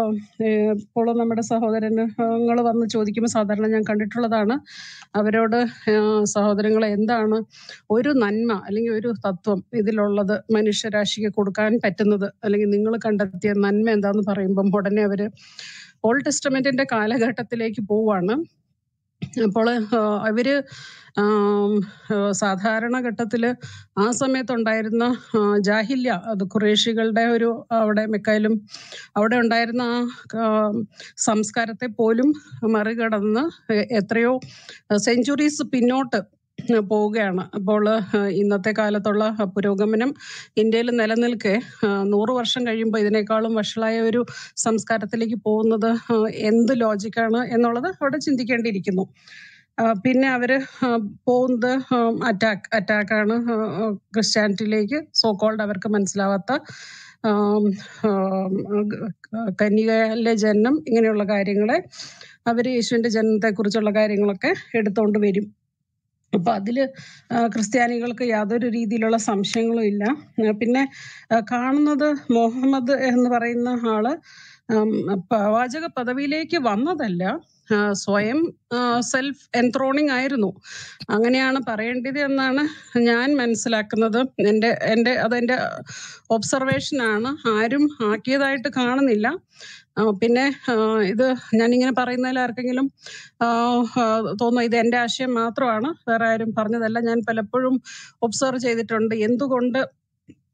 ഇപ്പോൾ നമ്മുടെ സഹോദരങ്ങൾ വന്ന് ചോദിക്കുമ്പോൾ സാധാരണ ഞാൻ കണ്ടിട്ടുള്ളതാണ് അവരോട് ആ, സഹോദരങ്ങളെ എന്താണ് ഒരു നന്മ അല്ലെങ്കിൽ ഒരു തത്വം ഇതിലുള്ളത് മനുഷ്യരാശിക്ക് കൊടുക്കാൻ പറ്റുന്നത് അല്ലെങ്കിൽ നിങ്ങൾ കണ്ടെത്തിയ നന്മ എന്താന്ന് പറയുമ്പം ഉടനെ അവര് ഓൾഡ് ടെസ്റ്റമെന്റിന്റെ കാലഘട്ടത്തിലേക്ക് പോവാണ് അപ്പോൾ അവര് ആം, ആ, സാധാരണഘട്ടത്തില് ആ സമയത്തുണ്ടായിരുന്ന ആ, ജാഹില്യ അത് ഖുറേഷികളുടെ ഒരു അവിടെ മെക്കയിലും അവിടെ ഉണ്ടായിരുന്ന ആ ആ, സംസ്കാരത്തെ പോലും മറികടന്ന് എ- എത്രയോ സെഞ്ചുറീസ് പിന്നോട്ട് പോവുകയാണ് അപ്പോൾ ആ, ഇന്നത്തെ കാലത്തുള്ള പുരോഗമനം ഇന്ത്യയിൽ നിലനിൽക്കെ ആ, നൂറ് വർഷം കഴിയുമ്പോൾ ഇതിനേക്കാളും വഷളായ ഒരു സംസ്കാരത്തിലേക്ക് പോകുന്നത് ആ, എന്ത് ലോജിക്കാണ് എന്നുള്ളത് അവിടെ ചിന്തിക്കേണ്ടിയിരിക്കുന്നു ആ, പിന്നെ അവര് ആ, പോകുന്നത് അറ്റാക്ക് അറ്റാക്കാണ് ക്രിസ്ത്യാനിറ്റിയിലേക്ക് സോ കോൾഡ് അവർക്ക് മനസ്സിലാവാത്ത ആം, ആം, ക- കന്യകയിലെ ജനനം ഇങ്ങനെയുള്ള കാര്യങ്ങളെ അവര് യേശുവിന്റെ ജനനത്തെ കുറിച്ചുള്ള കാര്യങ്ങളൊക്കെ എടുത്തുകൊണ്ട് വരും അപ്പൊ അതില് ആ, ക്രിസ്ത്യാനികൾക്ക് യാതൊരു രീതിയിലുള്ള സംശയങ്ങളും ഇല്ല ആ, പിന്നെ ആ, കാണുന്നത് മുഹമ്മദ് എന്ന് പറയുന്ന ആള് ഉം, പ്രവാചക പദവിയിലേക്ക് വന്നതല്ല ആ, സ്വയം സെൽഫ് എൻത്രോണിങ് ആയിരുന്നു അങ്ങനെയാണ് പറയേണ്ടത് എന്നാണ് ഞാൻ മനസ്സിലാക്കുന്നത് എൻ്റെ എൻ്റെ അതെൻ്റെ ഒബ്സർവേഷൻ ആണ് ആരും ആക്കിയതായിട്ട് കാണുന്നില്ല ആ, പിന്നെ ആ, ഇത് ഞാനിങ്ങനെ പറയുന്നതിൽ ആർക്കെങ്കിലും ആ, ആ, തോന്നുന്നു ഇത് എൻ്റെ ആശയം മാത്രമാണ് വേറെ ആരും പറഞ്ഞതല്ല ഞാൻ പലപ്പോഴും ഒബ്സർവ് ചെയ്തിട്ടുണ്ട് എന്തുകൊണ്ട്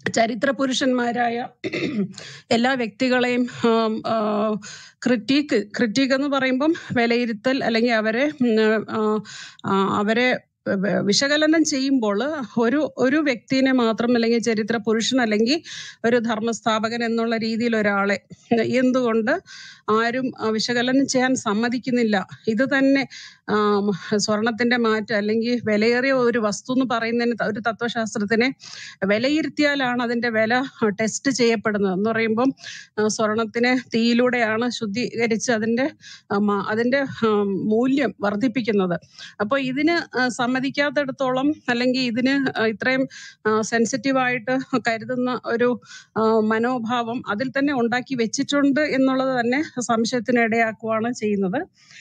ചരിത്ര പുരുഷന്മാരായ എല്ലാ വ്യക്തികളെയും ആം, ആ, ക്രിട്ടീക്ക് ക്രിട്ടീക്ക് എന്ന് പറയുമ്പം വിലയിരുത്തൽ അല്ലെങ്കിൽ അവരെ ഉം, ആ, ആ, അവരെ വ- വിശകലനം ചെയ്യുമ്പോൾ ഒരു ഒരു വ്യക്തിനെ മാത്രം അല്ലെങ്കിൽ ചരിത്ര പുരുഷൻ അല്ലെങ്കിൽ ഒരു ധർമ്മസ്ഥാപകൻ എന്നുള്ള രീതിയിൽ ഒരാളെ എന്തുകൊണ്ട് ആരും ആ, വിശകലനം ചെയ്യാൻ സമ്മതിക്കുന്നില്ല ഇത് തന്നെ ആം, സ്വർണത്തിന്റെ മാറ്റം അല്ലെങ്കിൽ വിലയേറിയ ഒരു വസ്തു എന്ന് പറയുന്നതിന് ത- ഒരു തത്വശാസ്ത്രത്തിനെ വിലയിരുത്തിയാലാണ് അതിന്റെ വില ടെസ്റ്റ് ചെയ്യപ്പെടുന്നത് എന്ന് പറയുമ്പം ആ, സ്വർണത്തിനെ തീയിലൂടെയാണ് ശുദ്ധീകരിച്ച് അതിന്റെ ആ, മ- അതിന്റെ ആ, മൂല്യം വർദ്ധിപ്പിക്കുന്നത് അപ്പോൾ ഇതിന് ആ, സമ്മതിക്കാത്തിടത്തോളം അല്ലെങ്കിൽ ഇതിന് ആ, ഇത്രയും സെൻസിറ്റീവായിട്ട് കരുതുന്ന ഒരു ആ, മനോഭാവം അതിൽ തന്നെ ഉണ്ടാക്കി വെച്ചിട്ടുണ്ട് എന്നുള്ളത് തന്നെ സംശയത്തിന് ഇടയാക്കുകയാണ് ചെയ്യുന്നത്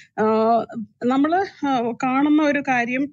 നമ്മൾ കാണുന്ന ഒരു കാര്യം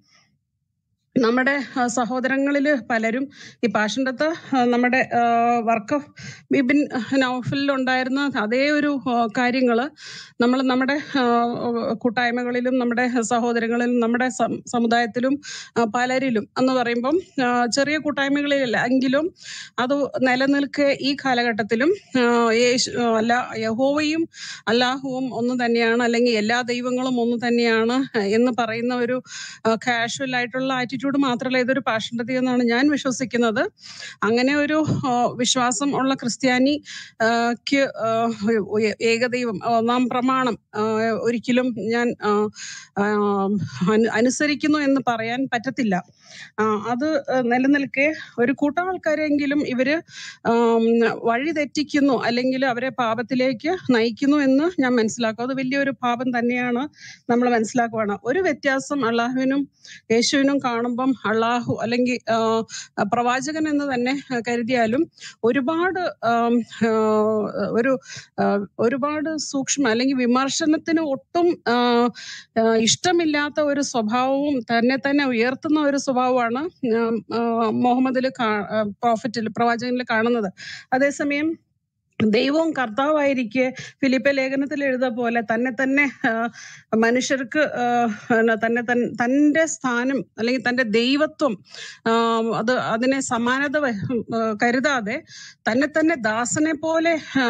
നമ്മുടെ സഹോദരങ്ങളിൽ പലരും ഈ പാഷൻ്റെത്ത് നമ്മുടെ വർക്ക് ഓഫ് ബിബിൻ നൗഫലിൽ ഉണ്ടായിരുന്ന അതേ ഒരു കാര്യങ്ങൾ നമ്മൾ നമ്മുടെ ആ, കൂട്ടായ്മകളിലും നമ്മുടെ സഹോദരങ്ങളിലും നമ്മുടെ സം- സമുദായത്തിലും ആ, പലരിലും എന്ന് പറയുമ്പം ആ, ചെറിയ കൂട്ടായ്മകളിലല്ല എങ്കിലും അത് നിലനിൽക്കെ ഈ കാലഘട്ടത്തിലും ആ, യേശു അല്ല യഹോവയും അല്ലാഹുവും ഒന്ന് തന്നെയാണ് അല്ലെങ്കിൽ എല്ലാ ദൈവങ്ങളും ഒന്ന് തന്നെയാണ് എന്ന് പറയുന്ന ഒരു കാഷ്വൽ ആയിട്ടുള്ള ആറ്റിറ്റ്യൂഡ് മാത്രമല്ല ഇതൊരു പാഷണ്ഡതി എന്നാണ് ഞാൻ വിശ്വസിക്കുന്നത് അങ്ങനെ ഒരു ആ, വിശ്വാസം ഉള്ള ക്രിസ്ത്യാനി ആ, ക്ക് ആ, ഏ- ഏകദൈവം ആ, ഒന്നാം പ്രമാണം ആ, ഒരിക്കലും ഞാൻ ആ, ആ, അനു- അനുസരിക്കുന്നു എന്ന് പറയാൻ പറ്റത്തില്ല ആ, അത് നിലനിൽക്കെ ഒരു കൂട്ടം ആൾക്കാരെങ്കിലും ഇവര് ആം, വഴി തെറ്റിക്കുന്നു അല്ലെങ്കിൽ അവരെ പാപത്തിലേക്ക് നയിക്കുന്നു എന്ന് ഞാൻ മനസ്സിലാക്കും അത് വലിയൊരു പാപം തന്നെയാണ് നമ്മൾ മനസ്സിലാക്കുവാണ് ഒരു വ്യത്യാസം അള്ളാഹുവിനും യേശുവിനും കാണുമ്പം അള്ളാഹു അല്ലെങ്കിൽ ആ, പ്രവാചകൻ എന്ന് തന്നെ കരുതിയാലും ഒരുപാട് ആം, ആ, ഒരു ആ, ഒരുപാട് സൂക്ഷ്മ അല്ലെങ്കിൽ വിമർശനത്തിന് ഒട്ടും ആ, ആ, ഇഷ്ടമില്ലാത്ത ഒരു സ്വഭാവവും തന്നെ തന്നെ ഉയർത്തുന്ന ഒരു സ്വഭാവമാണ് ഉം, ആ, മുഹമ്മദിൽ പ്രോഫറ്റിൽ പ്രവാചകനിൽ കാണുന്നത് അതേസമയം ദൈവവും കർത്താവായിരിക്കെ ഫിലിപ്പ ലേഖനത്തിൽ എഴുത പോലെ തന്നെ തന്നെ ആ, മനുഷ്യർക്ക് ആ, എന്നാ തന്നെ തൻ തൻ്റെ സ്ഥാനം അല്ലെങ്കിൽ തൻ്റെ ദൈവത്വം ആ, അത് അതിനെ സമാനത വ- ആ, കരുതാതെ തന്നെ തന്നെ ദാസനെ പോലെ ആ,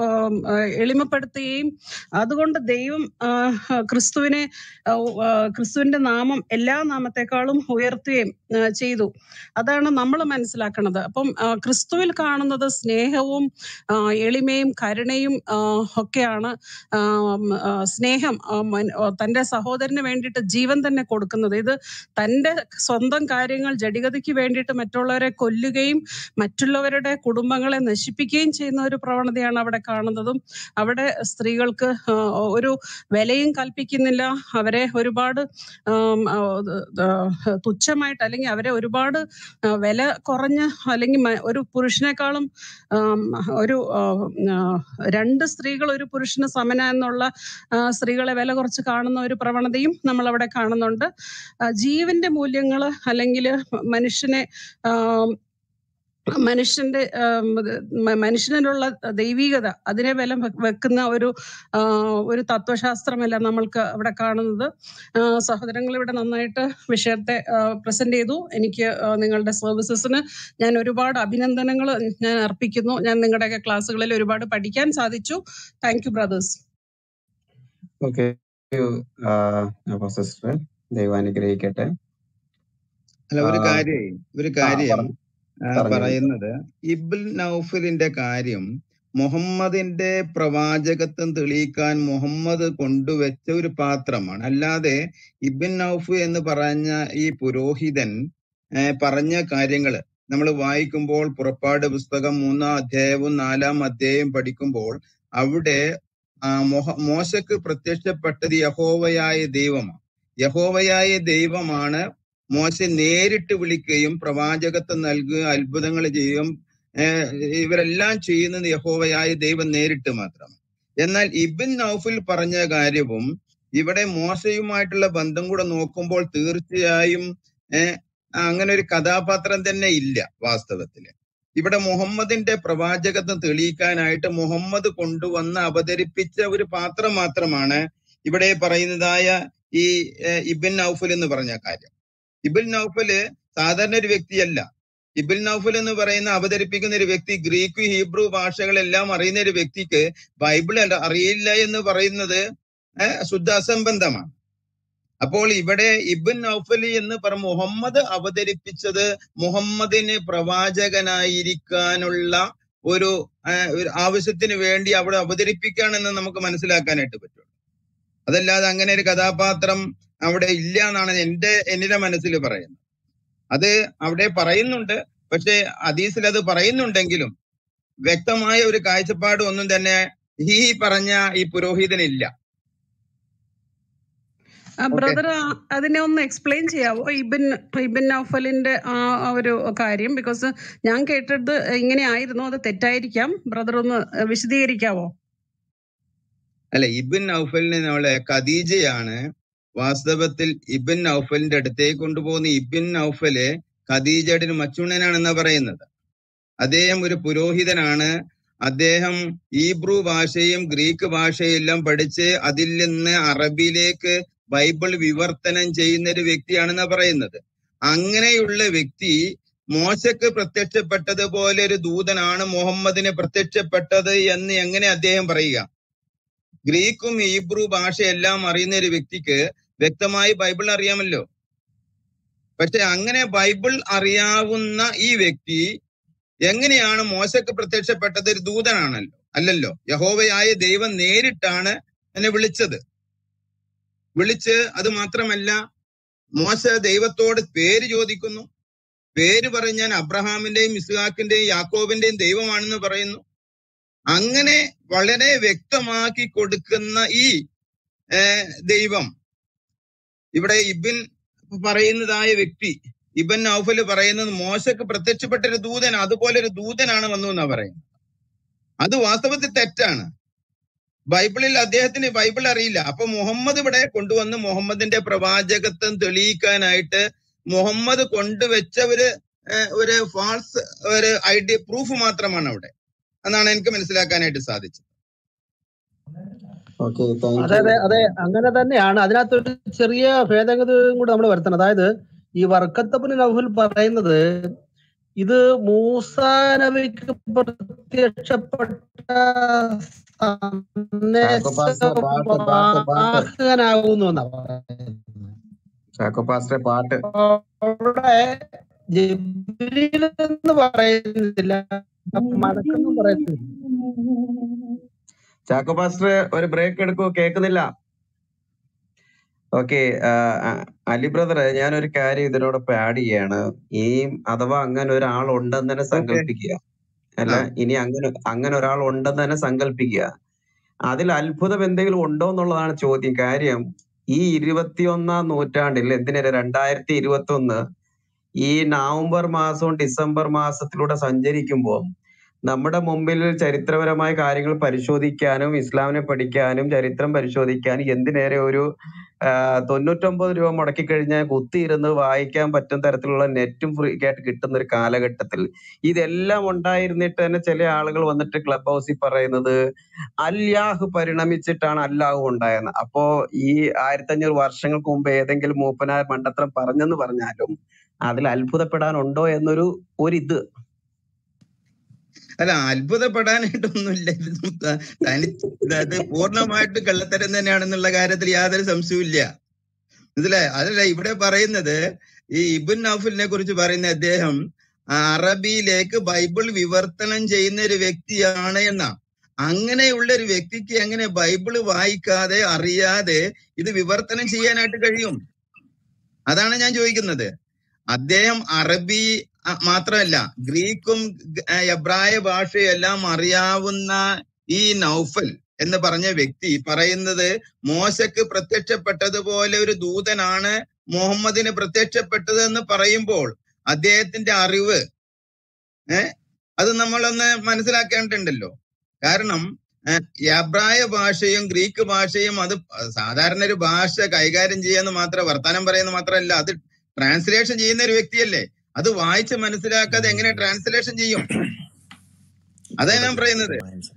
ആ, എളിമപ്പെടുത്തുകയും അതുകൊണ്ട് ദൈവം ആ, ക്രിസ്തുവിനെ ആ, ആ, ക്രിസ്തുവിന്റെ നാമം എല്ലാ നാമത്തെക്കാളും ഉയർത്തുകയും ആ, ചെയ്തു അതാണ് നമ്മൾ മനസ്സിലാക്കുന്നത് അപ്പം ആ, ക്രിസ്തുവിൽ കാണുന്നത് സ്നേഹവും ആ, എളിമയും കരുണയും ആ, ഒക്കെയാണ് ആ, ഉം, ആ, സ്നേഹം ആ, മൻ- ആ, തന്റെ സഹോദരന് വേണ്ടിയിട്ട് ജീവൻ തന്നെ കൊടുക്കുന്നത് ഇത് തന്റെ സ്വന്തം കാര്യങ്ങൾ ജഡികതയ്ക്ക് വേണ്ടിയിട്ട് മറ്റുള്ളവരെ കൊല്ലുകയും മറ്റുള്ളവരുടെ കുടുംബങ്ങളെ നശിപ്പിക്കുകയും ചെയ്യുന്ന ഒരു പ്രവണതയാണ് അവിടെ കാണുന്നതും അവിടെ സ്ത്രീകൾക്ക് ആ, ഒരു വിലയും കൽപ്പിക്കുന്നില്ല അവരെ ഒരുപാട് ആം, ആ, ആ, തുച്ഛമായിട്ട് അല്ലെങ്കിൽ അവരെ ഒരുപാട് ആ, വില കുറഞ്ഞ് അല്ലെങ്കിൽ മ- ഒരു പുരുഷനേക്കാളും ആം, ഒരു ആ, ആ, രണ്ട് സ്ത്രീകൾ ഒരു പുരുഷന് സമന എന്നുള്ള ആ, സ്ത്രീകളെ വില കുറച്ച് കാണുന്ന ഒരു പ്രവണതയും നമ്മൾ അവിടെ കാണുന്നുണ്ട് ആ, ജീവന്റെ മൂല്യങ്ങൾ അല്ലെങ്കിൽ മനുഷ്യനെ ആം, മനുഷ്യന്റെ ആം, ഇത് മ- മനുഷ്യനിലുള്ള ദൈവികത അതിനെ വില വെ- വെക്കുന്ന ഒരു ആ, ഒരു തത്വശാസ്ത്രമല്ല നമ്മൾക്ക് അവിടെ കാണുന്നത് ആ, സഹോദരങ്ങൾ ഇവിടെ നന്നായിട്ട് വിഷയത്തെ പ്രസന്റ് ചെയ്തു എനിക്ക് ആ, നിങ്ങളുടെ സർവീസസിന് ഞാൻ ഒരുപാട് അഭിനന്ദനങ്ങൾ ഞാൻ അർപ്പിക്കുന്നു ഞാൻ നിങ്ങളുടെയൊക്കെ ക്ലാസ്സുകളിൽ ഒരുപാട് പഠിക്കാൻ സാധിച്ചു thank you brothers okay sister ദൈവം അനുഗ്രഹിക്കട്ടെ അല്ല ഒരു ആ, കാര്യേ ഒരു ആ കാര്യം പറഞ്ഞു ആ, പറഞ്ഞു പറയുന്നത് ഇബിൻ നൗഫലിന്റെ കാര്യം മുഹമ്മദിന്റെ പ്രവാചകത്വം തെളിയിക്കാൻ മുഹമ്മദ് കൊണ്ടുവച്ച ഒരു പാത്രമാണ് അല്ലാതെ ഇബിൻ നൗഫ് എന്ന് പറഞ്ഞ ഈ പുരോഹിതൻ ഏ, പറഞ്ഞ കാര്യങ്ങള് നമ്മൾ വായിക്കുമ്പോൾ പുറപ്പാട് പുസ്തകം മൂന്നാം അധ്യായവും നാലാം അധ്യായവും പഠിക്കുമ്പോൾ അവിടെ ആ, മൊഹ മോശക്ക് പ്രത്യക്ഷപ്പെട്ടത് യഹോവയായ ദൈവമാണ് യഹോവയായ ദൈവമാണ് മോശ നേരിട്ട് വിളിക്കുകയും പ്രവാചകത്വം നൽകുകയും അത്ഭുതങ്ങൾ ചെയ്യുകയും ഏർ ഇവരെല്ലാം ചെയ്യുന്നത് യഹോവയായ ദൈവം നേരിട്ട് മാത്രം എന്നാൽ ഇബിൻ നൗഫിൽ പറഞ്ഞ കാര്യവും ഇവിടെ മോശയുമായിട്ടുള്ള ബന്ധം കൂടെ നോക്കുമ്പോൾ തീർച്ചയായും ഏർ അങ്ങനെ ഒരു കഥാപാത്രം തന്നെ ഇല്ല വാസ്തവത്തില് ഇവിടെ മുഹമ്മദിന്റെ പ്രവാചകത്വം തെളിയിക്കാനായിട്ട് മുഹമ്മദ് കൊണ്ടുവന്ന് അവതരിപ്പിച്ച ഒരു പാത്രം മാത്രമാണ് ഇവിടെ പറയുന്നതായ ഈ ഏർ ഇബിൻ നൗഫൽ എന്ന് പറഞ്ഞ കാര്യം ഇബിൻ നൗഫല് സാധാരണ ഒരു വ്യക്തിയല്ല ഇബിൻ നൗഫൽ എന്ന് പറയുന്ന അവതരിപ്പിക്കുന്ന ഒരു വ്യക്തി ഗ്രീക്ക് ഹീബ്രു ഭാഷകളെല്ലാം അറിയുന്ന ഒരു വ്യക്തിക്ക് ബൈബിൾ അല്ല- അറിയില്ല എന്ന് പറയുന്നത് ഏഹ്, ശുദ്ധ അസംബന്ധമാണ് അപ്പോൾ ഇവിടെ ഇബിൻ നൗഫലി എന്ന് പറ മുഹമ്മദ് അവതരിപ്പിച്ചത് മുഹമ്മദിന് പ്രവാചകനായിരിക്കാനുള്ള ഒരു ഏഹ്, ഒരു ആവശ്യത്തിന് വേണ്ടി അവിടെ അവതരിപ്പിക്കുകയാണെന്ന് നമുക്ക് മനസ്സിലാക്കാനായിട്ട് പറ്റും അതല്ലാതെ അങ്ങനെ ഒരു കഥാപാത്രം അവിടെ ഇല്ല എന്നാണ് എന്റെ എന്റെ മനസ്സിൽ പറയുന്നത് അത് അവിടെ പറയുന്നുണ്ട് പക്ഷെ ഹദീസിൽ അത് പറയുന്നുണ്ടെങ്കിലും വ്യക്തമായ ഒരു കാഴ്ചപ്പാട് ഒന്നും തന്നെ ഈ പറഞ്ഞ ഈ പുരോഹിതനില്ല ഓക്കെ ബ്രദർ അതിനെ ഒന്ന് എക്സ്പ്ലെയിൻ ചെയ്യാവോ ഇബിൻ ഇബിൻ നൗഫലിന്റെ ആ ആ ഒരു കാര്യം ബിക്കോസ് ഞാൻ കേട്ടത് ഇങ്ങനെ ആയിരുന്നു അത് തെറ്റായിരിക്കാം ബ്രദർ ഒന്ന് വിശദീകരിക്കാവോ അല്ല ഇബിൻ നൗഫലിനെ നമ്മളെ ഖദീജയാണ് വാസ്തവത്തിൽ ഇബിൻ നൗഫലിന്റെ അടുത്തേക്ക് കൊണ്ടുപോകുന്ന ഇബിൻ നൗഫല് ഖദീജയുടെ ഒരു മച്ചുണ്ണനാണെന്നാ പറയുന്നത് അദ്ദേഹം ഒരു പുരോഹിതനാണ് അദ്ദേഹം ഈബ്രു ഭാഷയും ഗ്രീക്ക് ഭാഷയും എല്ലാം പഠിച്ച് അതിൽ നിന്ന് അറബിയിലേക്ക് ബൈബിൾ വിവർത്തനം ചെയ്യുന്ന ഒരു വ്യക്തിയാണെന്നാ പറയുന്നത് അങ്ങനെയുള്ള വ്യക്തി മോശക്ക് പ്രത്യക്ഷപ്പെട്ടതുപോലെ ഒരു ദൂതനാണ് മുഹമ്മദിന് പ്രത്യക്ഷപ്പെട്ടത് എന്ന് എങ്ങനെ അദ്ദേഹം പറയുക ഗ്രീക്കും ഹീബ്രു ഭാഷയെല്ലാം അറിയുന്ന ഒരു വ്യക്തിക്ക് വ്യക്തമായി ബൈബിൾ അറിയാമല്ലോ പക്ഷെ അങ്ങനെ ബൈബിൾ അറിയാവുന്ന ഈ വ്യക്തി എങ്ങനെയാണ് മോശക്ക് പ്രത്യക്ഷപ്പെട്ടത് ഒരു ദൂതനാണല്ലോ അല്ലല്ലോ യഹോവയായ ദൈവം നേരിട്ടാണ് എന്നെ വിളിച്ചത് വിളിച്ച് അത് മാത്രമല്ല മോശ ദൈവത്തോട് പേര് ചോദിക്കുന്നു പേര് പറഞ്ഞ് ഞാൻ അബ്രഹാമിന്റെയും ഇസ്ഹാക്കിന്റെയും യാക്കോബിന്റെയും ദൈവമാണെന്ന് പറയുന്നു അങ്ങനെ വളരെ വ്യക്തമാക്കി കൊടുക്കുന്ന ഈ ഏർ, ദൈവം ഇവിടെ ഇബിൻ പറയുന്നതായ വ്യക്തി ഇബൻ നൗഫൽ പറയുന്നത് മോശക്ക് പ്രത്യക്ഷപ്പെട്ട ഒരു ദൂതൻ അതുപോലെ ഒരു ദൂതനാണ് വന്നു എന്നാ പറയുന്നത് അത് വാസ്തവത്തിൽ തെറ്റാണ് ബൈബിളിൽ അദ്ദേഹത്തിന് ബൈബിൾ അറിയില്ല അപ്പൊ മുഹമ്മദ് ഇവിടെ കൊണ്ടുവന്ന് മുഹമ്മദിന്റെ പ്രവാചകത്വം തെളിയിക്കാനായിട്ട് മുഹമ്മദ് കൊണ്ടുവച്ച ഒരു ഏഹ്, ഒരു ഫാൾസ് ഒരു ഐഡിയ പ്രൂഫ് മാത്രമാണ് അവിടെ എന്നാണ് എനിക്ക് മനസ്സിലാക്കാനായിട്ട് സാധിച്ചത് ഓക്കെ താങ്ക് അതെ യു അതെ അതെ അങ്ങനെ തന്നെയാണ് അതിനകത്തൊരു ചെറിയ ഭേദഗതിയും കൂടെ നമ്മൾ വരുത്തണം അതായത് ഈ വർക്കത്തപ്പന് നൗഫൽ പറയുന്നത് ഇത് മൂസാ നബിക്ക് പ്രത്യക്ഷപ്പെട്ട ചാക്കോ പാസ്റ്റർ പാട്ട് പാട്ട് പാട്ട് സന്ദേശവാഹകനാകുന്നു എന്നാ പറയുന്നത് ചാക്കോ പാസ്റ്ററെ പാട്ട് അവിടെ ജിബ്രീൽ എന്ന് പറയുന്നില്ല മടക്കെന്നും പറയുന്നില്ല ചാക്കോ പാസ്റ്റർ ഒരു ബ്രേക്ക് എടുക്കൂ കേൾക്കുന്നില്ല ഓക്കെ അലി ബ്രദറെ ഞാനൊരു കാര്യം ഇതിനോടൊപ്പം ആഡ് ചെയ്യാണ് ഈ അഥവാ അങ്ങനെ ഒരാൾ ഉണ്ടെന്ന് തന്നെ ഓക്കെ സങ്കല്പിക്കുക അല്ല ആ ഇനി അങ്ങനെ അങ്ങനെ ഒരാൾ ഉണ്ടെന്ന് തന്നെ സങ്കല്പിക്കുക അതിൽ അത്ഭുതം എന്തെങ്കിലും ഉണ്ടോ എന്നുള്ളതാണ് ചോദ്യം കാര്യം ഈ ഇരുപത്തിയൊന്നാം നൂറ്റാണ്ടിൽ എന്തിനാ രണ്ടായിരത്തി ഇരുപത്തി ഒന്ന് ഈ നവംബർ മാസവും ഡിസംബർ മാസത്തിലൂടെ സഞ്ചരിക്കുമ്പോൾ നമ്മുടെ മുമ്പിൽ ചരിത്രപരമായ കാര്യങ്ങൾ പരിശോധിക്കാനും ഇസ്ലാമിനെ പഠിക്കാനും ചരിത്രം പരിശോധിക്കാനും എന്തിനേറെ ഒരു ആ, തൊണ്ണൂറ്റൊമ്പത് രൂപ മുടക്കി കഴിഞ്ഞാൽ കുത്തിയിരുന്ന് വായിക്കാൻ പറ്റുന്ന തരത്തിലുള്ള നെറ്റും ഫ്രീ ആയിട്ട് കിട്ടുന്ന ഒരു കാലഘട്ടത്തിൽ ഇതെല്ലാം ഉണ്ടായിരുന്നിട്ട് തന്നെ ചില ആളുകൾ വന്നിട്ട് ക്ലബ് ഹൗസിൽ പറയുന്നത് അല്ലാഹ് പരിണമിച്ചിട്ടാണ് അല്ലാഹു ഉണ്ടായെന്ന് അപ്പോ ഈ ആയിരത്തി അഞ്ഞൂറ് വർഷങ്ങൾക്ക് മുമ്പ് ഏതെങ്കിലും മൂപ്പനാർ മണ്ടത്തരം പറഞ്ഞെന്ന് പറഞ്ഞാലും അതിൽ അത്ഭുതപ്പെടാനുണ്ടോ എന്നൊരു ഒരിത് അല്ല അത്ഭുതപ്പെടാനായിട്ടൊന്നുമില്ല ഇത് ത- തനി അത് പൂർണ്ണമായിട്ട് കള്ളത്തരം തന്നെയാണെന്നുള്ള കാര്യത്തിൽ യാതൊരു സംശയവുമില്ല മനസ്സിലായോ അതല്ല ഇവിടെ പറയുന്നത് ഈ ഇബുൻ നൗഫലിനെ കുറിച്ച് പറയുന്ന അദ്ദേഹം അറബിയിലേക്ക് ബൈബിൾ വിവർത്തനം ചെയ്യുന്ന ഒരു വ്യക്തിയാണ് എന്നാ അങ്ങനെയുള്ള ഒരു വ്യക്തിക്ക് എങ്ങനെ ബൈബിള് വായിക്കാതെ അറിയാതെ ഇത് വിവർത്തനം ചെയ്യാനായിട്ട് കഴിയും അതാണ് ഞാൻ ചോദിക്കുന്നത് അദ്ദേഹം അറബി അ- മാത്രമല്ല ഗ്രീക്കും ഗ- ആ, എബ്രായ ഭാഷയും എല്ലാം അറിയാവുന്ന ഈ നൗഫൽ എന്ന് പറഞ്ഞ വ്യക്തി പറയുന്നത് മോശക്ക് പ്രത്യക്ഷപ്പെട്ടതുപോലെ ഒരു ദൂതനാണ് മുഹമ്മദിന് പ്രത്യക്ഷപ്പെട്ടത് എന്ന് പറയുമ്പോൾ അദ്ദേഹത്തിന്റെ അറിവ് ഏഹ് അത് നമ്മളൊന്ന് മനസ്സിലാക്കേണ്ടതുണ്ടല്ലോ കാരണം ഏഹ്, എബ്രായ ഭാഷയും ഗ്രീക്ക് ഭാഷയും അത് സാധാരണ ഒരു ഭാഷ കൈകാര്യം ചെയ്യാന്ന് മാത്രം വർത്താനം പറയുന്ന മാത്രമല്ല അത് ട്രാൻസ്ലേഷൻ ചെയ്യുന്ന ഒരു വ്യക്തിയല്ലേ അത് വായിച്ച് മനസ്സിലാക്കാതെ എങ്ങനെ ട്രാൻസ്ലേഷൻ ചെയ്യും അതാ ഞാൻ പറയുന്നത്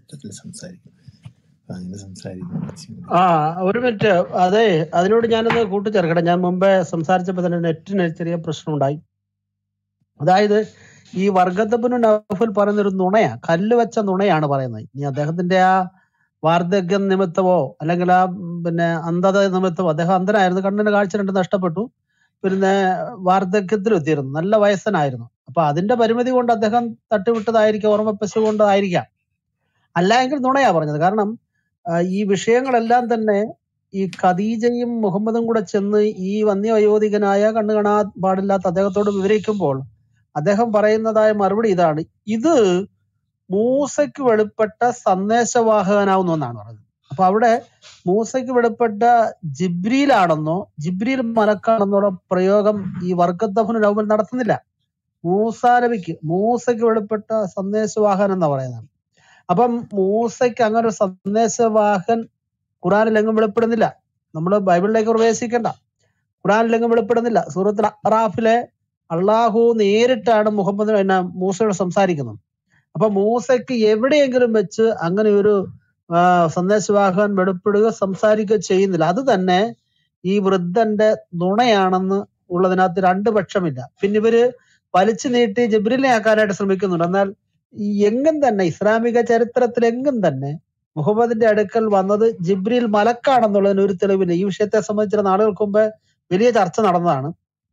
ആ ഒരു മിനിറ്റ് അതെ അതിനോട് ഞാനൊന്ന് കൂട്ടിച്ചേർക്കട്ടെ ഞാൻ മുമ്പേ സംസാരിച്ചപ്പോൾ തന്നെ നെറ്റിന് ചെറിയ പ്രശ്നമുണ്ടായി അതായത് ഈ വർഗത്തപ്പനു നൗഫൽ പറയുന്ന ഒരു നുണയാ കല്ല് വെച്ച നുണയാണ് പറയുന്നത് ഇനി അദ്ദേഹത്തിന്റെ ആ വാർദ്ധക്യം നിമിത്തമോ അല്ലെങ്കിൽ ആ ഉം, പിന്നെ അന്ധത നിമിത്തമോ അദ്ദേഹം അന്ധനായിരുന്നു കണ്ണിന് കാഴ്ച രണ്ട് നഷ്ടപ്പെട്ടു പിന്നെ വാർദ്ധക്യത്തിൽ എത്തിയിരുന്നു നല്ല വയസ്സനായിരുന്നു അപ്പൊ അതിന്റെ പരിമിതി കൊണ്ട് അദ്ദേഹം തട്ടിവിട്ടതായിരിക്കാം ഓർമ്മപ്പശ കൊണ്ടായിരിക്കാം അല്ല എങ്കിൽ നുണയാ പറഞ്ഞത് കാരണം ആ, ഈ വിഷയങ്ങളെല്ലാം തന്നെ ഈ ഖദീജയും മുഹമ്മദും കൂടെ ചെന്ന് ഈ വന്യവയോധികനായ കണ്ണു കാണാൻ പാടില്ലാത്ത അദ്ദേഹത്തോട് വിവരിക്കുമ്പോൾ അദ്ദേഹം പറയുന്നതായ മറുപടി ഇതാണ് ഇത് മൂസയ്ക്ക് വെളിപ്പെട്ട സന്ദേശവാഹകനാവുന്നു എന്നാണ് പറഞ്ഞത് അപ്പൊ അവിടെ മൂസയ്ക്ക് വെളിപ്പെട്ട ജിബ്രീലാണെന്നോ ജിബ്രീൽ മലക്കാണെന്നുള്ള പ്രയോഗം ഈ വർഗദ്ദഫിന് നൗബൽ നടത്തുന്നില്ല മൂസാ നബിക്ക് മൂസയ്ക്ക് വെളിപ്പെട്ട സന്ദേശവാഹൻ എന്നാ പറയുന്നത് അപ്പം മൂസയ്ക്ക് അങ്ങനെ ഒരു സന്ദേശവാഹൻ ഖുറാനിൽ എങ്ങും വെളിപ്പെടുന്നില്ല നമ്മൾ ബൈബിളിലേക്ക് പ്രവേശിക്കണ്ട ഖുറാനിൽ എങ്ങും വെളിപ്പെടുന്നില്ല സൂറത്തുൽ അറാഫിലെ അള്ളാഹു നേരിട്ടാണ് മുഹമ്മദ് പിന്നെ മൂസയോട് സംസാരിക്കുന്നത് അപ്പൊ മൂസയ്ക്ക് എവിടെയെങ്കിലും വെച്ച് അങ്ങനെ ഒരു ആ, സന്ദേശവാഹകൻ വെളിപ്പെടുകയോ സംസാരിക്കുകയോ ചെയ്യുന്നില്ല അത് തന്നെ ഈ വൃദ്ധന്റെ നുണയാണെന്ന് ഉള്ളതിനകത്ത് രണ്ട് പക്ഷമില്ല പിന്നെ ഇവര് വലിച്ചു നീട്ടി ജബ്രിലിനെ ആക്കാനായിട്ട് ശ്രമിക്കുന്നുണ്ട് എന്നാൽ ഈ എങ്ങും തന്നെ ഇസ്ലാമിക ചരിത്രത്തിൽ എങ്ങും തന്നെ മുഹമ്മദിന്റെ അടുക്കൽ വന്നത് ജിബ്രീൽ മലക്കാണെന്നുള്ളതിന് ഒരു തെളിവില്ല ഈ വിഷയത്തെ സംബന്ധിച്ച് നാളുകൾക്ക് മുമ്പ് വലിയ ചർച്ച നടന്നതാണ്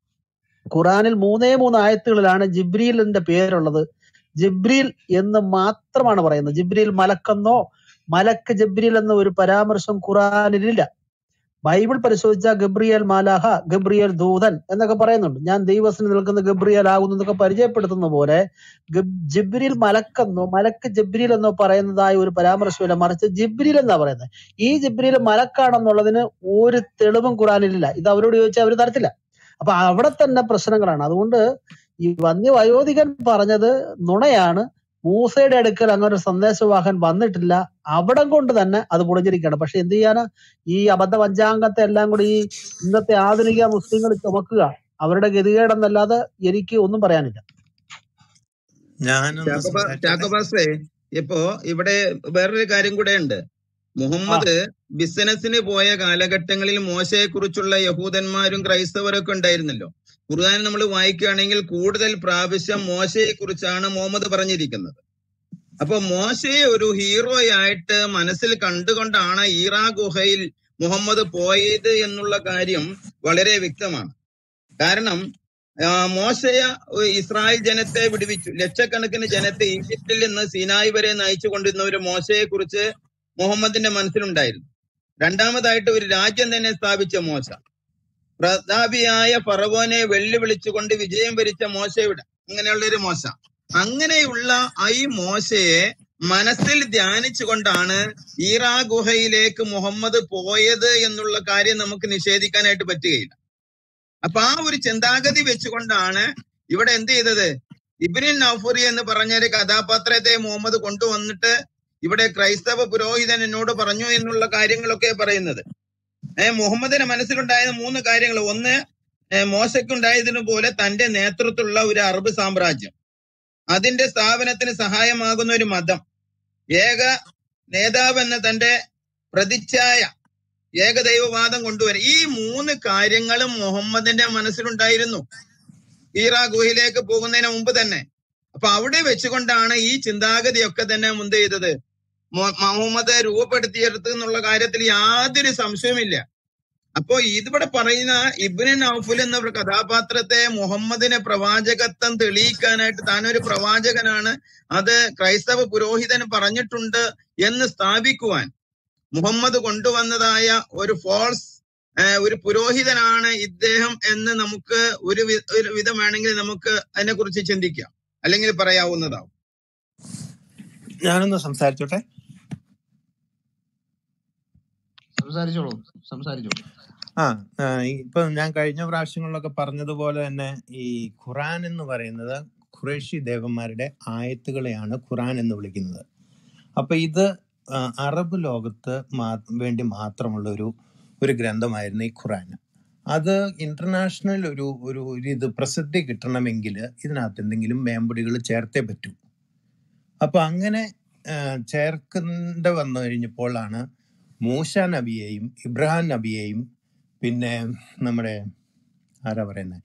ഖുറാനിൽ മൂന്നേ മൂന്ന് ആയത്തുകളിലാണ് ജിബ്രീലിന്റെ പേരുള്ളത് ജിബ്രീൽ എന്ന് മാത്രമാണ് പറയുന്നത് ജിബ്രീൽ മലക്കെന്നോ മലക്ക് ജബ്രീൽ എന്ന ഒരു പരാമർശം ഖുറാനിലില്ല ബൈബിൾ പരിശോധിച്ചാൽ ഗബ്രിയേൽ മാലാഹ ഗബ്രിയേൽ ദൂതൻ എന്നൊക്കെ പറയുന്നുണ്ട് ഞാൻ ദൈവത്തിന് നിൽക്കുന്ന ഗബ്രിയേൽ ആകുന്നു എന്നൊക്കെ പരിചയപ്പെടുത്തുന്ന പോലെ ഗബ്- ജിബ്രീൽ മലക്കെന്നോ മലക്ക് ജബ്രീൽ എന്നോ പറയുന്നതായ ഒരു പരാമർശമില്ല മറിച്ച് ജിബ്രീൽ എന്നാ പറയുന്നത് ഈ ജിബ്രീൽ മലക്കാണെന്നുള്ളതിന് ഒരു തെളിവും ഖുറാനിലില്ല ഇത് അവരോട് ചോദിച്ചാൽ അവർ തരത്തില്ല അപ്പൊ അവിടെ തന്നെ പ്രശ്നങ്ങളാണ് അതുകൊണ്ട് ഈ വന്യവയോധികൻ പറഞ്ഞത് നുണയാണ് മൂസയുടെ അടുക്കൽ അങ്ങനെ ഒരു സന്ദേശവാഹൻ വന്നിട്ടില്ല അവിടം കൊണ്ട് തന്നെ അത് പുളിഞ്ഞിരിക്കുകയാണ് പക്ഷെ എന്ത് ചെയ്യാനാ ഈ അബദ്ധ പഞ്ചാംഗത്തെ എല്ലാം കൂടി ഈ ഇന്നത്തെ ആധുനിക മുസ്ലിങ്ങൾ ചുമക്കുക അവരുടെ ഗതികേടെന്നല്ലാതെ എനിക്ക് ഒന്നും പറയാനില്ല ഞാനൊന്ന് ചാക്കോബ സംസാരിച്ചോട്ടെ ചാക്കോബാസേ ഇപ്പോ ഇവിടെ വേറൊരു കാര്യം കൂടെ ഉണ്ട് ആ മുഹമ്മദ് ബിസിനസിന് പോയ കാലഘട്ടങ്ങളിൽ മോശയെ കുറിച്ചുള്ള യഹൂദന്മാരും ക്രൈസ്തവരൊക്കെ ഉണ്ടായിരുന്നല്ലോ ഖുർആൻ നമ്മൾ വായിക്കുകയാണെങ്കിൽ കൂടുതൽ പ്രാവശ്യം മോശയെ കുറിച്ചാണ് മുഹമ്മദ് പറഞ്ഞിരിക്കുന്നത് അപ്പൊ മോശയെ ഒരു ഹീറോയായിട്ട് മനസ്സിൽ കണ്ടുകൊണ്ടാണ് ഈറാ ഗുഹയിൽ മുഹമ്മദ് പോയത് എന്നുള്ള കാര്യം വളരെ വ്യക്തമാണ് കാരണം ആ, മോശയ ഒരു ഇസ്രായേൽ ജനത്തെ വിടുവിച്ചു ലക്ഷക്കണക്കിന് ജനത്തെ ഈജിപ്തിൽ നിന്ന് സിനായി വരെ നയിച്ചു കൊണ്ടിരുന്ന ഒരു മോശയെ കുറിച്ച് മുഹമ്മദിന്റെ മനസ്സിലുണ്ടായിരുന്നു രണ്ടാമതായിട്ട് ഒരു രാജ്യം തന്നെ സ്ഥാപിച്ച മോശ പ്രതാപിയായ ഫറവോനെ വെല്ലുവിളിച്ചുകൊണ്ട് വിജയം വരിച്ച മോശയുടെ അങ്ങനെയുള്ള ഒരു മോശ അങ്ങനെയുള്ള ആ ഈ മോശയെ മനസ്സിൽ ധ്യാനിച്ചുകൊണ്ടാണ് ഈറാ ഗുഹയിലേക്ക് മുഹമ്മദ് പോയത് എന്നുള്ള കാര്യം നമുക്ക് നിഷേധിക്കാനായിട്ട് പറ്റുകയില്ല അപ്പൊ ആ ഒരു ചിന്താഗതി വെച്ചുകൊണ്ടാണ് ഇവിടെ എന്ത് ചെയ്തത് ഇബ്രിൻ നൗഫുറി എന്ന് പറഞ്ഞ ഒരു കഥാപാത്രത്തെ മുഹമ്മദ് കൊണ്ടുവന്നിട്ട് ഇവിടെ ക്രൈസ്തവ പുരോഹിതൻ എന്നോട് പറഞ്ഞു എന്നുള്ള കാര്യങ്ങളൊക്കെ പറയുന്നത് ഏഹ് മുഹമ്മദിന്റെ മനസ്സിലുണ്ടായ മൂന്ന് കാര്യങ്ങൾ ഒന്ന് ഏഹ് മോശയ്ക്കുണ്ടായതിനു പോലെ തന്റെ നേതൃത്വമുള്ള ഒരു അറബ് സാമ്രാജ്യം അതിന്റെ സ്ഥാപനത്തിന് സഹായമാകുന്ന ഒരു മതം ഏക നേതാവ് എന്ന തന്റെ പ്രതിച്ഛായ ഏകദൈവവാദം കൊണ്ടുവരും ഈ മൂന്ന് കാര്യങ്ങളും മുഹമ്മദിന്റെ മനസ്സിലുണ്ടായിരുന്നു ഈറാ ഗുഹയിലേക്ക് പോകുന്നതിന് മുമ്പ് തന്നെ അപ്പൊ അവിടെ വെച്ചുകൊണ്ടാണ് ഈ ചിന്താഗതിയൊക്കെ തന്നെ മുന്ത് ചെയ്തത് മു- മുഹമ്മദ് രൂപപ്പെടുത്തിയെടുത്ത് എന്നുള്ള കാര്യത്തിൽ യാതൊരു സംശയവുമില്ല അപ്പോ ഇതിവിടെ പറയുന്ന ഇബ്നു നൗഫൽ എന്ന ഒരു കഥാപാത്രത്തെ മുഹമ്മദിനെ പ്രവാചകത്വം തെളിയിക്കാനായിട്ട് താനൊരു പ്രവാചകനാണ് അത് ക്രൈസ്തവ പുരോഹിതൻ പറഞ്ഞിട്ടുണ്ട് എന്ന് സ്ഥാപിക്കുവാൻ മുഹമ്മദ് കൊണ്ടുവന്നതായ ഒരു ഫോൾസ് ഒരു പുരോഹിതനാണ് ഇദ്ദേഹം എന്ന് നമുക്ക് ഒരു വി- ഒരു വിധം വേണമെങ്കിൽ നമുക്ക് അതിനെക്കുറിച്ച് ചിന്തിക്കാം അല്ലെങ്കിൽ പറയാവുന്നതാവും ഞാനൊന്ന് സംസാരിച്ചോട്ടെ സംസാരിച്ചോളൂ സംസാരിച്ചോളൂ ആ ആ, ഇപ്പൊ ഞാൻ കഴിഞ്ഞ പ്രാവശ്യങ്ങളിലൊക്കെ പറഞ്ഞതുപോലെ തന്നെ ഈ ഖുറാൻ എന്ന് പറയുന്നത് ഖുറേഷി ദേവന്മാരുടെ ആയത്തുകളെയാണ് ഖുറാൻ എന്ന് വിളിക്കുന്നത് അപ്പൊ ഇത് ആ, അറബ് ലോകത്ത് മാ- വേണ്ടി മാത്രമുള്ള ഒരു ഒരു ഗ്രന്ഥമായിരുന്നു ഈ ഖുറാൻ അത് ഇന്റർനാഷണൽ ഒരു ഒരു ഒരു ഇത് പ്രസിദ്ധി കിട്ടണമെങ്കിൽ ഇതിനകത്ത് എന്തെങ്കിലും മേമ്പൊടികൾ ചേർത്തേ പറ്റൂ അപ്പൊ അങ്ങനെ ആ, ചേർക്കേണ്ട വന്നു കഴിഞ്ഞപ്പോഴാണ് മൂസ നബിയെയും ഇബ്രാഹിം നബിയെയും പിന്നെ നമ്മുടെ ആരാ പറയുന്നത്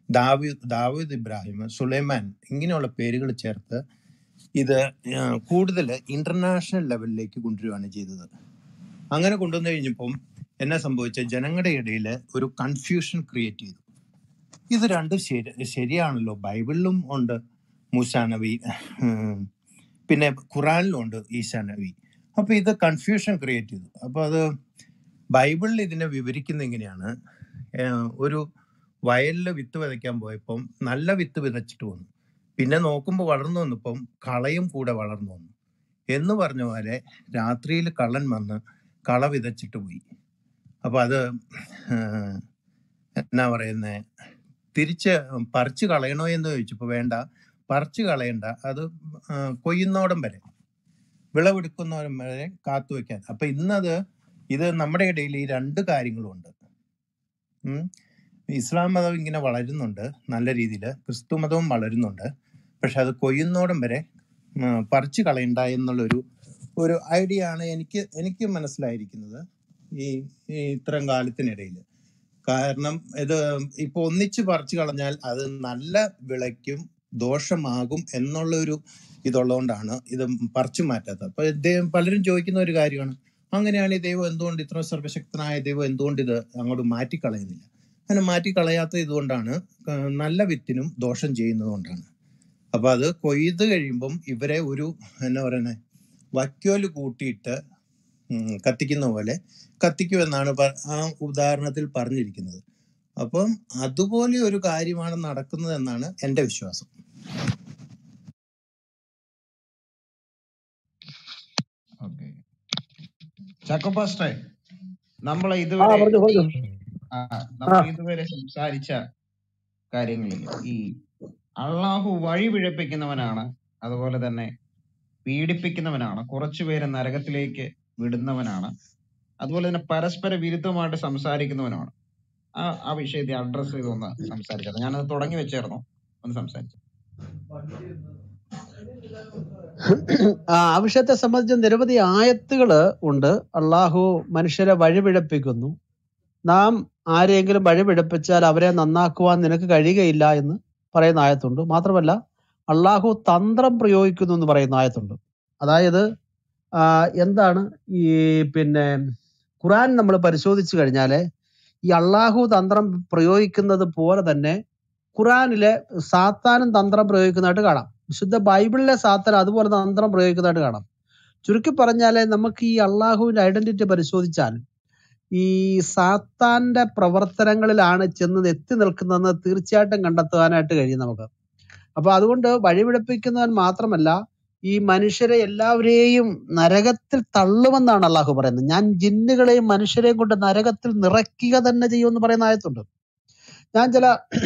ദാവീദ് ദാവീദ് ഇബ്രാഹിം സുലൈമാൻ ഇങ്ങനെയുള്ള പേരുകൾ ചേർത്ത് ഇത് കൂടുതൽ ഇന്റർനാഷണൽ ലെവലിലേക്ക് കൊണ്ടുവരികയാണ് ചെയ്തത് അങ്ങനെ കൊണ്ടുവന്നു കഴിഞ്ഞപ്പം എന്നാ സംഭവിച്ച ജനങ്ങളുടെ ഇടയിൽ ഒരു കൺഫ്യൂഷൻ ക്രിയേറ്റ് ചെയ്തു ഇത് രണ്ടും ശരി ശരിയാണല്ലോ ബൈബിളിലും ഉണ്ട് മൂസാ നബി ഉം, പിന്നെ ഖുറാനിലും ഉണ്ട് ഈശാ നബി അപ്പൊ ഇത് കൺഫ്യൂഷൻ ക്രിയേറ്റ് ചെയ്തു അപ്പൊ അത് ബൈബിളിൽ ഇതിനെ വിവരിക്കുന്ന എങ്ങനെയാണ് ഏഹ് ഒരു വയലിൽ വിത്ത് വിതയ്ക്കാൻ പോയപ്പം നല്ല വിത്ത് വിതച്ചിട്ട് വന്നു പിന്നെ നോക്കുമ്പോൾ വളർന്നു വന്നപ്പം കളയും കൂടെ വളർന്നു വന്നു എന്ന് പറഞ്ഞ പോലെ രാത്രിയിൽ കള്ളൻ വന്ന് കള വിതച്ചിട്ട് പോയി അപ്പൊ അത് ഏഹ്, എന്നാ പറയുന്നേ തിരിച്ച് പറിച്ചു കളയണോ എന്ന് ചോദിച്ചപ്പോ വേണ്ട പറിച്ചു കളയണ്ട അത് ആ, കൊയ്യുന്നോടം വരെ വിളവെടുക്കുന്നോടം വരെ കാത്തു വെക്കാൻ അപ്പൊ ഇന്നത് ഇത് നമ്മുടെ ഇടയിൽ ഈ രണ്ട് കാര്യങ്ങളും ഉണ്ട് ഉം. ഇസ്ലാം മതം ഇങ്ങനെ വളരുന്നുണ്ട് നല്ല രീതിയിൽ ക്രിസ്തു മതവും വളരുന്നുണ്ട് പക്ഷെ അത് കൊയ്യുന്നോടം വരെ ഉം, പറിച്ചു കളയണ്ട എന്നുള്ളൊരു ഒരു ഐഡിയ ആണ് എനിക്ക് എനിക്ക് മനസ്സിലായിരിക്കുന്നത് ഈ ഈ ഇത്തരം കാലത്തിനിടയിൽ കാരണം ഇത് ഇപ്പൊ ഒന്നിച്ച് പറിച്ചു കളഞ്ഞാൽ അത് നല്ല വിളയ്ക്കും ദോഷമാകും എന്നുള്ള ഒരു ഇതുള്ളതുകൊണ്ടാണ് ഇത് പറിച്ചു മാറ്റാത്തത് അപ്പൊ ഇദ്ദേഹം പലരും ചോദിക്കുന്ന ഒരു കാര്യമാണ് അങ്ങനെയാണ് ഈ ദൈവം എന്തുകൊണ്ട് ഇത്ര സർവശക്തനായ ദൈവം എന്തുകൊണ്ട് ഇത് അങ്ങോട്ട് മാറ്റിക്കളയുന്നില്ല അങ്ങനെ മാറ്റിക്കളയാത്ത ഇതുകൊണ്ടാണ് ആ, നല്ല വിത്തിനും ദോഷം ചെയ്യുന്നത് കൊണ്ടാണ് അപ്പൊ അത് കൊയ്ത് കഴിയുമ്പം ഇവരെ ഒരു എന്നാ പറയുന്നത് വൈക്കോല് കൂട്ടിയിട്ട് ഉം, കത്തിക്കുന്ന പോലെ കത്തിക്കുമെന്നാണ് പ- ആ ഉദാഹരണത്തിൽ പറഞ്ഞിരിക്കുന്നത് അപ്പം അതുപോലെ ഒരു കാര്യമാണ് നടക്കുന്നത് എന്നാണ് എന്റെ വിശ്വാസം ഓക്കെ ചാക്കോ പാസ്റ്റേ നമ്മൾ ആ ഇതുവരെ പറഞ്ഞു പറഞ്ഞു ആ, ആ നമ്മൾ ഇതുവരെ സംസാരിച്ച കാര്യങ്ങളിൽ ഈ അള്ളാഹു വഴി പിഴപ്പിക്കുന്നവനാണ് അതുപോലെ തന്നെ പീഡിപ്പിക്കുന്നവനാണ് കുറച്ചുപേരെ നരകത്തിലേക്ക് വിടുന്നവനാണ് അതുപോലെ തന്നെ പരസ്പര വിരുദ്ധമായിട്ട് സംസാരിക്കുന്നവനാണ് ആ ആ വിഷയത്തെ അഡ്രസ് ചെയ്തൊന്ന് സംസാരിച്ചത് ഞാനത് തുടങ്ങി വെച്ചായിരുന്നു ഒന്ന് സംസാരിച്ചു ആ ആ വിഷയത്തെ സംബന്ധിച്ച് നിരവധി ആയത്തുകൾ ഉണ്ട് അള്ളാഹു മനുഷ്യരെ വഴിപിഴപ്പിക്കുന്നു നാം ആരെയെങ്കിലും വഴിപിഴപ്പിച്ചാൽ അവരെ നന്നാക്കുവാൻ നിനക്ക് കഴിയുകയില്ല എന്ന് പറയുന്ന ആയത്തുണ്ട് മാത്രമല്ല അള്ളാഹു തന്ത്രം പ്രയോഗിക്കുന്നു എന്ന് പറയുന്ന ആയത്തുണ്ട് അതായത് ആ, എന്താണ് ഈ പിന്നെ ഖുറാൻ നമ്മൾ പരിശോധിച്ചു കഴിഞ്ഞാൽ ഈ അള്ളാഹു തന്ത്രം പ്രയോഗിക്കുന്നത് പോലെ തന്നെ ഖുറാനിലെ സാത്താനും തന്ത്രം പ്രയോഗിക്കുന്നതായിട്ട് കാണാം വിശുദ്ധ ബൈബിളിലെ സാത്താൻ അതുപോലെ തന്ത്രം പ്രയോഗിക്കുന്നതായിട്ട് കാണാം ചുരുക്കി പറഞ്ഞാല് നമുക്ക് ഈ അള്ളാഹുവിന്റെ ഐഡന്റിറ്റി പരിശോധിച്ചാൽ ഈ സാത്താന്റെ പ്രവർത്തനങ്ങളിലാണ് ചെന്ന് എത്തി നിൽക്കുന്നതെന്ന് തീർച്ചയായിട്ടും കണ്ടെത്തുവാനായിട്ട് കഴിയും നമുക്ക് അപ്പൊ അതുകൊണ്ട് വഴിപിഴപ്പിക്കുന്നവൻ മാത്രമല്ല ഈ മനുഷ്യരെ എല്ലാവരെയും നരകത്തിൽ തള്ളുമെന്നാണ് അള്ളാഹു പറയുന്നത് ഞാൻ ജിന്നുകളെയും മനുഷ്യരെയും കൊണ്ട് നരകത്തിൽ നിറയ്ക്കുക തന്നെ ചെയ്യുമെന്ന് പറയുന്ന ആയത്തുണ്ട് ഞാൻ ചില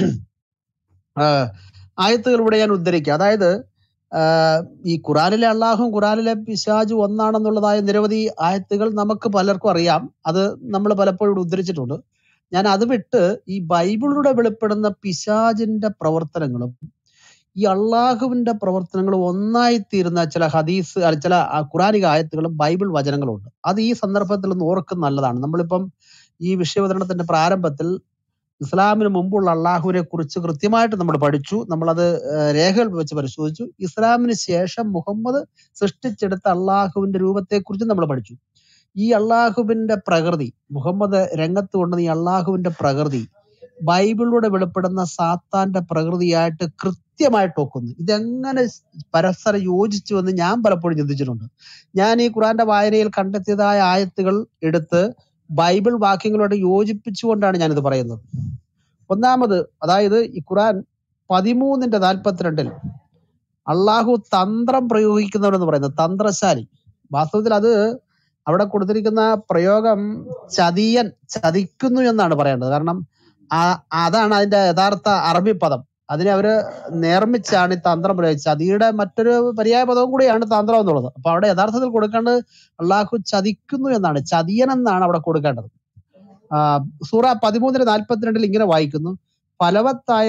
ആ, ആയത്തുകളിലൂടെ ഞാൻ ഉദ്ധരിക്കുക അതായത് ആ, ഈ ഖുറാനിലെ അള്ളാഹും ഖുറാനിലെ പിശാജും ഒന്നാണെന്നുള്ളതായ നിരവധി ആയത്തുകൾ നമുക്ക് പലർക്കും അറിയാം അത് നമ്മൾ പലപ്പോഴും ഇവിടെ ഉദ്ധരിച്ചിട്ടുണ്ട് ഞാൻ അത് വിട്ട് ഈ ബൈബിളിലൂടെ വെളിപ്പെടുന്ന പിശാജിന്റെ പ്രവർത്തനങ്ങളും ഈ അള്ളാഹുവിന്റെ പ്രവർത്തനങ്ങളും ഒന്നായി തീരുന്ന ചില ഹദീസ് അല്ല, ചില ആ ഖുറാനിക ആയത്തുകളും ബൈബിൾ വചനങ്ങളും ഉണ്ട് അത് ഈ സന്ദർഭത്തിൽ ഒന്ന് ഓർക്കുന്നത് നല്ലതാണ് നമ്മളിപ്പം ഈ വിഷയവതരണത്തിന്റെ പ്രാരംഭത്തിൽ ഇസ്ലാമിന് മുമ്പുള്ള അള്ളാഹുവിനെ കുറിച്ച് കൃത്യമായിട്ട് നമ്മൾ പഠിച്ചു നമ്മളത് ഏഹ് രേഖകൾ വെച്ച് പരിശോധിച്ചു ഇസ്ലാമിന് ശേഷം മുഹമ്മദ് സൃഷ്ടിച്ചെടുത്ത അള്ളാഹുവിന്റെ രൂപത്തെക്കുറിച്ച് നമ്മൾ പഠിച്ചു ഈ അള്ളാഹുവിന്റെ പ്രകൃതി മുഹമ്മദ് രംഗത്ത് കൊണ്ടുവന്ന ഈ അള്ളാഹുവിന്റെ പ്രകൃതി ബൈബിളിലൂടെ വെളിപ്പെടുന്ന സാത്താന്റെ പ്രകൃതിയായിട്ട് കൃത്യമായിട്ട് ഒക്കുന്നു ഇതെങ്ങനെ പരസ്പരം യോജിച്ചു എന്ന് ഞാൻ പലപ്പോഴും ചിന്തിച്ചിട്ടുണ്ട് ഞാൻ ഈ ഖുറാന്റെ വായനയിൽ കണ്ടെത്തിയതായ ആയത്തുകൾ എടുത്ത് ബൈബിൾ വാക്യങ്ങളോട് യോജിപ്പിച്ചുകൊണ്ടാണ് ഞാനിത് പറയുന്നത് ഒന്നാമത് അതായത് ഈ ഖുറാൻ പതിമൂന്നിന്റെ നാൽപ്പത്തിരണ്ടിൽ അള്ളാഹു തന്ത്രം പ്രയോഗിക്കുന്നവനെന്ന് പറയുന്നത് തന്ത്രശാലി വാസ്തവത്തിൽ അത് അവിടെ കൊടുത്തിരിക്കുന്ന പ്രയോഗം ചതിയൻ ചതിക്കുന്നു എന്നാണ് പറയേണ്ടത് കാരണം ആ- അതാണ് അതിന്റെ യഥാർത്ഥ അറബി പദം അതിനെ അവര് നേർമ്മിച്ചാണ് ഈ തന്ത്രം പ്രയോഗിച്ചത് ചതിയുടെ മറ്റൊരു പര്യായ പദവും കൂടിയാണ് തന്ത്രം എന്നുള്ളത് അപ്പൊ അവിടെ യഥാർത്ഥത്തിൽ കൊടുക്കേണ്ടത് അള്ളാഹു ചതിക്കുന്നു എന്നാണ് ചതിയൻ എന്നാണ് അവിടെ കൊടുക്കേണ്ടത് ആ, സൂറ പതിമൂന്നിന് നാൽപ്പത്തിരണ്ടിൽ ഇങ്ങനെ വായിക്കുന്നു ഫലവത്തായ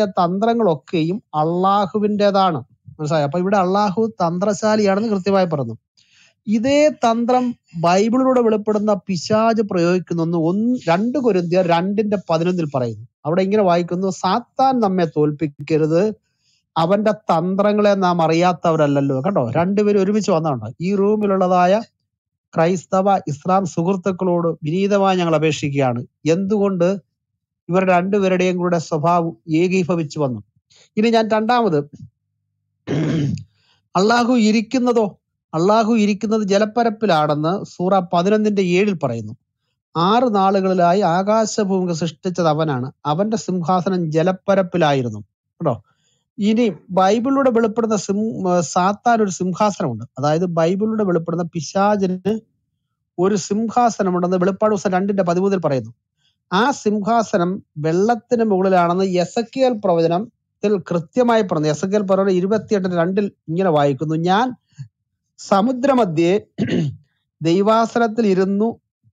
തന്ത്രങ്ങളൊക്കെയും അള്ളാഹുവിൻ്റെതാണ് മനസ്സിലായോ അപ്പൊ ഇവിടെ അള്ളാഹു തന്ത്രശാലിയാണെന്ന് കൃത്യമായി പറഞ്ഞു ഇതേ തന്ത്രം ബൈബിളിലൂടെ വെളിപ്പെടുന്ന പിശാജ് പ്രയോഗിക്കുന്നു ഒന്ന് രണ്ട് കൊരിന്ത്യർ രണ്ടിന്റെ പതിനൊന്നിൽ പറയുന്നു അവിടെ ഇങ്ങനെ വായിക്കുന്നു സാത്താൻ നമ്മെ തോൽപ്പിക്കരുത് അവന്റെ തന്ത്രങ്ങളെ നാം അറിയാത്തവരല്ലല്ലോ കണ്ടോ രണ്ടുപേരും ഒരുമിച്ച് വന്നതുണ്ട് ഈ റൂമിലുള്ളതായ ക്രൈസ്തവ ഇസ്ലാം സുഹൃത്തുക്കളോട് വിനീതമായി ഞങ്ങൾ അപേക്ഷിക്കുകയാണ് എന്തുകൊണ്ട് ഇവർ രണ്ടുപേരുടെയും കൂടെ സ്വഭാവം ഏകീഭവിച്ചു വന്നു ഇനി ഞാൻ രണ്ടാമത് അള്ളാഹു ഇരിക്കുന്നതോ അള്ളാഹു ഇരിക്കുന്നത് ജലപ്പരപ്പിലാണെന്ന് സൂറ പതിനൊന്നിന്റെ ഏഴിൽ പറയുന്നു ആറ് നാളുകളിലായി ആകാശഭൂമി സൃഷ്ടിച്ചത് അവനാണ് അവന്റെ സിംഹാസനം ജലപ്പരപ്പിലായിരുന്നു കേട്ടോ ഇനി ബൈബിളിലൂടെ വെളിപ്പെടുന്ന സിം സാത്താൻ ഒരു സിംഹാസനമുണ്ട് അതായത് ബൈബിളിലൂടെ വെളിപ്പെടുന്ന പിശാചിന് ഒരു സിംഹാസനമുണ്ടെന്ന് വെളിപ്പാട് ദിവസം രണ്ടിന്റെ പതിമൂന്നിൽ പറയുന്നു ആ സിംഹാസനം വെള്ളത്തിന് മുകളിലാണെന്ന് എസക്കിയൽ പ്രവചനത്തിൽ കൃത്യമായി പറഞ്ഞു എസക്കിയൽ പ്രവചനം ഇരുപത്തിയെട്ടിന് രണ്ടിൽ ഇങ്ങനെ വായിക്കുന്നു ഞാൻ സമുദ്രമധ്യേ ദൈവാസനത്തിൽ ഇരുന്നു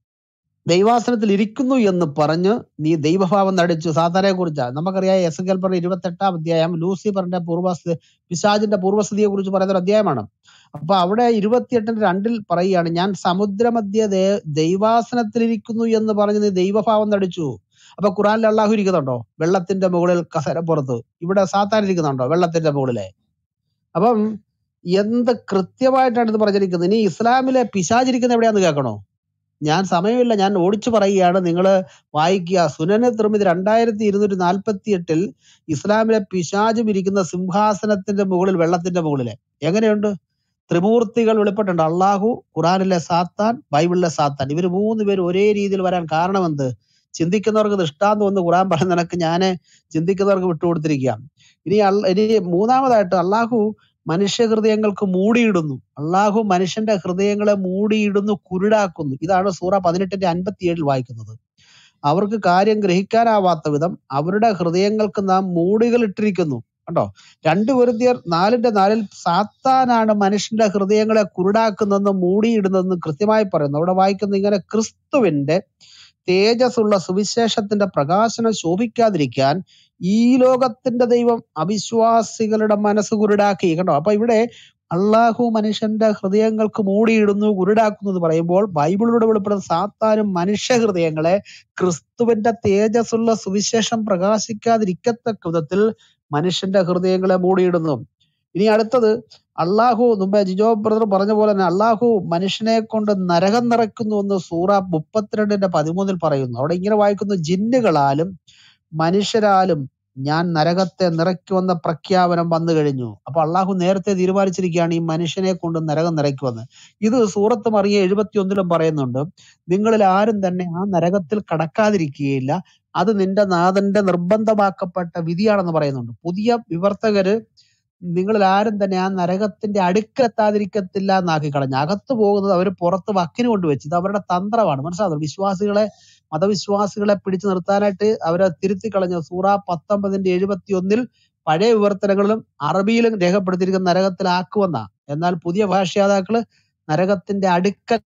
ദൈവാസനത്തിൽ ഇരിക്കുന്നു എന്ന് പറഞ്ഞ് നീ ദൈവഭാവം നടിച്ചു സാത്താനെ കുറിച്ചാണ് നമുക്കറിയാം എസ് കെൽ പറഞ്ഞ ഇരുപത്തെട്ടാം അധ്യായം ലൂസിഫറിന്റെ പൂർവസ്ഥ പിശാജിന്റെ പൂർവസ്ഥിതിയെ കുറിച്ച് പറയുന്ന ഒരു അധ്യായമാണ് അപ്പൊ അവിടെ ഇരുപത്തിയെട്ടിന് രണ്ടിൽ പറയുകയാണ് ഞാൻ സമുദ്രമധ്യ ദേ ദൈവാസനത്തിലിരിക്കുന്നു എന്ന് പറഞ്ഞ് നീ ദൈവഭാവം നടിച്ചു അപ്പൊ ഖുറാനിൽ അള്ളാഹു ഇരിക്കുന്നുണ്ടോ വെള്ളത്തിന്റെ മുകളിൽ കസരപ്പുറത്ത് ഇവിടെ സാത്താൻ ഇരിക്കുന്നുണ്ടോ വെള്ളത്തിന്റെ മുകളിലെ അപ്പം എന്ത് കൃത്യമായിട്ടാണ് ഇത് പറഞ്ഞിരിക്കുന്നത് ഇനി ഇസ്ലാമിലെ പിശാചിരിക്കുന്ന എവിടെയാന്ന് കേൾക്കണോ ഞാൻ സമയമില്ല ഞാൻ ഓടിച്ചു പറയുകയാണ് നിങ്ങൾ വായിക്കുക സുനന നിർമ്മിതി രണ്ടായിരത്തി ഇരുന്നൂറ്റി നാൽപ്പത്തി എട്ടിൽ ഇസ്ലാമിലെ പിശാചും ഇരിക്കുന്ന സിംഹാസനത്തിന്റെ മുകളിൽ വെള്ളത്തിന്റെ മുകളിലെ എങ്ങനെയുണ്ട് ത്രിമൂർത്തികൾ വെളിപ്പെട്ടുണ്ട് അള്ളാഹു ഖുറാനിലെ സാത്താൻ ബൈബിളിലെ സാത്താൻ ഇവർ മൂന്ന് പേര് ഒരേ രീതിയിൽ വരാൻ കാരണം എന്ത് ചിന്തിക്കുന്നവർക്ക് ദൃഷ്ടാന്തം എന്ന് ഖുറാൻ പറയുന്ന നിനക്ക് ഞാൻ ചിന്തിക്കുന്നവർക്ക് വിട്ടുകൊടുത്തിരിക്കുക ഇനി അള്ള- ഇനി മൂന്നാമതായിട്ട് അള്ളാഹു മനുഷ്യ ഹൃദയങ്ങൾക്ക് മൂടിയിടുന്നു അള്ളാഹു മനുഷ്യന്റെ ഹൃദയങ്ങളെ മൂടിയിടുന്നു കുരുടാക്കുന്നു ഇതാണ് സൂറ പതിനെട്ടിന്റെ അൻപത്തിയേഴിൽ വായിക്കുന്നത് അവർക്ക് കാര്യം ഗ്രഹിക്കാനാവാത്ത വിധം അവരുടെ ഹൃദയങ്ങൾക്ക് നാം മൂടികൾ ഇട്ടിരിക്കുന്നു കണ്ടോ രണ്ട് വെറുതിയർ നാലിന്റെ നാലിൽ സാത്താനാണ് മനുഷ്യന്റെ ഹൃദയങ്ങളെ കുരുടാക്കുന്നതെന്ന് മൂടിയിടുന്നതെന്ന് കൃത്യമായി പറയുന്നു അവിടെ വായിക്കുന്നത് ഇങ്ങനെ ക്രിസ്തുവിന്റെ തേജസ്സുള്ള സുവിശേഷത്തിന്റെ പ്രകാശനം ശോഭിക്കാതിരിക്കാൻ ഈ ലോകത്തിന്റെ ദൈവം അവിശ്വാസികളുടെ മനസ്സ് കുരുടാക്കി കണ്ടോ അപ്പൊ ഇവിടെ അള്ളാഹു മനുഷ്യന്റെ ഹൃദയങ്ങൾക്ക് മൂടിയിടുന്നു കുരുടാക്കുന്നു എന്ന് പറയുമ്പോൾ ബൈബിളിലൂടെ വെളിപ്പെടുന്ന സാത്താനും മനുഷ്യ ഹൃദയങ്ങളെ ക്രിസ്തുവിന്റെ തേജസ്സുള്ള സുവിശേഷം പ്രകാശിക്കാതിരിക്കത്തക്ക വിധത്തിൽ മനുഷ്യന്റെ ഹൃദയങ്ങളെ മൂടിയിടുന്നു ഇനി അടുത്തത് അള്ളാഹു മുമ്പേ ജിജോ ബ്രദർ പറഞ്ഞ പോലെ തന്നെ അള്ളാഹു മനുഷ്യനെ കൊണ്ട് നരകം നിറയ്ക്കുന്നു എന്ന് സൂറ മുപ്പത്തിരണ്ടിന്റെ പതിമൂന്നിൽ പറയുന്നു അവിടെ ഇങ്ങനെ വായിക്കുന്നു ജിന്നുകളാലും മനുഷ്യരാലും ഞാൻ നരകത്തെ നിറയ്ക്കുമെന്ന പ്രഖ്യാപനം വന്നു കഴിഞ്ഞു അപ്പൊ അള്ളാഹു നേരത്തെ തീരുമാനിച്ചിരിക്കുകയാണ് ഈ മനുഷ്യനെ കൊണ്ട് നരകം നിറയ്ക്കുമെന്ന് ഇത് സൂറത്ത് മറിയ എഴുപത്തി ഒന്നിലും പറയുന്നുണ്ട് നിങ്ങളിൽ ആരും തന്നെ ആ നരകത്തിൽ കടക്കാതിരിക്കുകയില്ല അത് നിന്റെ നാഥന്റെ നിർബന്ധമാക്കപ്പെട്ട വിധിയാണെന്ന് പറയുന്നുണ്ട് പുതിയ വിവർത്തകര് നിങ്ങളിൽ ആരും തന്നെ ആ നരകത്തിന്റെ അടുക്കെത്താതിരിക്കത്തില്ല എന്നാക്കി കളഞ്ഞു അകത്ത് പോകുന്നത് അവർ പുറത്ത് വക്കിന് കൊണ്ടുവച്ചു ഇത് അവരുടെ തന്ത്രമാണ് മനസ്സിലാകുന്നു വിശ്വാസികളെ മതവിശ്വാസികളെ പിടിച്ചു നിർത്താനായിട്ട് അവരെ തിരുത്തി കളഞ്ഞു സൂറ പത്തൊമ്പതിന്റെ എഴുപത്തി ഒന്നിൽ പഴയ വിവർത്തനങ്ങളിലും അറബിയിലും രേഖപ്പെടുത്തിയിരിക്കുന്ന നരകത്തിലാക്കുമെന്ന എന്നാൽ പുതിയ ഭാഷ്യാതാക്കള് നരകത്തിന്റെ അടുക്കൽ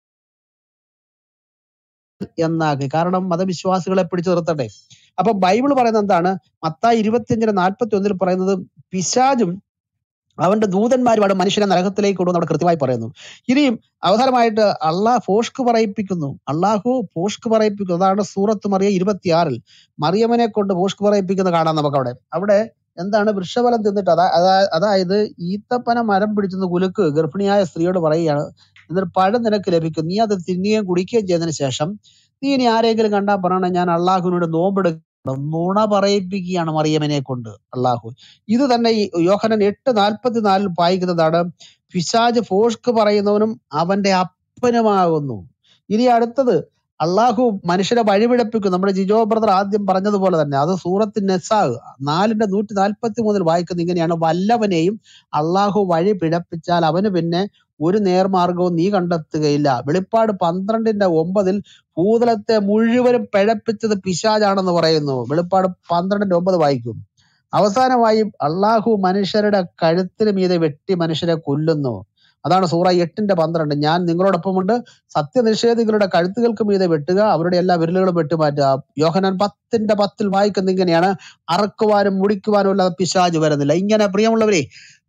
എന്നാക്കി കാരണം മതവിശ്വാസികളെ പിടിച്ചു നിർത്തട്ടെ അപ്പൊ ബൈബിൾ പറയുന്നത് എന്താണ് മത്തായി ഇരുപത്തിയഞ്ചിന് നാൽപ്പത്തി ഒന്നിൽ പറയുന്നത് പിശാചും അവന്റെ ദൂതന്മാരുമാണ് മനുഷ്യനെ നരകത്തിലേക്ക് കൊണ്ടുവന്ന് അവിടെ കൃത്യമായി പറയുന്നു ഇനിയും അവസാനമായിട്ട് അള്ളാഹ് ഫോഷ്ക്ക് പറയിപ്പിക്കുന്നു അള്ളാഹു ഫോഷ്ക്ക് പറയിപ്പിക്കുന്നു അതാണ് സൂറത്ത് മറിയ ഇരുപത്തിയാറിൽ മറിയമനെ കൊണ്ട് ഫോഷ്ക്ക് പറയിപ്പിക്കുന്ന കാണാം നമുക്ക് അവിടെ അവിടെ എന്താണ് വൃക്ഷഫലം തിന്നിട്ട് അതാ അതാ- അതായത് ഈത്തപ്പന മരം പിടിച്ചെന്ന് കുലുക്ക് ഗർഭിണിയായ സ്ത്രീയോട് പറയുകയാണ് എന്നിട്ട് പഴം നിനക്ക് ലഭിക്കും നീ അത് തിന്നുകയും കുടിക്കുകയും ചെയ്തതിന് ശേഷം നീ ഇനി ആരെങ്കിലും കണ്ടാൽ പറയണം ഞാൻ അള്ളാഹുവിനോട് നോമ്പെടുക്കണം നുണ പറയിപ്പിക്കുകയാണ് മറിയമ്മനെ കൊണ്ട് അള്ളാഹു ഇത് തന്നെ ഈ യോഹനൻ എട്ട് നാൽപ്പത്തിനാലിൽ വായിക്കുന്നതാണ് പിശാജ് ഫോഷ്ക്ക് പറയുന്നവനും അവന്റെ അപ്പനുമാകുന്നു ഇനി അടുത്തത് അള്ളാഹു മനുഷ്യരെ വഴിപിഴപ്പിക്കും നമ്മുടെ ജിജോ ബ്രദർ ആദ്യം പറഞ്ഞതുപോലെ തന്നെ അത് സൂറത്ത് നെസാഗ് നാലിന്റെ നൂറ്റി നാൽപ്പത്തി മൂന്നിൽ വായിക്കുന്നത് ഇങ്ങനെയാണ് വല്ലവനെയും അള്ളാഹു വഴി പിഴപ്പിച്ചാൽ അവന് പിന്നെ ഒരു നേർമാർഗവും നീ കണ്ടെത്തുകയില്ല വെളിപ്പാട് പന്ത്രണ്ടിന്റെ ഒമ്പതിൽ ഭൂതലത്തെ മുഴുവനും പിഴപ്പിച്ചത് പിശാജാണെന്ന് പറയുന്നു വെളിപ്പാട് പന്ത്രണ്ടിന്റെ ഒമ്പത് വായിക്കും അവസാനമായി അള്ളാഹു മനുഷ്യരുടെ കഴുത്തിന് മീതെ വെട്ടി മനുഷ്യരെ കൊല്ലുന്നു അതാണ് സൂറ എട്ടിന്റെ പന്ത്രണ്ട് ഞാൻ നിങ്ങളോടൊപ്പമുണ്ട് സത്യനിഷേധികളുടെ കഴുത്തുകൾക്ക് മീതെ വെട്ടുക അവരുടെ എല്ലാ വിരലുകളും വെട്ടിമാറ്റുക യോഹനാൻ പത്തിന്റെ പത്തിൽ വായിക്കുന്ന ഇങ്ങനെയാണ് അറക്കുവാനും മുടിക്കുവാനും അല്ലാതെ പിശാജ് വരുന്നില്ല ഇങ്ങനെ പ്രിയമുള്ളവരെ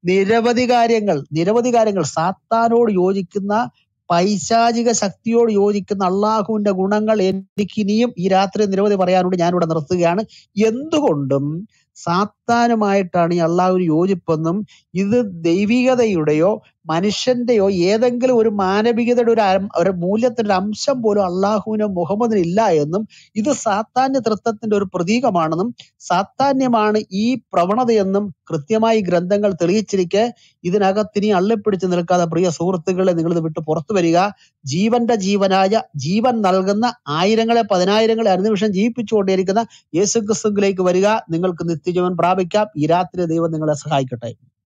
നിരവധി കാര്യങ്ങൾ നിരവധി കാര്യങ്ങൾ സാത്താനോട് യോജിക്കുന്ന പൈശാചിക ശക്തിയോട് യോജിക്കുന്ന അള്ളാഹുവിന്റെ ഗുണങ്ങൾ എനിക്ക് ഇനിയും ഈ രാത്രി നിരവധി പറയാനുണ്ട് ഞാനിവിടെ നിർത്തുകയാണ് എന്തുകൊണ്ടും സാത്താനുമായിട്ടാണ് ഈ അള്ളാഹുവിന് യോജിപ്പെന്നും ഇത് ദൈവികതയുടെയോ മനുഷ്യന്റെയോ ഏതെങ്കിലും ഒരു മാനവികതയുടെ ഒരു അരം- ഒരു മൂല്യത്തിന്റെ ഒരു അംശം പോലും അള്ളാഹുവിനും മുഹമ്മദിനും ഇല്ല എന്നും ഇത് സാത്താന്യ തൃത്വത്തിന്റെ ഒരു പ്രതീകമാണെന്നും സാത്താന്യമാണ് ഈ പ്രവണതയെന്നും കൃത്യമായി ഗ്രന്ഥങ്ങൾ തെളിയിച്ചിരിക്കെ ഇതിനകത്ത് ഇനി അള്ളിപ്പിടിച്ച് നിൽക്കാതെ പ്രിയ സുഹൃത്തുക്കളെ നിങ്ങൾ ഇത് വിട്ട് പുറത്തു വരിക ജീവന്റെ ജീവനായ ജീവൻ നൽകുന്ന ആയിരങ്ങളെ പതിനായിരങ്ങളെ അനുനിമിഷം ജീവിപ്പിച്ചുകൊണ്ടിരിക്കുന്ന യേശു ക്രിസ്തുവിലേക്ക് വരിക നിങ്ങൾക്ക് നിത്യജീവൻ പ്രാപിക്കാം ഈ രാത്രി ദൈവം നിങ്ങളെ സഹായിക്കട്ടെ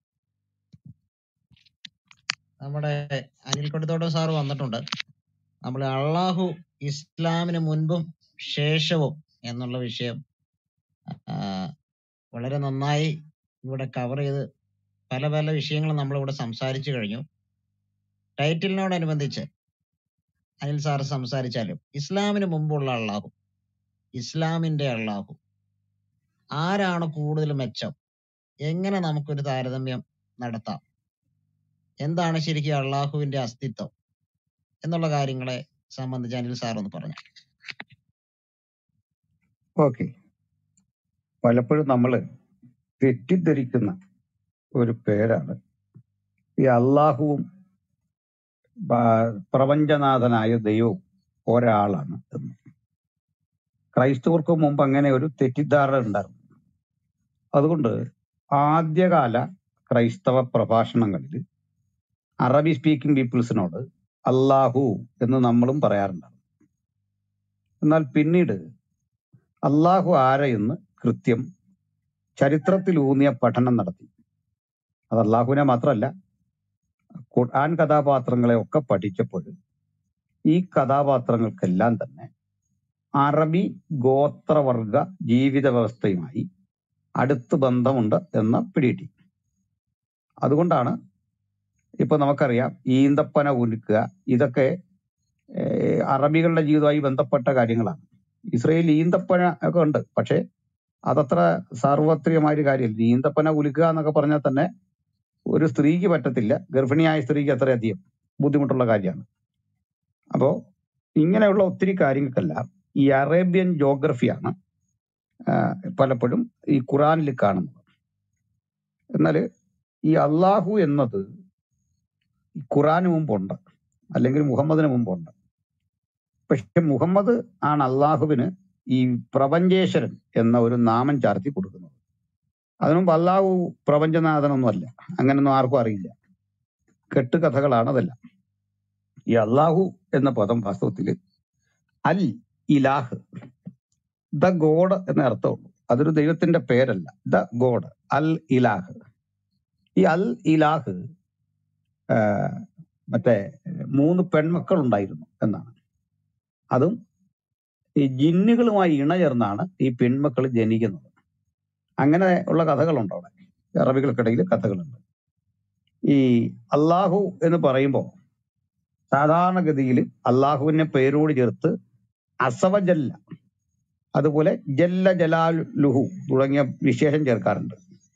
നമ്മുടെ അനിൽ കൊടുത്തോട്ടം സാറ് വന്നിട്ടുണ്ട് നമ്മൾ അള്ളാഹു ഇസ്ലാമിന് മുൻപും ശേഷവും എന്നുള്ള വിഷയം ആ, വളരെ നന്നായി ഇവിടെ കവർ ചെയ്ത് പല പല വിഷയങ്ങളും നമ്മളിവിടെ സംസാരിച്ചു കഴിഞ്ഞു ടൈറ്റിലിനോടനുബന്ധിച്ച് അനിൽ സാർ സംസാരിച്ചാലും ഇസ്ലാമിന് മുമ്പുള്ള അള്ളാഹു ഇസ്ലാമിന്റെ അള്ളാഹു ആരാണ് കൂടുതൽ മെച്ചം എങ്ങനെ നമുക്കൊരു താരതമ്യം നടത്താം എന്താണ് ശരിക്കും അള്ളാഹുവിന്റെ അസ്തിത്വം എന്നുള്ള കാര്യങ്ങളെ സംബന്ധിച്ച് അനിൽ സാർ ഒന്ന് പറഞ്ഞു ഓക്കെ പലപ്പോഴും നമ്മൾ തെറ്റിദ്ധരിക്കുന്ന ഒരു പേരാണ് ഈ അള്ളാഹുവും ബാ- പ്രപഞ്ചനാഥനായ ദൈവവും ഒരാളാണ് എന്ന് ക്രൈസ്തവർക്ക് മുമ്പ് അങ്ങനെ ഒരു തെറ്റിദ്ധാരണ ഉണ്ടായിരുന്നു അതുകൊണ്ട് ആദ്യകാല ക്രൈസ്തവ പ്രഭാഷണങ്ങളിൽ അറബി സ്പീക്കിംഗ് പീപ്പിൾസിനോട് അള്ളാഹു എന്ന് നമ്മളും പറയാറുണ്ടായിരുന്നു എന്നാൽ പിന്നീട് അള്ളാഹു ആരെയെന്ന് കൃത്യം ചരിത്രത്തിൽ ഊന്നിയ പഠനം നടത്തി അത് അള്ളാഹുവിനെ മാത്രമല്ല ഖുർആൻ കഥാപാത്രങ്ങളെ ഒക്കെ പഠിച്ചപ്പോൾ ഈ കഥാപാത്രങ്ങൾക്കെല്ലാം തന്നെ അറബി ഗോത്രവർഗ ജീവിത വ്യവസ്ഥയുമായി അടുത്ത് ബന്ധമുണ്ട് എന്ന് പിടികിട്ടി അതുകൊണ്ടാണ് ഇപ്പൊ നമുക്കറിയാം ഈന്തപ്പന ഉരുക്കുക ഇതൊക്കെ ഏഹ്, അറബികളുടെ ജീവിതവുമായി ബന്ധപ്പെട്ട കാര്യങ്ങളാണ് ഇസ്രയേൽ ഈന്തപ്പന ഒക്കെ ഉണ്ട് പക്ഷെ അതത്ര സാർവത്രികമായ ഒരു കാര്യമല്ല ഈന്തപ്പന ഉലുക്കുക എന്നൊക്കെ പറഞ്ഞാൽ തന്നെ ഒരു സ്ത്രീക്ക് പറ്റത്തില്ല ഗർഭിണിയായ സ്ത്രീക്ക് അത്രയധികം ബുദ്ധിമുട്ടുള്ള കാര്യമാണ് അപ്പോ ഇങ്ങനെയുള്ള ഒത്തിരി കാര്യങ്ങൾക്കെല്ലാം ഈ അറേബ്യൻ ജോഗ്രഫിയാണ് ആഹ്, പലപ്പോഴും ഈ ഖുറാനിൽ കാണുന്നത് എന്നാൽ ഈ അള്ളാഹു എന്നത് ഈ ഖുറാന് മുമ്പുണ്ട് അല്ലെങ്കിൽ മുഹമ്മദിന് മുമ്പുണ്ട് പക്ഷെ മുഹമ്മദ് ആണ് അള്ളാഹുവിന് ഈ പ്രപഞ്ചേശ്വരൻ എന്ന ഒരു നാമം ചാർത്തി കൊടുക്കുന്നത് അതിനു മുമ്പ് അള്ളാഹു പ്രപഞ്ചനാഥനൊന്നുമല്ല അങ്ങനൊന്നും ആർക്കും അറിയില്ല കെട്ടുകഥകളാണ് അതെല്ലാം ഈ അള്ളാഹു എന്ന പദം വാസ്തവത്തിൽ അൽ ഇലാഹ് ദ ഗോഡ് എന്ന അർത്ഥമുള്ളൂ അതൊരു ദൈവത്തിന്റെ പേരല്ല ദ ഗോഡ് അൽ ഇലാഹ് ഈ അൽ ഇലാഹ് ആ, മറ്റേ മൂന്ന് പെൺമക്കൾ ഉണ്ടായിരുന്നു എന്നാണ് അതും ഈ ജിന്നുകളുമായി ഇണചേർന്നാണ് ഈ പെൺമക്കൾ ജനിക്കുന്നത് അങ്ങനെ ഉള്ള കഥകളുണ്ട് അവിടെ അറബികൾക്കിടയിൽ കഥകളുണ്ട് ഈ അള്ളാഹു എന്ന് പറയുമ്പോൾ സാധാരണഗതിയിൽ അള്ളാഹുവിനെ പേരോട് ചേർത്ത് അസവജല്ല അതുപോലെ ജല്ല ജലാലുഹു തുടങ്ങിയ വിശേഷം ചേർക്കാറുണ്ട്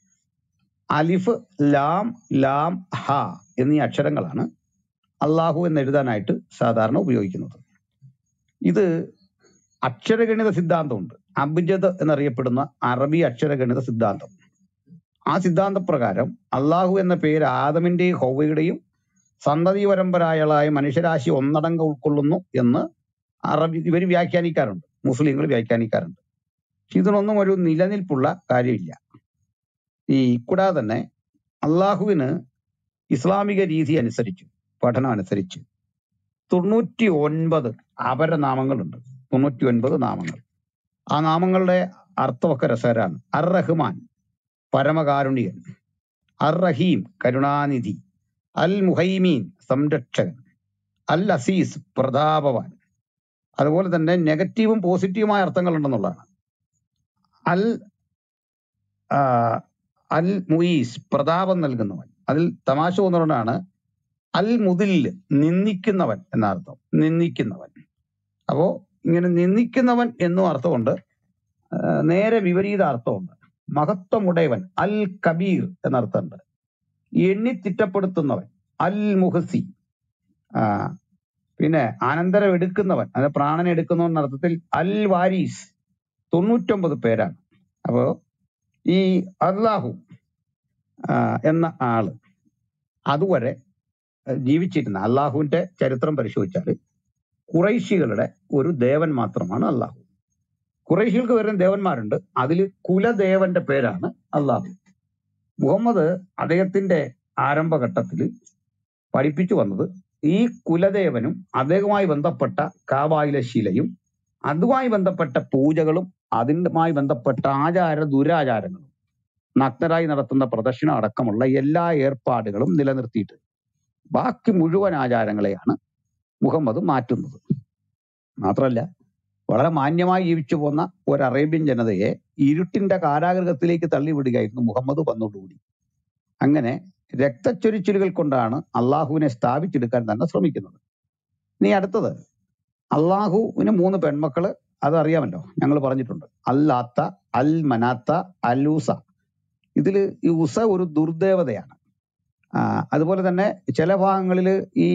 അലിഫ് ലാം ലാം ഹ എന്നീ അക്ഷരങ്ങളാണ് അള്ളാഹു എന്ന് എഴുതാനായിട്ട് സാധാരണ ഉപയോഗിക്കുന്നത് ഇത് അക്ഷരഗണിത സിദ്ധാന്തമുണ്ട് അബ്ജദ് എന്നറിയപ്പെടുന്ന അറബി അക്ഷരഗണിത സിദ്ധാന്തം ആ സിദ്ധാന്ത പ്രകാരം അള്ളാഹു എന്ന പേര് ആദമിന്റെയും ഹൗവയുടെയും സന്തതി പരമ്പരായകളായ മനുഷ്യരാശി ഒന്നടങ്ക ഉൾക്കൊള്ളുന്നു എന്ന് അറബി ഇവർ വ്യാഖ്യാനിക്കാറുണ്ട് മുസ്ലിങ്ങൾ വ്യാഖ്യാനിക്കാറുണ്ട് പക്ഷെ ഇതിനൊന്നും ഒരു നിലനിൽപ്പുള്ള കാര്യമില്ല ഈ കൂടാതെ തന്നെ അള്ളാഹുവിന് ഇസ്ലാമിക രീതി അനുസരിച്ച് പഠനം അനുസരിച്ച് തൊണ്ണൂറ്റി ഒൻപത് അപരനാമങ്ങളുണ്ട് തൊണ്ണൂറ്റി ഒൻപത് നാമങ്ങൾ ആ നാമങ്ങളുടെ അർത്ഥമൊക്കെ രസകരമാണ് അർ റഹ്മാൻ പരമകാരുണികൻ അർ റഹീം കരുണാനിധി അൽ മുഹൈമീൻ സംരക്ഷകൻ അൽ അസീസ് പ്രതാപവാൻ അതുപോലെ തന്നെ നെഗറ്റീവും പോസിറ്റീവുമായ അർത്ഥങ്ങൾ ഉണ്ടെന്നുള്ളതാണ് അൽ ആ, അൽ മുയീസ് പ്രതാപം നൽകുന്നവൻ അതിൽ തമാശ ഒന്നുകൊണ്ടാണ് അൽ മുതിൽ നിന്ദിക്കുന്നവൻ എന്ന അർത്ഥം നിന്ദിക്കുന്നവൻ അപ്പോ ഇങ്ങനെ നിന്ദിക്കുന്നവൻ എന്നും അർത്ഥമുണ്ട് ആ, നേരെ വിപരീത അർത്ഥമുണ്ട് മഹത്വമുടയവൻ അൽ കബീർ എന്നർത്ഥമുണ്ട് എണ്ണി തിട്ടപ്പെടുത്തുന്നവൻ അൽ മുഹസി ആ, പിന്നെ അനന്തരം എടുക്കുന്നവൻ അത് പ്രാണനെ എടുക്കുന്നവൻ എന്ന അർത്ഥത്തിൽ അൽ വാരീസ് തൊണ്ണൂറ്റൊമ്പത് പേരാണ് അപ്പോ ഈ അള്ളാഹു ആ, എന്ന ആള് അതുവരെ ജീവിച്ചിരുന്ന അള്ളാഹുവിന്റെ ചരിത്രം പരിശോധിച്ചാൽ കുറൈശികളുടെ ഒരു ദേവൻ മാത്രമാണ് അള്ളാഹു കുറൈശികൾക്ക് വരുന്ന ദേവന്മാരുണ്ട് അതിൽ കുലദേവന്റെ പേരാണ് അള്ളാഹു മുഹമ്മദ് അദ്ദേഹത്തിന്റെ ആരംഭഘട്ടത്തിൽ പഠിപ്പിച്ചു വന്നത് ഈ കുലദേവനും അദ്ദേഹവുമായി ബന്ധപ്പെട്ട കാവായിലെ ശിലയും അതുമായി ബന്ധപ്പെട്ട പൂജകളും അതുമായി ബന്ധപ്പെട്ട ആചാര ദുരാചാരങ്ങളും നഗ്നരായി നടത്തുന്ന പ്രദക്ഷിണം അടക്കമുള്ള എല്ലാ ഏർപ്പാടുകളും നിലനിർത്തിയിട്ട് ബാക്കി മുഴുവൻ ആചാരങ്ങളെയാണ് മുഹമ്മദ് മാറ്റുന്നത് മാത്രമല്ല വളരെ മാന്യമായി ജീവിച്ചു പോന്ന ഒരു അറേബ്യൻ ജനതയെ ഇരുട്ടിന്റെ കാരാഗൃഹത്തിലേക്ക് തള്ളിവിടുകയായിരുന്നു മുഹമ്മദ് വന്നതോടുകൂടി അങ്ങനെ രക്തച്ചൊരിച്ചിലുകൾ കൊണ്ടാണ് അള്ളാഹുവിനെ സ്ഥാപിച്ചെടുക്കാൻ തന്നെ ശ്രമിക്കുന്നത് ഇനി അടുത്തത് അള്ളാഹുവിന് മൂന്ന് പെൺമക്കള് അത് അറിയാമല്ലോ ഞങ്ങൾ പറഞ്ഞിട്ടുണ്ട് അല്ലാത്ത അൽ മനാത്ത അലൂസ ഇതിൽ ഈ ഉസ ഒരു ദുർദേവതയാണ് ആ, അതുപോലെ തന്നെ ചില ഭാഗങ്ങളിൽ ഈ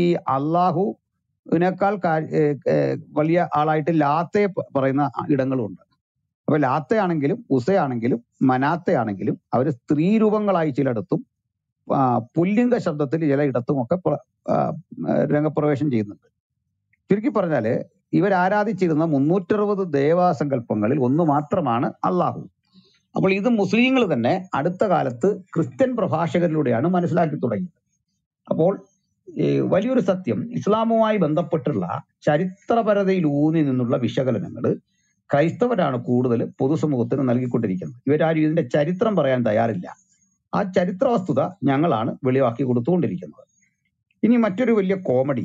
അള്ളാഹുവിനേക്കാൾ കാ- ഏ, ഏ, വലിയ ആളായിട്ട് ലാത്തെ പ- പറയുന്ന ഇടങ്ങളുണ്ട് അപ്പൊ ലാത്തയാണെങ്കിലും ഉസയാണെങ്കിലും മനാത്തയാണെങ്കിലും അവർ സ്ത്രീ രൂപങ്ങളായി ചിലയിടത്തും ആ, പുല്ലിംഗ ശബ്ദത്തിൽ ചിലയിടത്തുമൊക്കെ പ്ര- ആ, രംഗപ്രവേശം ചെയ്യുന്നുണ്ട് ചുരുക്കി പറഞ്ഞാല് ഇവർ ആരാധിച്ചിരുന്ന മുന്നൂറ്ററുപത് ദേവാസങ്കല്പങ്ങളിൽ ഒന്ന് മാത്രമാണ് അള്ളാഹു അപ്പോൾ ഇത് മുസ്ലിങ്ങൾ തന്നെ അടുത്ത കാലത്ത് ക്രിസ്ത്യൻ പ്രഭാഷകരിലൂടെയാണ് മനസ്സിലാക്കി തുടങ്ങിയത് അപ്പോൾ ഈ വലിയൊരു സത്യം ഇസ്ലാമുമായി ബന്ധപ്പെട്ടുള്ള ചരിത്രപരതയിൽ ഊന്നി നിന്നുള്ള വിശകലനങ്ങൾ ക്രൈസ്തവരാണ് കൂടുതൽ പൊതുസമൂഹത്തിന് നൽകിക്കൊണ്ടിരിക്കുന്നത് ഇവരാരും ഇതിന്റെ ചരിത്രം പറയാൻ തയ്യാറില്ല ആ ചരിത്ര വസ്തുത ഞങ്ങളാണ് വെളിവാക്കി കൊടുത്തുകൊണ്ടിരിക്കുന്നത് ഇനി മറ്റൊരു വലിയ കോമഡി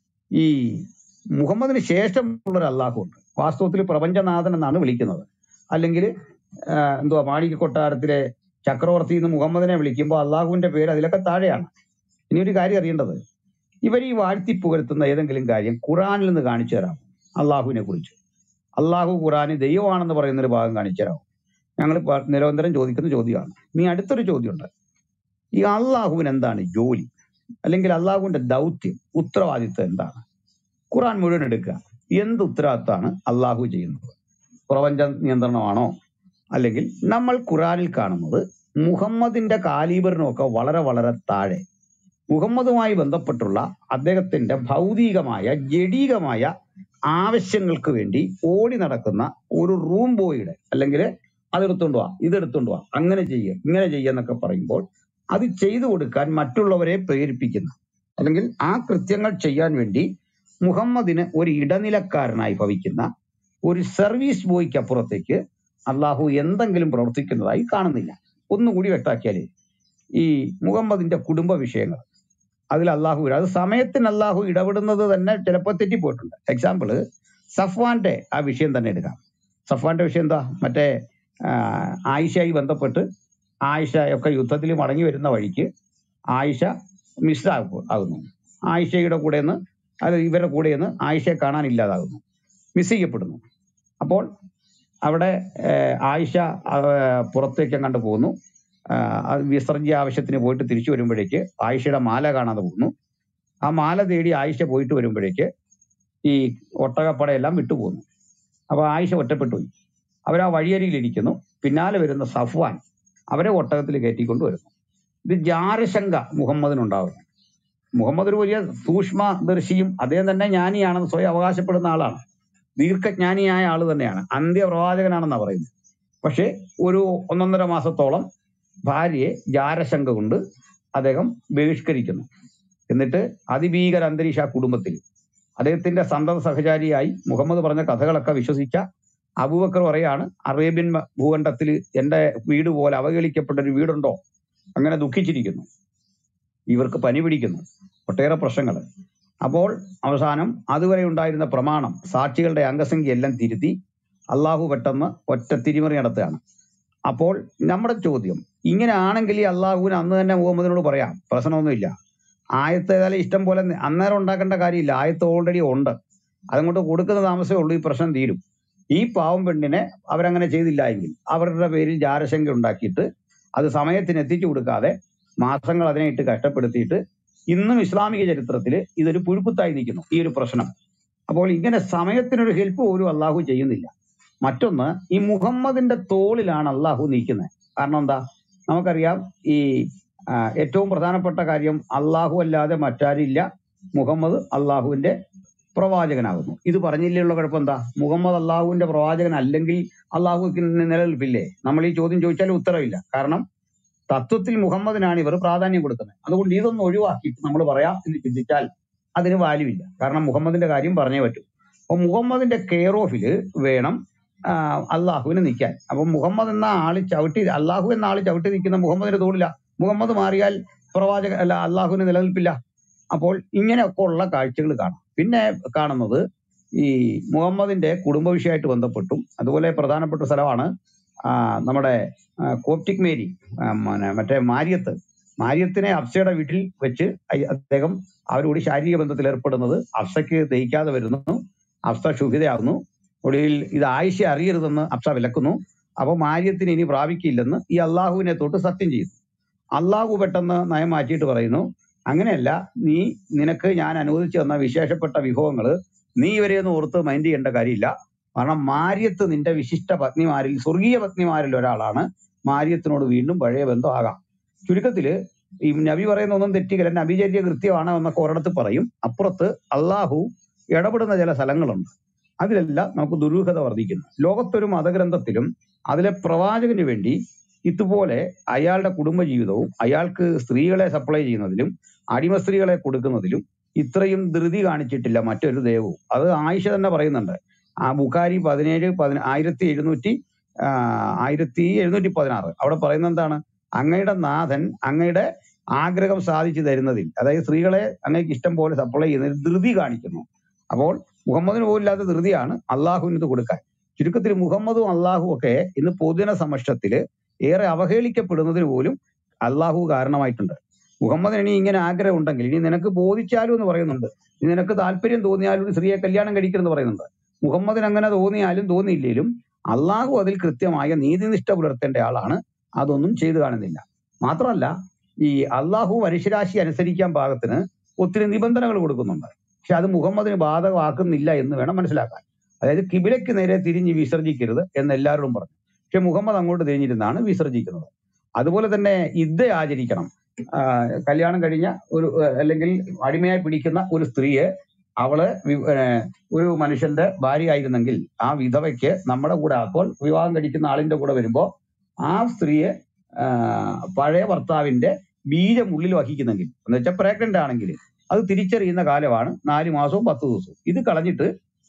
ഈ മുഹമ്മദിന് ശേഷമുള്ള ഒരു അള്ളാഹു ഉണ്ട് വാസ്തവത്തിൽ പ്രപഞ്ചനാഥൻ എന്നാണ് വിളിക്കുന്നത് അല്ലെങ്കിൽ എന്തുവാ മാളിക കൊട്ടാരത്തിലെ ചക്രവർത്തി എന്ന് മുഹമ്മദിനെ വിളിക്കുമ്പോൾ അള്ളാഹുവിന്റെ പേര് അതിലൊക്കെ താഴെയാണ് ഇനി ഒരു കാര്യം അറിയേണ്ടത് ഇവർ ഈ വാഴ്ത്തി പുകഴ്ത്തുന്ന ഏതെങ്കിലും കാര്യം ഖുറാനിൽ നിന്ന് കാണിച്ചു തരാം അള്ളാഹുവിനെ കുറിച്ച് അള്ളാഹു ഖുറാന് ദൈവമാണെന്ന് പറയുന്ന ഒരു ഭാഗം കാണിച്ചു തരാം ഞങ്ങൾ നിരന്തരം ചോദിക്കുന്ന ചോദ്യമാണ് ഇനി അടുത്തൊരു ചോദ്യമുണ്ട് ഈ അള്ളാഹുവിന് എന്താണ് ജോലി അല്ലെങ്കിൽ അള്ളാഹുവിന്റെ ദൗത്യം ഉത്തരവാദിത്വം എന്താണ് ഖുറാൻ മുഴുവൻ എടുക്കുക എന്ത് ഉത്തരവാദിത്തമാണ് അള്ളാഹു ചെയ്യുന്നത് പ്രപഞ്ച നിയന്ത്രണമാണോ അല്ലെങ്കിൽ നമ്മൾ ഖുറാനിൽ കാണുന്നത് മുഹമ്മദിന്റെ കാലീബറിനൊക്കെ വളരെ വളരെ താഴെ മുഹമ്മദുമായി ബന്ധപ്പെട്ടുള്ള അദ്ദേഹത്തിന്റെ ഭൗതികമായ ജഡീകമായ ആവശ്യങ്ങൾക്ക് വേണ്ടി ഓടി നടക്കുന്ന ഒരു റൂം ബോയുടെ അല്ലെങ്കിൽ അതെടുത്തോണ്ട് വാ ഇതെടുത്തോണ്ട് വാ അങ്ങനെ ചെയ്യുക ഇങ്ങനെ ചെയ്യുക എന്നൊക്കെ പറയുമ്പോൾ അത് ചെയ്തു കൊടുക്കാൻ മറ്റുള്ളവരെ പ്രേരിപ്പിക്കുന്ന അല്ലെങ്കിൽ ആ കൃത്യങ്ങൾ ചെയ്യാൻ വേണ്ടി മുഹമ്മദിന് ഒരു ഇടനിലക്കാരനായി ഭവിക്കുന്ന ഒരു സർവീസ് ബോയ്ക്ക് അപ്പുറത്തേക്ക് അള്ളാഹു എന്തെങ്കിലും പ്രവർത്തിക്കുന്നതായി കാണുന്നില്ല ഒന്നുകൂടി വ്യക്താക്കിയാല് ഈ മുഹമ്മദിന്റെ കുടുംബ വിഷയങ്ങൾ അതിൽ അള്ളാഹു ഇട- അത് സമയത്തിന് അള്ളാഹു ഇടപെടുന്നത് തന്നെ ചിലപ്പോൾ തെറ്റിപ്പോയിട്ടുണ്ട് എക്സാമ്പിള് സഫ്വാന്റെ ആ വിഷയം തന്നെ എടുക്കാം സഫ്വാന്റെ വിഷയം എന്താ മറ്റേ ആ, ആയിഷയായി ബന്ധപ്പെട്ട് ആയിഷ ഒക്കെ യുദ്ധത്തിൽ മടങ്ങി വരുന്ന വഴിക്ക് ആയിഷ മിസ് ആകുന്നു ആയിഷയുടെ കൂടെ നിന്ന് അത് ഇവരുടെ കൂടെ നിന്ന് ആയിഷയെ കാണാനില്ലാതാകുന്നു മിസ് ചെയ്യപ്പെടുന്നു അപ്പോൾ അവിടെ ഏഹ്, ആയിഷ ആ, പുറത്തേക്ക് കണ്ടു പോകുന്നു ആ, അത് വിസർജ്യ ആവശ്യത്തിന് പോയിട്ട് തിരിച്ചു വരുമ്പോഴേക്ക് ആയിഷയുടെ മാല കാണാതെ പോകുന്നു ആ മാല തേടി ആയിഷ പോയിട്ട് വരുമ്പോഴേക്ക് ഈ ഒട്ടകപ്പടയെല്ലാം വിട്ടുപോകുന്നു അപ്പൊ ആയിഷ ഒറ്റപ്പെട്ടു പോയി അവർ ആ വഴിയരികിൽ ഇരിക്കുന്നു പിന്നാലെ വരുന്ന സഫ്വാൻ അവരെ ഒട്ടകത്തിൽ കയറ്റിക്കൊണ്ട് വരുന്നു ഇത് ജാരശങ്ക മുഹമ്മദിനുണ്ടാവുന്നു മുഹമ്മദ് ഒരു വലിയ സൂക്ഷ്മദർശിയും അദ്ദേഹം തന്നെ ജ്ഞാനിയാണെന്ന് സ്വയം അവകാശപ്പെടുന്ന ആളാണ് ദീർഘജ്ഞാനിയായ ആള് തന്നെയാണ് അന്ത്യപ്രവാചകനാണെന്നാ പറയുന്നത് പക്ഷെ ഒരു ഒന്നൊന്നര മാസത്തോളം ഭാര്യയെ ജാരശങ്ക കൊണ്ട് അദ്ദേഹം ബഹിഷ്കരിക്കുന്നു എന്നിട്ട് അതിഭീകര അന്തരീക്ഷ ആ കുടുംബത്തിൽ അദ്ദേഹത്തിന്റെ സന്തത സഹചാരിയായി മുഹമ്മദ് പറഞ്ഞ കഥകളൊക്കെ വിശ്വസിച്ച അബൂബക്കർ പറയാണ് അറേബ്യൻ മ- ഭൂഖണ്ഡത്തിൽ എന്റെ വീട് പോലെ അവഹേളിക്കപ്പെട്ട ഒരു വീടുണ്ടോ അങ്ങനെ ദുഃഖിച്ചിരിക്കുന്നു ഇവർക്ക് പനി പിടിക്കുന്നു ഒട്ടേറെ പ്രശ്നങ്ങൾ അപ്പോൾ അവസാനം അതുവരെ ഉണ്ടായിരുന്ന പ്രമാണം സാക്ഷികളുടെ അംഗസംഖ്യ എല്ലാം തിരുത്തി അള്ളാഹു പെട്ടെന്ന് ഒറ്റ തിരിമറി നടത്തുകയാണ് അപ്പോൾ നമ്മുടെ ചോദ്യം ഇങ്ങനെ ആണെങ്കിൽ ഈ അള്ളാഹുവിന് അന്ന് തന്നെ മുഹമ്മദിനോട് പറയാം പ്രശ്നമൊന്നുമില്ല ആയത്ത് ഏതായാലും ഇഷ്ടം പോലെ നി- അന്നേരം ഉണ്ടാക്കേണ്ട കാര്യമില്ല ആയത്ത് ഓൾറെഡി ഉണ്ട് അതുകൊണ്ട് കൊടുക്കുന്ന താമസമേ ഉള്ളൂ ഈ പ്രശ്നം തീരും ഈ പാവം പെണ്ണിനെ അവരങ്ങനെ ചെയ്തില്ല എങ്കിൽ അവരുടെ പേരിൽ ജാരശങ്ക ഉണ്ടാക്കിയിട്ട് അത് സമയത്തിന് എത്തിച്ചു കൊടുക്കാതെ മാസങ്ങൾ അതിനെ ഇട്ട് കഷ്ടപ്പെടുത്തിയിട്ട് ഇന്നും ഇസ്ലാമിക ചരിത്രത്തിൽ ഇതൊരു പുഴുക്കുത്തായി നിൽക്കുന്നു ഈ ഒരു പ്രശ്നം അപ്പോൾ ഇങ്ങനെ സമയത്തിനൊരു ഹെൽപ്പ് പോലും അള്ളാഹു ചെയ്യുന്നില്ല മറ്റൊന്ന് ഈ മുഹമ്മദിന്റെ തോളിലാണ് അള്ളാഹു നിൽക്കുന്നത് കാരണം എന്താ നമുക്കറിയാം ഈ ആ, ഏറ്റവും പ്രധാനപ്പെട്ട കാര്യം അള്ളാഹു അല്ലാതെ മറ്റാരില്ല മുഹമ്മദ് അള്ളാഹുവിന്റെ പ്രവാചകനാകുന്നു ഇത് പറഞ്ഞില്ലുള്ള കുഴപ്പം എന്താ മുഹമ്മദ് അള്ളാഹുവിന്റെ പ്രവാചകൻ അല്ലെങ്കിൽ അള്ളാഹുക്ക് നിലനിൽപ്പില്ലേ നമ്മൾ ഈ ചോദ്യം ചോദിച്ചാൽ ഉത്തരവില്ല കാരണം തത്വത്തിൽ മുഹമ്മദിനാണ് ഇവർ പ്രാധാന്യം കൊടുക്കുന്നത് അതുകൊണ്ട് ഇതൊന്ന് ഒഴിവാക്കിയിട്ട് നമ്മൾ പറയാം എന്ന് ചിന്തിച്ചാൽ അതിന് വാല്യൂ ഇല്ല കാരണം മുഹമ്മദിന്റെ കാര്യം പറഞ്ഞേ പറ്റൂ അപ്പൊ മുഹമ്മദിന്റെ കെയർ ഓഫിൽ വേണം ആ, അള്ളാഹുവിന് നിൽക്കാൻ അപ്പൊ മുഹമ്മദ് എന്ന ആള് ചവിട്ടി അള്ളാഹു എന്ന ആള് ചവിട്ടി നിൽക്കുന്ന മുഹമ്മദിന്റെ തോളില്ല മുഹമ്മദ് മാറിയാൽ പ്രവാചക അല്ല അള്ളാഹുവിന് നിലനിൽപ്പില്ല അപ്പോൾ ഇങ്ങനെയൊക്കെ ഉള്ള കാഴ്ചകൾ കാണാം പിന്നെ കാണുന്നത് ഈ മുഹമ്മദിന്റെ കുടുംബ വിഷയമായിട്ട് ബന്ധപ്പെട്ടും അതുപോലെ പ്രധാനപ്പെട്ട സ്ഥലമാണ് ആ, നമ്മുടെ ആ, കോപ്റ്റിക് മേരി ആ, മനെ- മറ്റേ മാരിയത്ത് മാരിയത്തിനെ അഫ്സയുടെ വീട്ടിൽ വെച്ച് അയ- അദ്ദേഹം അവരോട് ശാരീരിക ബന്ധത്തിൽ ഏർപ്പെടുന്നത് അഫ്സയ്ക്ക് ദഹിക്കാതെ വരുന്നു അഫ്സ ക്ഷുഭിതയാകുന്നു ഒടുവിൽ ഇത് ആയിഷ അറിയരുതെന്ന് അഫ്സ വിലക്കുന്നു അപ്പൊ മാര്യത്തിന് ഇനി പ്രാപിക്കില്ലെന്ന് ഈ അള്ളാഹുവിനെ തൊട്ട് സത്യം ചെയ്യുന്നു അള്ളാഹു പെട്ടെന്ന് നയം മാറ്റിയിട്ട് പറയുന്നു അങ്ങനെയല്ല നീ നിനക്ക് ഞാൻ അനുവദിച്ചു തന്ന വിശേഷപ്പെട്ട വിഭവങ്ങൾ നീ ഇവരെ ഒന്നും ഓർത്ത് മൈൻഡ് ചെയ്യേണ്ട കാര്യമില്ല കാരണം മാര്യത്ത് നിന്റെ വിശിഷ്ട പത്നിമാരിൽ സ്വർഗീയ പത്നിമാരിൽ ഒരാളാണ് മാര്യത്തിനോട് വീണ്ടും പഴയ ബന്ധമാകാം ചുരുക്കത്തില് ഈ നബി പറയുന്ന ഒന്നും തെറ്റിക്കല നബിചര്യ കൃത്യമാണ് എന്നൊക്കെ ഒരിടത്ത് പറയും അപ്പുറത്ത് അള്ളാഹു ഇടപെടുന്ന ചില സ്ഥലങ്ങളുണ്ട് അതിലെല്ലാം നമുക്ക് ദുരൂഹത വർദ്ധിക്കുന്നു ലോകത്തൊരു മതഗ്രന്ഥത്തിലും അതിലെ പ്രവാചകന് വേണ്ടി ഇതുപോലെ അയാളുടെ കുടുംബജീവിതവും അയാൾക്ക് സ്ത്രീകളെ സപ്ലൈ ചെയ്യുന്നതിലും അടിമ സ്ത്രീകളെ കൊടുക്കുന്നതിലും ഇത്രയും ധൃതി കാണിച്ചിട്ടില്ല മറ്റൊരു ദൈവവും അത് ആയിഷ തന്നെ പറയുന്നുണ്ട് ആ ബുഖാരി പതിനേഴ് പതിന ആയിരത്തി എഴുന്നൂറ്റി ആ, ആയിരത്തി എഴുന്നൂറ്റി പതിനാറ് അവിടെ പറയുന്നത് എന്താണ് അങ്ങയുടെ നാഥൻ അങ്ങയുടെ ആഗ്രഹം സാധിച്ചു തരുന്നതിൽ അതായത് സ്ത്രീകളെ അങ്ങേക്ക് ഇഷ്ടം പോലെ സപ്ലൈ ചെയ്യുന്നതിൽ ധൃതി കാണിക്കുന്നു അപ്പോൾ മുഹമ്മദിന് പോലില്ലാത്ത ധൃതിയാണ് അള്ളാഹുവിന് ഇത് കൊടുക്കാൻ ചുരുക്കത്തിൽ മുഹമ്മദും അള്ളാഹും ഒക്കെ ഇന്ന് പൊതുജന സമക്ഷത്തില് ഏറെ അവഹേളിക്കപ്പെടുന്നതിന് പോലും അള്ളാഹു കാരണമായിട്ടുണ്ട് മുഹമ്മദിന് ഇനി ഇങ്ങനെ ആഗ്രഹം ഉണ്ടെങ്കിൽ ഇനി നിനക്ക് ബോധിച്ചാലും എന്ന് പറയുന്നുണ്ട് ഇനി നിനക്ക് താല്പര്യം തോന്നിയാലും ഒരു സ്ത്രീയെ കല്യാണം കഴിക്കണമെന്ന് പറയുന്നുണ്ട് മുഹമ്മദിന് അങ്ങനെ തോന്നിയാലും തോന്നിയില്ലേലും അള്ളാഹു അതിൽ കൃത്യമായ നീതിനിഷ്ഠ പുലർത്തേണ്ട ആളാണ് അതൊന്നും ചെയ്തു കാണുന്നില്ല മാത്രമല്ല ഈ അള്ളാഹു മനുഷ്യരാശി അനുസരിക്കാൻ പാകത്തിന് ഒത്തിരി നിബന്ധനകൾ കൊടുക്കുന്നുണ്ട് പക്ഷെ അത് മുഹമ്മദിന് ബാധകമാക്കുന്നില്ല എന്ന് വേണം മനസ്സിലാക്കാൻ അതായത് കിബിലയ്ക്ക് നേരെ തിരിഞ്ഞ് വിസർജിക്കരുത് എന്ന് എല്ലാവരോടും പറഞ്ഞു പക്ഷെ മുഹമ്മദ് അങ്ങോട്ട് തിരിഞ്ഞിരുന്നാണ് വിസർജിക്കുന്നത് അതുപോലെ തന്നെ ഇദ്ദ ആചരിക്കണം ആ, കല്യാണം കഴിഞ്ഞ ഒരു ആ, അല്ലെങ്കിൽ അടിമയായി പിടിക്കുന്ന ഒരു സ്ത്രീയെ അവള് വി- ഏ, ഒരു മനുഷ്യന്റെ ഭാര്യയായിരുന്നെങ്കിൽ ആ വിധവയ്ക്ക് നമ്മുടെ കൂടെ അപ്പോൾ വിവാഹം കഴിക്കുന്ന ആളിന്റെ കൂടെ വരുമ്പോ ആ സ്ത്രീയെ ആ, പഴയ ഭർത്താവിന്റെ ബീജം ഉള്ളിൽ വഹിക്കുന്നെങ്കിൽ എന്ന് വെച്ചാൽ പ്രഗ്നന്റ് ആണെങ്കിൽ അത് തിരിച്ചറിയുന്ന കാലമാണ് നാല് മാസവും പത്ത് ദിവസവും ഇത് കളഞ്ഞിട്ട്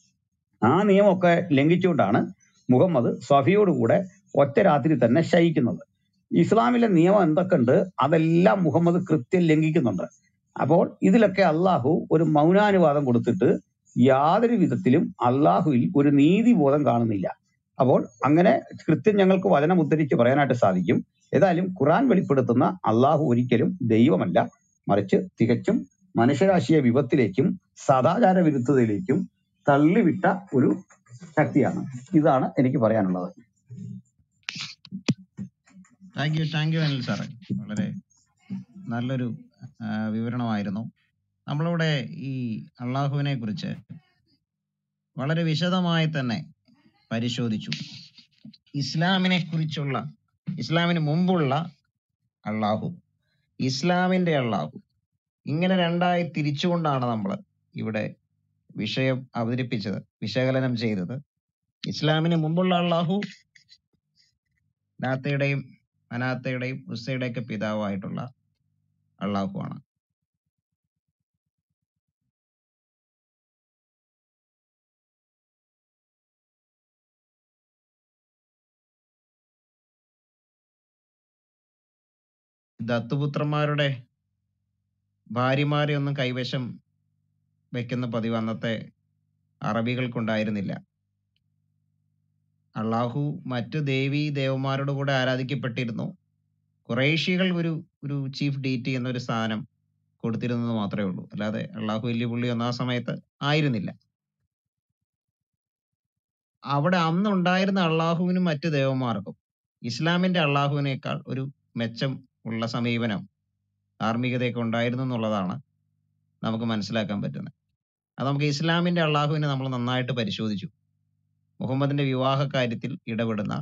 ആ നിയമമൊക്കെ ലംഘിച്ചുകൊണ്ടാണ് മുഹമ്മദ് സഫിയോടുകൂടെ ഒറ്റ രാത്രി തന്നെ ശയിക്കുന്നത് ഇസ്ലാമിലെ നിയമം എന്തൊക്കെ ഉണ്ട് അതെല്ലാം മുഹമ്മദ് കൃത്യം ലംഘിക്കുന്നുണ്ട് അപ്പോൾ ഇതിലൊക്കെ അള്ളാഹു ഒരു മൗനാനുവാദം കൊടുത്തിട്ട് യാതൊരു വിധത്തിലും അള്ളാഹുവിൽ ഒരു നീതിബോധം കാണുന്നില്ല അപ്പോൾ അങ്ങനെ കൃത്യം ഞങ്ങൾക്ക് വചനം ഉദ്ധരിച്ച് പറയാനായിട്ട് സാധിക്കും ഏതായാലും ഖുറാൻ വെളിപ്പെടുത്തുന്ന അള്ളാഹു ഒരിക്കലും ദൈവമല്ല മറിച്ച് തികച്ചും മനുഷ്യരാശിയെ വിപത്തിലേക്കും സദാചാര വിരുദ്ധതയിലേക്കും തള്ളിവിട്ട ഒരു ശക്തിയാണ് ഇതാണ് എനിക്ക് പറയാനുള്ളത് thank you thank you Anil സാറേ വളരെ നല്ലൊരു ആ, വിവരണമായിരുന്നു നമ്മളിവിടെ ഈ അള്ളാഹുവിനെ കുറിച്ച് വളരെ വിശദമായി തന്നെ പരിശോധിച്ചു ഇസ്ലാമിനെ കുറിച്ചുള്ള ഇസ്ലാമിന് മുമ്പുള്ള അള്ളാഹു ഇസ്ലാമിന്റെ അള്ളാഹു ഇങ്ങനെ രണ്ടായി തിരിച്ചുകൊണ്ടാണ് നമ്മൾ ഇവിടെ വിഷയം അവതരിപ്പിച്ചത് വിശകലനം ചെയ്തത് ഇസ്ലാമിന് മുമ്പുള്ള അള്ളാഹു ലാത്തയുടെയും അനാത്തയുടെയും ഉസ്സയുടെയും ഒക്കെ പിതാവായിട്ടുള്ള അള്ളാഹുവാണ് ദത്തുപുത്രന്മാരുടെ ഭാര്യമാരെ ഒന്നും കൈവശം വെക്കുന്ന പതിവ് അന്നത്തെ അറബികൾക്കുണ്ടായിരുന്നില്ല അള്ളാഹു മറ്റു ദേവീ ദേവന്മാരോട് കൂടെ ആരാധിക്കപ്പെട്ടിരുന്നു കുറേഷ്യകൾ ഒരു ഒരു ചീഫ് ഡീറ്റി എന്നൊരു സ്ഥാനം കൊടുത്തിരുന്നത് മാത്രമേ ഉള്ളൂ അല്ലാതെ അള്ളാഹു വലിയ പുള്ളി ഒന്നും ആ സമയത്ത് ആയിരുന്നില്ല അവിടെ അന്ന് ഉണ്ടായിരുന്ന അള്ളാഹുവിനും മറ്റു ദേവന്മാർക്കും ഇസ്ലാമിന്റെ അള്ളാഹുവിനേക്കാൾ ഒരു മെച്ചം ഉള്ള സമീപനം ധാർമ്മികതയൊക്കെ ഉണ്ടായിരുന്നു എന്നുള്ളതാണ് നമുക്ക് മനസ്സിലാക്കാൻ പറ്റുന്നത് അത് നമുക്ക് ഇസ്ലാമിന്റെ അള്ളാഹുവിനെ നമ്മൾ നന്നായിട്ട് പരിശോധിച്ചു മുഹമ്മദിന്റെ വിവാഹ കാര്യത്തിൽ ഇടപെടുന്ന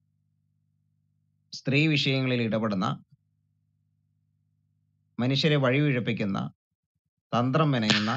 സ്ത്രീ വിഷയങ്ങളിൽ ഇടപെടുന്ന മനുഷ്യരെ വഴിവിഴപ്പിക്കുന്ന തന്ത്രം മെനയുന്ന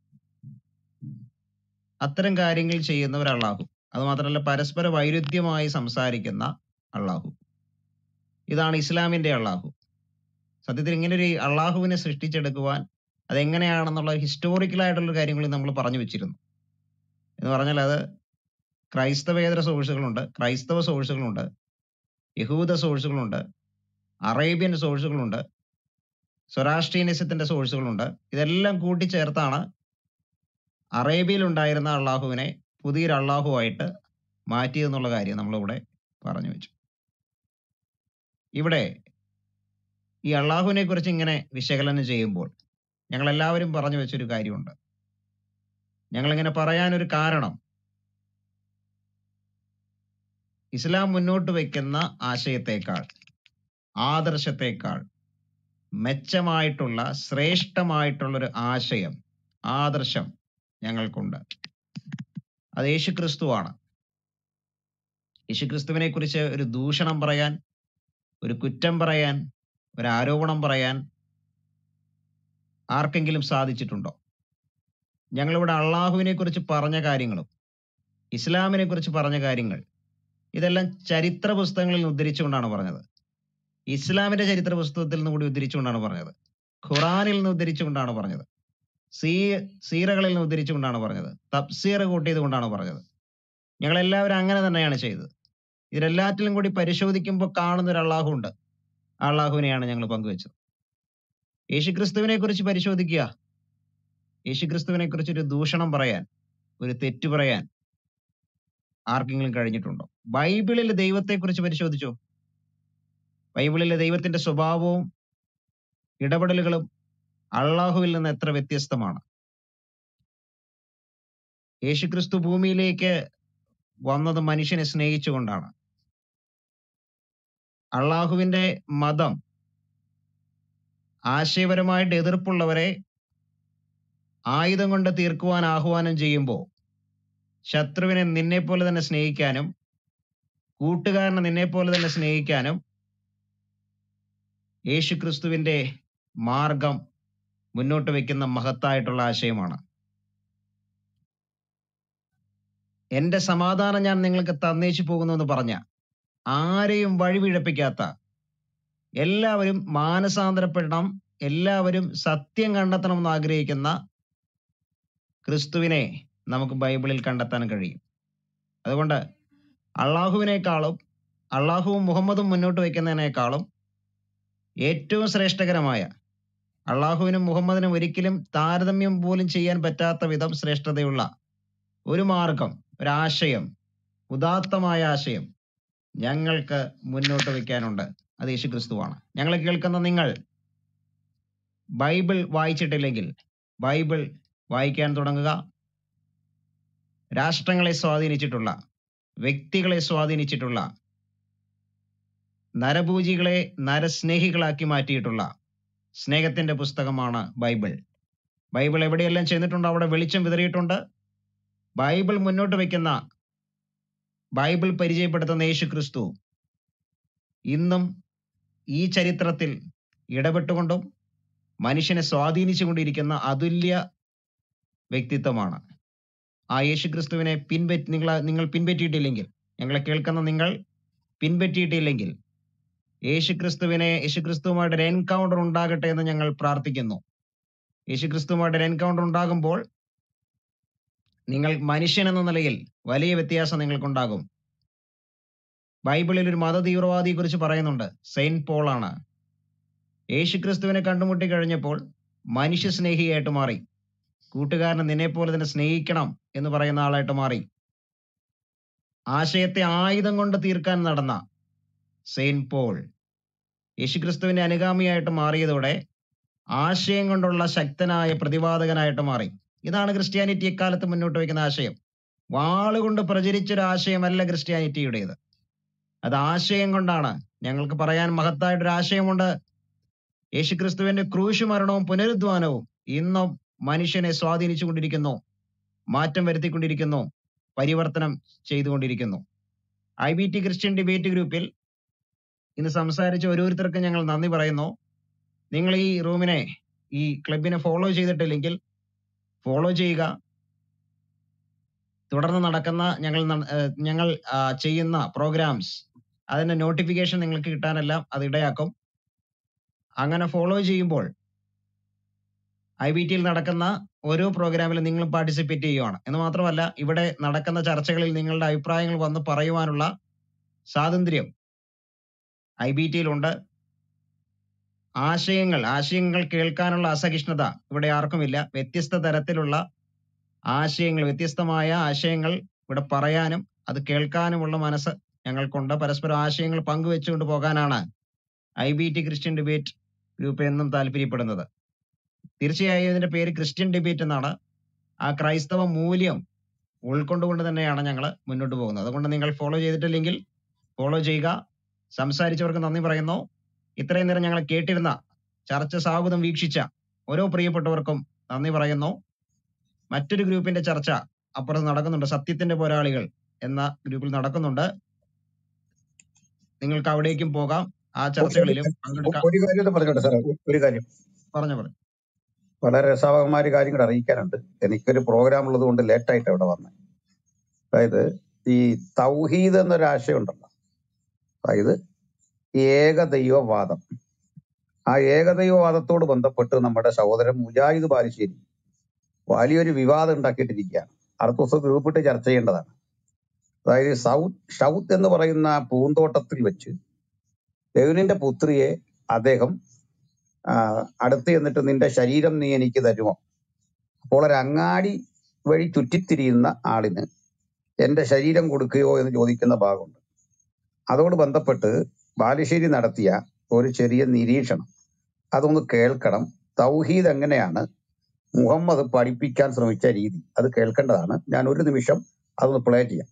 അത്തരം കാര്യങ്ങൾ ചെയ്യുന്ന ഒരു അള്ളാഹു അത് മാത്രമല്ല പരസ്പര വൈരുദ്ധ്യമായി സംസാരിക്കുന്ന അള്ളാഹു ഇതാണ് ഇസ്ലാമിന്റെ അള്ളാഹു സത്യത്തിൽ ഇങ്ങനെ ഒരു അള്ളാഹുവിനെ സൃഷ്ടിച്ചെടുക്കുവാൻ അതെങ്ങനെയാണെന്നുള്ള ഹിസ്റ്റോറിക്കൽ ആയിട്ടുള്ള കാര്യങ്ങൾ നമ്മൾ പറഞ്ഞു വെച്ചിരുന്നു എന്ന് പറഞ്ഞാൽ അത് ക്രൈസ്തവേതര സോഴ്സുകളുണ്ട് ക്രൈസ്തവ സോഴ്സുകളുണ്ട് യഹൂദ സോഴ്സുകളുണ്ട് അറേബ്യൻ സോഴ്സുകളുണ്ട് സ്വരാഷ്ട്രീയനിസത്തിന്റെ സോഴ്സുകളുണ്ട് ഇതെല്ലാം കൂട്ടിച്ചേർത്താണ് അറേബ്യയിൽ ഉണ്ടായിരുന്ന അള്ളാഹുവിനെ പുതിയൊരു അള്ളാഹുവായിട്ട് മാറ്റിയെന്നുള്ള കാര്യം നമ്മളിവിടെ പറഞ്ഞു വെച്ചു ഇവിടെ ഈ അള്ളാഹുവിനെ കുറിച്ച് ഇങ്ങനെ വിശകലനം ചെയ്യുമ്പോൾ ഞങ്ങൾ എല്ലാവരും പറഞ്ഞു വെച്ചൊരു കാര്യമുണ്ട് ഞങ്ങൾ ഇങ്ങനെ പറയാനൊരു കാരണം ഇസ്ലാം മുന്നോട്ട് വയ്ക്കുന്ന ആശയത്തേക്കാൾ ആദർശത്തേക്കാൾ മെച്ചമായിട്ടുള്ള ശ്രേഷ്ഠമായിട്ടുള്ള ഒരു ആശയം ആദർശം ഞങ്ങൾക്കുണ്ട് അത് യേശുക്രിസ്തുവാണ് യേശുക്രിസ്തുവിനെ കുറിച്ച് ഒരു ദൂഷണം പറയാൻ ഒരു കുറ്റം പറയാൻ ഒരു ആരോപണം പറയാൻ ആർക്കെങ്കിലും സാധിച്ചിട്ടുണ്ടോ ഞങ്ങളിവിടെ അള്ളാഹുവിനെ കുറിച്ച് പറഞ്ഞ കാര്യങ്ങളും ഇസ്ലാമിനെ കുറിച്ച് പറഞ്ഞ കാര്യങ്ങൾ ഇതെല്ലാം ചരിത്ര പുസ്തകങ്ങളിൽ നിന്ന് ഉദ്ധരിച്ചുകൊണ്ടാണ് പറഞ്ഞത് ഇസ്ലാമിന്റെ ചരിത്ര പുസ്തകത്തിൽ നിന്ന് കൂടി ഉദ്ധരിച്ചുകൊണ്ടാണ് പറഞ്ഞത് ഖുറാനിൽ നിന്ന് ഉദ്ധരിച്ചുകൊണ്ടാണ് പറഞ്ഞത് സീ സീറകളിൽ നിന്ന് ഉദ്ധരിച്ചുകൊണ്ടാണ് പറഞ്ഞത് തബ്സീർ കൂട്ടിയത് കൊണ്ടാണ് പറഞ്ഞത് ഞങ്ങൾ എല്ലാവരും അങ്ങനെ തന്നെയാണ് ചെയ്തത് ഇതിലെല്ലാറ്റിലും കൂടി പരിശോധിക്കുമ്പോൾ കാണുന്ന ഒരു അള്ളാഹു ഉണ്ട് ആ അള്ളാഹുവിനെയാണ് ഞങ്ങൾ പങ്കുവെച്ചത് യേശുക്രിസ്തുവിനെ കുറിച്ച് പരിശോധിക്കുക യേശുക്രിസ്തുവിനെ കുറിച്ച് ഒരു ദൂഷണം പറയാൻ ഒരു തെറ്റു പറയാൻ ആർക്കെങ്കിലും കഴിഞ്ഞിട്ടുണ്ടോ ബൈബിളിൽ ദൈവത്തെക്കുറിച്ച് പരിശോധിച്ചോ ബൈബിളിലെ ദൈവത്തിന്റെ സ്വഭാവവും ഇടപെടലുകളും അള്ളാഹുവിൽ നിന്ന് എത്ര വ്യത്യസ്തമാണ് യേശുക്രിസ്തു ഭൂമിയിലേക്ക് വന്നത് മനുഷ്യനെ സ്നേഹിച്ചുകൊണ്ടാണ് അള്ളാഹുവിന്റെ മതം ആശയപരമായിട്ട് എതിർപ്പുള്ളവരെ ആയുധം കൊണ്ട് തീർക്കുവാൻ ആഹ്വാനം ചെയ്യുമ്പോൾ ശത്രുവിനെ നിന്നെ പോലെ തന്നെ സ്നേഹിക്കാനും കൂട്ടുകാരനെ നിന്നെ പോലെ തന്നെ സ്നേഹിക്കാനും യേശുക്രിസ്തുവിന്റെ മാർഗം മുന്നോട്ട് വെക്കുന്ന മഹത്തായിട്ടുള്ള ആശയമാണ് എന്റെ സമാധാനം ഞാൻ നിങ്ങൾക്ക് തന്നേച്ചു പോകുന്നു എന്ന് പറഞ്ഞ ആരെയും വഴിപിഴപ്പിക്കാത്ത എല്ലാവരും മാനസാന്തരപ്പെടണം എല്ലാവരും സത്യം കണ്ടെത്തണം എന്ന് ആഗ്രഹിക്കുന്ന ക്രിസ്തുവിനെ നമുക്ക് ബൈബിളിൽ കണ്ടെത്താൻ കഴിയും അതുകൊണ്ട് അള്ളാഹുവിനേക്കാളും അള്ളാഹുവും മുഹമ്മദും മുന്നോട്ട് വയ്ക്കുന്നതിനേക്കാളും ഏറ്റവും ശ്രേഷ്ഠകരമായ അള്ളാഹുവിനും മുഹമ്മദിനും ഒരിക്കലും താരതമ്യം പോലും ചെയ്യാൻ പറ്റാത്ത വിധം ശ്രേഷ്ഠതയുള്ള ഒരു മാർഗം ഒരാശയം ഉദാത്തമായ ആശയം ഞങ്ങൾക്ക് മുന്നോട്ട് വയ്ക്കാനുണ്ട് അത് യേശു ക്രിസ്തുവാണ് ഞങ്ങൾ കേൾക്കുന്ന നിങ്ങൾ ബൈബിൾ വായിച്ചിട്ടില്ലെങ്കിൽ ബൈബിൾ വായിക്കാൻ തുടങ്ങുക രാഷ്ട്രങ്ങളെ സ്വാധീനിച്ചിട്ടുള്ള വ്യക്തികളെ സ്വാധീനിച്ചിട്ടുള്ള നരഭൂജികളെ നരസ്നേഹികളാക്കി മാറ്റിയിട്ടുള്ള സ്നേഹത്തിന്റെ പുസ്തകമാണ് ബൈബിൾ ബൈബിൾ എവിടെയെല്ലാം ചെന്നിട്ടുണ്ടോ അവിടെ വെളിച്ചം വിതറിയിട്ടുണ്ട് ബൈബിൾ മുന്നോട്ട് വെക്കുന്ന ബൈബിൾ പരിചയപ്പെടുത്തുന്ന യേശു ക്രിസ്തു ഇന്നും ഈ ചരിത്രത്തിൽ ഇടപെട്ടുകൊണ്ടും മനുഷ്യനെ സ്വാധീനിച്ചുകൊണ്ടിരിക്കുന്ന അതുല്യ വ്യക്തിത്വമാണ് ആ യേശു ക്രിസ്തുവിനെ പിൻപറ്റി നിങ്ങൾ നിങ്ങൾ പിൻപറ്റിയിട്ടില്ലെങ്കിൽ ഞങ്ങളെ കേൾക്കുന്ന നിങ്ങൾ പിൻപറ്റിയിട്ടില്ലെങ്കിൽ യേശു ക്രിസ്തുവിനെ യേശു ക്രിസ്തുവുമായിട്ട് ഒരു എൻകൗണ്ടർ ഉണ്ടാകട്ടെ എന്ന് ഞങ്ങൾ പ്രാർത്ഥിക്കുന്നു യേശു ക്രിസ്തുവുമായിട്ട് ഒരു എൻകൗണ്ടർ ഉണ്ടാകുമ്പോൾ നിങ്ങൾ മനുഷ്യൻ എന്ന നിലയിൽ വലിയ വ്യത്യാസം നിങ്ങൾക്കുണ്ടാകും ബൈബിളിൽ ഒരു മത തീവ്രവാദിയെ കുറിച്ച് പറയുന്നുണ്ട് സെയിന്റ് പോൾ ആണ് യേശു ക്രിസ്തുവിനെ കണ്ടുമുട്ടി കഴിഞ്ഞപ്പോൾ മനുഷ്യ സ്നേഹിയായിട്ട് മാറി കൂട്ടുകാരനെ നിന്നെ പോലെ തന്നെ സ്നേഹിക്കണം എന്ന് പറയുന്ന ആളായിട്ട് മാറി ആശയത്തെ ആയുധം കൊണ്ട് തീർക്കാൻ നടന്ന സെയിന്റ് പോൾ യേശുക്രിസ്തുവിന്റെ അനുഗാമിയായിട്ട് മാറിയതോടെ ആശയം കൊണ്ടുള്ള ശക്തനായ പ്രതിപാദകനായിട്ട് മാറി ഇതാണ് ക്രിസ്ത്യാനിറ്റി എക്കാലത്ത് മുന്നോട്ട് വയ്ക്കുന്ന ആശയം വാളുകൊണ്ട് പ്രചരിച്ചൊരു ആശയമല്ല ക്രിസ്ത്യാനിറ്റിയുടേത് അത് ആശയം കൊണ്ടാണ് ഞങ്ങൾക്ക് പറയാൻ മഹത്തായിട്ടൊരു ആശയമുണ്ട് യേശുക്രിസ്തുവിന്റെ ക്രൂശ് മരണവും പുനരുദ്ധാനവും ഇന്നും മനുഷ്യനെ സ്വാധീനിച്ചു കൊണ്ടിരിക്കുന്നു മാറ്റം വരുത്തിക്കൊണ്ടിരിക്കുന്നു പരിവർത്തനം ചെയ്തുകൊണ്ടിരിക്കുന്നു I B T Christian debate ഗ്രൂപ്പിൽ ഇന്ന് സംസാരിച്ച ഓരോരുത്തർക്കും ഞങ്ങൾ നന്ദി പറയുന്നു നിങ്ങൾ ഈ റൂമിനെ ഈ ക്ലബിനെ ഫോളോ ചെയ്തിട്ടില്ലെങ്കിൽ ഫോളോ ചെയ്യുക തുടർന്ന് നടക്കുന്ന ഞങ്ങൾ ന- ഏഹ് ഞങ്ങൾ ആ, ചെയ്യുന്ന പ്രോഗ്രാംസ് അതിന്റെ നോട്ടിഫിക്കേഷൻ നിങ്ങൾക്ക് കിട്ടാനെല്ലാം അത് ഇടയാക്കും അങ്ങനെ ഫോളോ ചെയ്യുമ്പോൾ ഐ ബി ടിയിൽ നടക്കുന്ന ഓരോ പ്രോഗ്രാമിലും നിങ്ങൾ പാർട്ടിസിപ്പേറ്റ് ചെയ്യുവാണ് എന്ന് മാത്രമല്ല ഇവിടെ നടക്കുന്ന ചർച്ചകളിൽ നിങ്ങളുടെ അഭിപ്രായങ്ങൾ വന്ന് പറയുവാനുള്ള സ്വാതന്ത്ര്യം ഐ ബി ടിയിലുണ്ട് ആശയങ്ങൾ ആശയങ്ങൾ കേൾക്കാനുള്ള അസഹിഷ്ണുത ഇവിടെ ആർക്കുമില്ല വ്യത്യസ്ത തരത്തിലുള്ള ആശയങ്ങൾ വ്യത്യസ്തമായ ആശയങ്ങൾ ഇവിടെ പറയാനും അത് കേൾക്കാനുമുള്ള മനസ്സ് ഞങ്ങൾക്കുണ്ട് പരസ്പരം ആശയങ്ങൾ പങ്കുവെച്ചുകൊണ്ട് പോകാനാണ് I B T Christian debate group എന്നും താല്പര്യപ്പെടുന്നത് തീർച്ചയായും ഇതിന്റെ പേര് ക്രിസ്ത്യൻ ഡിബേറ്റ് എന്നാണ് ആ ക്രൈസ്തവ മൂല്യം ഉൾക്കൊണ്ടുകൊണ്ട് തന്നെയാണ് ഞങ്ങൾ മുന്നോട്ട് പോകുന്നത് അതുകൊണ്ട് നിങ്ങൾ ഫോളോ ചെയ്തിട്ടില്ലെങ്കിൽ ഫോളോ ചെയ്യുക സംസാരിച്ചവർക്ക് നന്ദി പറയുന്നു ഇത്രയും നേരം ഞങ്ങൾ കേട്ടിരുന്ന ചർച്ച സാഹുതം വീക്ഷിച്ച ഓരോ പ്രിയപ്പെട്ടവർക്കും നന്ദി പറയുന്നു മറ്റൊരു ഗ്രൂപ്പിന്റെ ചർച്ച അപ്പുറത്ത് നടക്കുന്നുണ്ട് സത്യത്തിന്റെ പോരാളികൾ എന്ന ഗ്രൂപ്പിൽ നടക്കുന്നുണ്ട് നിങ്ങൾക്ക് അവിടേക്കും പോകാം ആ ഒരു ചർച്ചകളിലും പങ്കെടുക്കാം ഒരു കാര്യം കൂടെ പറഞ്ഞോട്ടെ സാറേ ഒരു ഒരു കാര്യം പറഞ്ഞു പറഞ്ഞു വളരെ രസകരമായ ഒരു കാര്യം കൂടെ അറിയിക്കാനുണ്ട് എനിക്കൊരു പ്രോഗ്രാം ഉള്ളത് കൊണ്ട് ലേറ്റായിട്ട് ഇവിടെ വന്നത് അതായത് ഈ തൗഹീദ് എന്നൊരു ആശയം ഉണ്ടല്ലോ അതായത് ഏകദൈവവാദം ആ ഏകദൈവവാദത്തോട് ബന്ധപ്പെട്ട് നമ്മുടെ സഹോദരൻ മുജാഹിദ് ബാലുശ്ശേരി വലിയൊരു വിവാദം ഉണ്ടാക്കിയിട്ടിരിക്കുകയാണ് അടുത്ത ദിവസം ഗ്രൂപ്പിട്ട് ചർച്ച ചെയ്യേണ്ടതാണ് അതായത് സൗത്ത് ഷൗത്ത് എന്ന് പറയുന്ന പൂന്തോട്ടത്തിൽ വെച്ച് ലെവിനിന്റെ പുത്രിയെ അദ്ദേഹം ആ, അടുത്ത് ചെന്നിട്ട് നിന്റെ ശരീരം നീ എനിക്ക് തരുമോ അപ്പോൾ ഒരു അങ്ങാടി വഴി ചുറ്റിത്തിരിയുന്ന ആളിന് എന്റെ ശരീരം കൊടുക്കുകയോ എന്ന് ചോദിക്കുന്ന ഭാഗമുണ്ട് അതോട് ബന്ധപ്പെട്ട് ബാലുശ്ശേരി നടത്തിയ ഒരു ചെറിയ നിരീക്ഷണം അതൊന്ന് കേൾക്കണം തൗഹീദ് എങ്ങനെയാണ് മുഹമ്മദ് പഠിപ്പിക്കാൻ ശ്രമിച്ച രീതി അത് കേൾക്കേണ്ടതാണ് ഞാൻ ഒരു നിമിഷം അതൊന്ന് പ്ലേ ചെയ്യാം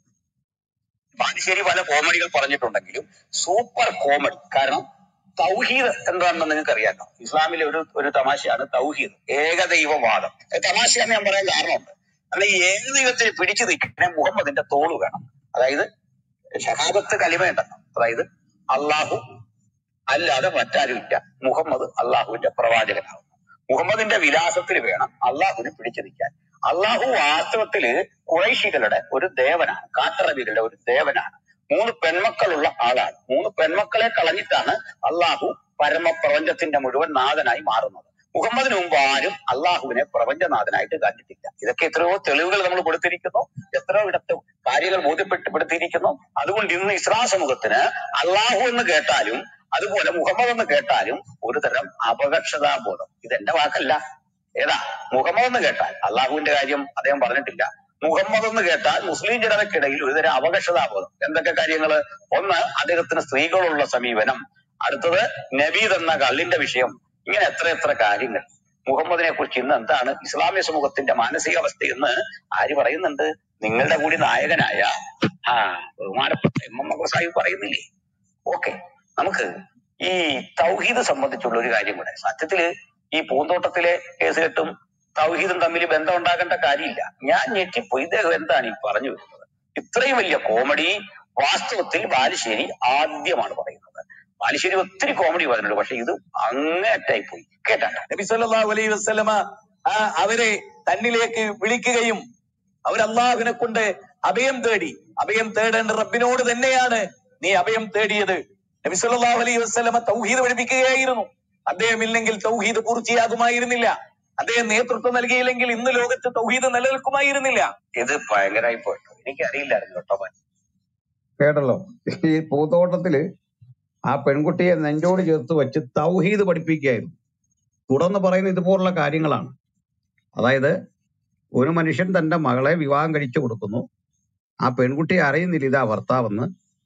ബാലുശ്ശേരി പല കോമഡികൾ പറഞ്ഞിട്ടുണ്ടെങ്കിലും സൂപ്പർ കോമഡി കാരണം തൗഹീദ് എന്താണെന്ന് നിങ്ങൾക്ക് അറിയാലോ ഇസ്ലാമിലെ ഒരു ഒരു തമാശയാണ് തൗഹീദ് ഏകദൈവവാദം അത് തമാശയാന്ന് ഞാൻ പറയാൻ കാരണമുണ്ട് അല്ല ഈ ഏകദൈവത്തെ പിടിച്ചു നിൽക്കണേ മുഹമ്മദിന്റെ തോള് വേണം അതായത് ഷഹാദത്ത് കലിമയുണ്ടല്ലോ അതായത് അള്ളാഹു അല്ലാതെ മറ്റാരുമില്ല മുഹമ്മദ് അള്ളാഹുവിന്റെ പ്രവാചകനാകുന്നു മുഹമ്മദിന്റെ വിലാസത്തിൽ വേണം അള്ളാഹുവിനെ പിടിച്ചു നിൽക്കാൻ അള്ളാഹു വാസ്തവത്തില് കുറൈശികളുടെ ഒരു ദേവനാണ് കാട്ടറബികളുടെ ഒരു ദേവനാണ് മൂന്ന് പെൺമക്കളുള്ള ആളാണ് മൂന്ന് പെൺമക്കളെ കളഞ്ഞിട്ടാണ് അള്ളാഹു പരമപ്രപഞ്ചത്തിന്റെ മുഴുവൻ നാഥനായി മാറുന്നത് മുഹമ്മദിന് മുമ്പ് ആരും അള്ളാഹുവിനെ പ്രപഞ്ചനാഥനായിട്ട് കണ്ടിട്ടില്ല ഇതൊക്കെ എത്രയോ തെളിവുകൾ നമ്മൾ കൊടുത്തിരിക്കുന്നു എത്രയോ ഇടത്ത് കാര്യങ്ങൾ ബോധ്യപ്പെട്ടപ്പെടുത്തിയിരിക്കുന്നു അതുകൊണ്ട് ഇന്ന് ഇസ്ലാം സമൂഹത്തിന് അള്ളാഹു എന്ന് കേട്ടാലും അതുപോലെ മുഹമ്മദ് എന്ന് കേട്ടാലും ഒരു തരം അപകർഷതാബോധം ഇത് എന്റെ വാക്കല്ല ഏതാ മുഹമ്മദ് എന്ന് കേട്ടാൽ അള്ളാഹുവിന്റെ കാര്യം അദ്ദേഹം പറഞ്ഞിട്ടില്ല മുഹമ്മദ് എന്ന് കേട്ടാൽ മുസ്ലിം ജനതയ്ക്കിടയിൽ ഒരുതരം അപകർഷതാബോധം എന്തൊക്കെ കാര്യങ്ങള് ഒന്ന് അദ്ദേഹത്തിന് സ്ത്രീകളുള്ള സമീപനം അടുത്തത് നബീദ് എന്ന കള്ളിന്റെ വിഷയം ഇങ്ങനെ എത്ര എത്ര കാര്യങ്ങൾ മുഹമ്മദിനെ കുറിച്ച് ഇന്ന് എന്താണ് ഇസ്ലാമിക സമൂഹത്തിന്റെ മാനസികാവസ്ഥ എന്ന് ആര് പറയുന്നുണ്ട് നിങ്ങളുടെ കൂടി നായകനായ ആ ബഹുമാനപ്പെട്ട എം എം മക്ബർ സാഹിബ് പറയുന്നില്ലേ ഓക്കെ നമുക്ക് ഈ തൗഹീദ് സംബന്ധിച്ചുള്ള ഒരു കാര്യം കൂടെ സത്യത്തില് ഈ പൂന്തോട്ടത്തിലെ കേസ് കെട്ടും തൗഹീദും തമ്മിൽ ബന്ധം ഉണ്ടാകേണ്ട കാര്യമില്ല ഞാൻ ഞെട്ടിപ്പോയി ഇദ്ദേഹം എന്താണ് ഈ പറഞ്ഞു വരുന്നത് ഇത്രയും വലിയ കോമഡി വാസ്തവത്തിൽ ബാലുശ്ശേരി ആദ്യമാണ് പറയുന്നത് ബാലുശ്ശേരി ഒത്തിരി കോമഡി പറഞ്ഞിട്ടുണ്ട് പക്ഷെ ഇത് അങ്ങേറ്റായി പോയി കേട്ടാ നബി സല്ലല്ലാഹു അലൈഹി വസല്ലമ ആ അവരെ തന്നിലേക്ക് വിളിക്കുകയും അവർ അള്ളാഹുവിനെ കൊണ്ട് അഭയം തേടി അഭയം തേടേണ്ട റബ്ബിനോട് തന്നെയാണ് നീ അഭയം തേടിയത് നബി സല്ലല്ലാഹു അലൈഹി വസല്ലമ തൗഹീദ് പഠിപ്പിക്കുകയായിരുന്നു അദ്ദേഹം ഇല്ലെങ്കിൽ തൗഹീദ് പൂർത്തിയാകുമായിരുന്നില്ല അദ്ദേഹം നേതൃത്വം നൽകിയില്ലെങ്കിൽ ഇന്ന് ലോകത്ത് തൗഹീദ് നിലനിൽക്കുമായിരുന്നില്ല ഇത് ഭയങ്കരമായി പോയിട്ടോ എനിക്ക് അറിയില്ലായിരുന്നു കേട്ടോ മോൻ. കേട്ടല്ലോ ഈ പൂന്തോട്ടത്തില് ആ പെൺകുട്ടിയെ നെഞ്ചോട് ചേർത്ത് വെച്ച് തൗഹീദ് പഠിപ്പിക്കുകയായിരുന്നു തുടർന്ന് പറയുന്ന ഇതുപോലുള്ള കാര്യങ്ങളാണ് അതായത് ഒരു മനുഷ്യൻ തന്റെ മകളെ വിവാഹം കഴിച്ചു കൊടുക്കുന്നു ആ പെൺകുട്ടി അറിയുന്നില്ല ഇതാ ഭർത്താവെന്ന്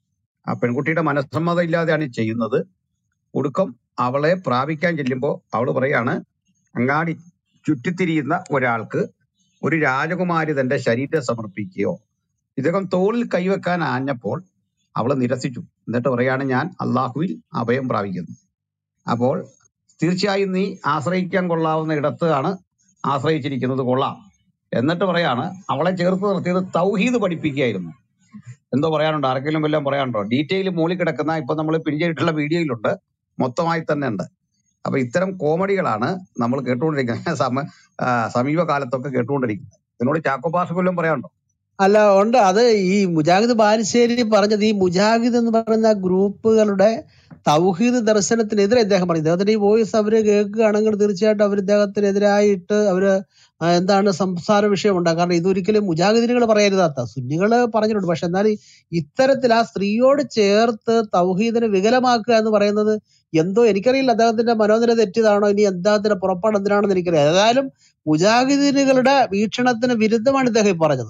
ആ പെൺകുട്ടിയുടെ മനസ്സമ്മതം ഇല്ലാതെയാണ് ഈ ചെയ്യുന്നത് ഒടുക്കം അവളെ പ്രാപിക്കാൻ ചെല്ലുമ്പോൾ അവൾ പറയാണ് അങ്ങാടി ചുറ്റിത്തിരിയുന്ന ഒരാൾക്ക് ഒരു രാജകുമാരി തന്റെ ശരീരം സമർപ്പിക്കുകയോ ഇദ്ദേഹം തോളിൽ കൈവെക്കാൻ ആഞ്ഞപ്പോൾ അവൾ നിരസിച്ചു എന്നിട്ട് പറയാണ് ഞാൻ അള്ളാഹുവിൽ അഭയം പ്രാപിക്കുന്നു അപ്പോൾ തീർച്ചയായും നീ ആശ്രയിക്കാൻ കൊള്ളാവുന്ന ഇടത്താണ് ആശ്രയിച്ചിരിക്കുന്നത് കൊള്ളാം എന്നിട്ട് പറയാണ് അവളെ ചേർത്ത് നിർത്തിയത് തൗഹീദ് പഠിപ്പിക്കുകയായിരുന്നു എന്തോ പറയാനുണ്ടോ ആർക്കെങ്കിലും വല്ലതും പറയാനുണ്ടോ ഡീറ്റെയിൽ മൂലി കിടക്കുന്ന ഇപ്പൊ നമ്മൾ പിൻ ചെയ്തിട്ടുള്ള വീഡിയോയിലുണ്ട് മൊത്തമായി തന്നെ ഉണ്ട് അപ്പൊ ഇത്തരം കോമഡികളാണ് നമ്മൾ കേട്ടുകൊണ്ടിരിക്കുന്നത് സമ ആ, സമീപകാലത്തൊക്കെ കേട്ടുകൊണ്ടിരിക്കുന്നത് ഇതിനോട് ചാക്കോ പാസ് കൊല്ലം പറയാനുണ്ടോ അല്ല ഉണ്ട് അത് ഈ മുജാഹിദ് ബാലുശ്ശേരി പറഞ്ഞത് ഈ മുജാഹിദ് എന്ന് പറയുന്ന ഗ്രൂപ്പുകളുടെ തൗഹീദ് ദർശനത്തിനെതിരെ ഇദ്ദേഹം പറഞ്ഞു ഇദ്ദേഹത്തിന്റെ ഈ വോയിസ് അവര് കേൾക്കുകയാണെങ്കിൽ തീർച്ചയായിട്ടും അവർ ഇദ്ദേഹത്തിനെതിരായിട്ട് അവര് ആ, എന്താണ് സംസാര വിഷയം ഉണ്ടാകും കാരണം ഇതൊരിക്കലും മുജാഹിദിനുകൾ പറയരുതാത്ത സുന്നികള് പറഞ്ഞിട്ടുണ്ട് പക്ഷെ എന്നാൽ ഇത്തരത്തിൽ ആ സ്ത്രീയോട് ചേർത്ത് തൗഹീദിനെ വികലമാക്കുക എന്ന് പറയുന്നത് എന്തോ എനിക്കറിയില്ല അദ്ദേഹത്തിന്റെ മനോനില തെറ്റിയതാണോ ഇനി അദ്ദേഹത്തിന്റെ പുറപ്പാട് എന്തിനാണെന്ന് എനിക്കറിയാം ഏതായാലും മുജാഹിദീനുകളുടെ വീക്ഷണത്തിന് വിരുദ്ധമാണ് ഇദ്ദേഹം ഈ പറഞ്ഞത്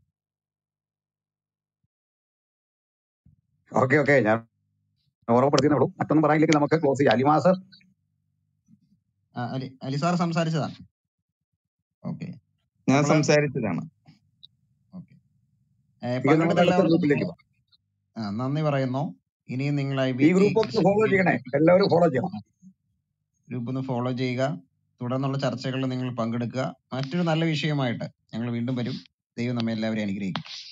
ഓക്കെ ഓക്കെ ഞാൻ ഓർമ്മപ്പെടുത്തിയേ ഉള്ളൂ മറ്റൊന്നും പറയാനില്ലെങ്കിൽ നമുക്ക് ക്ലോസ് ചെയ്യാം അലിമാസർ ആ, അലി അലി സാർ സംസാരിച്ചതാണ് ഓക്കെ ഞാൻ നമ്മള് സംസാരിച്ചതാണ് ഏ, എനിക്ക് നമുക്ക് പങ്കെടുത്ത അടുത്ത എല്ലാവർക്കും ഗ്രൂപ്പിലേക്ക് പോകാം ആ, നന്ദി പറയുന്നു ഇനിയും നിങ്ങൾ ഐ ഈ ബി ഗ്രൂപ്പ് ഒന്ന് ഫോളോ ചെയ്യണേ എല്ലാവരും ഫോളോ ചെയ്യണം ഗ്രൂപ്പ് ഒന്ന് ഫോളോ ചെയ്യുക തുടർന്നുള്ള ചർച്ചകളിൽ നിങ്ങൾ പങ്കെടുക്കുക മറ്റൊരു നല്ല വിഷയമായിട്ട് ഞങ്ങൾ വീണ്ടും വരും ദൈവം നമ്മെ എല്ലാവരെയും അനുഗ്രഹിക്കും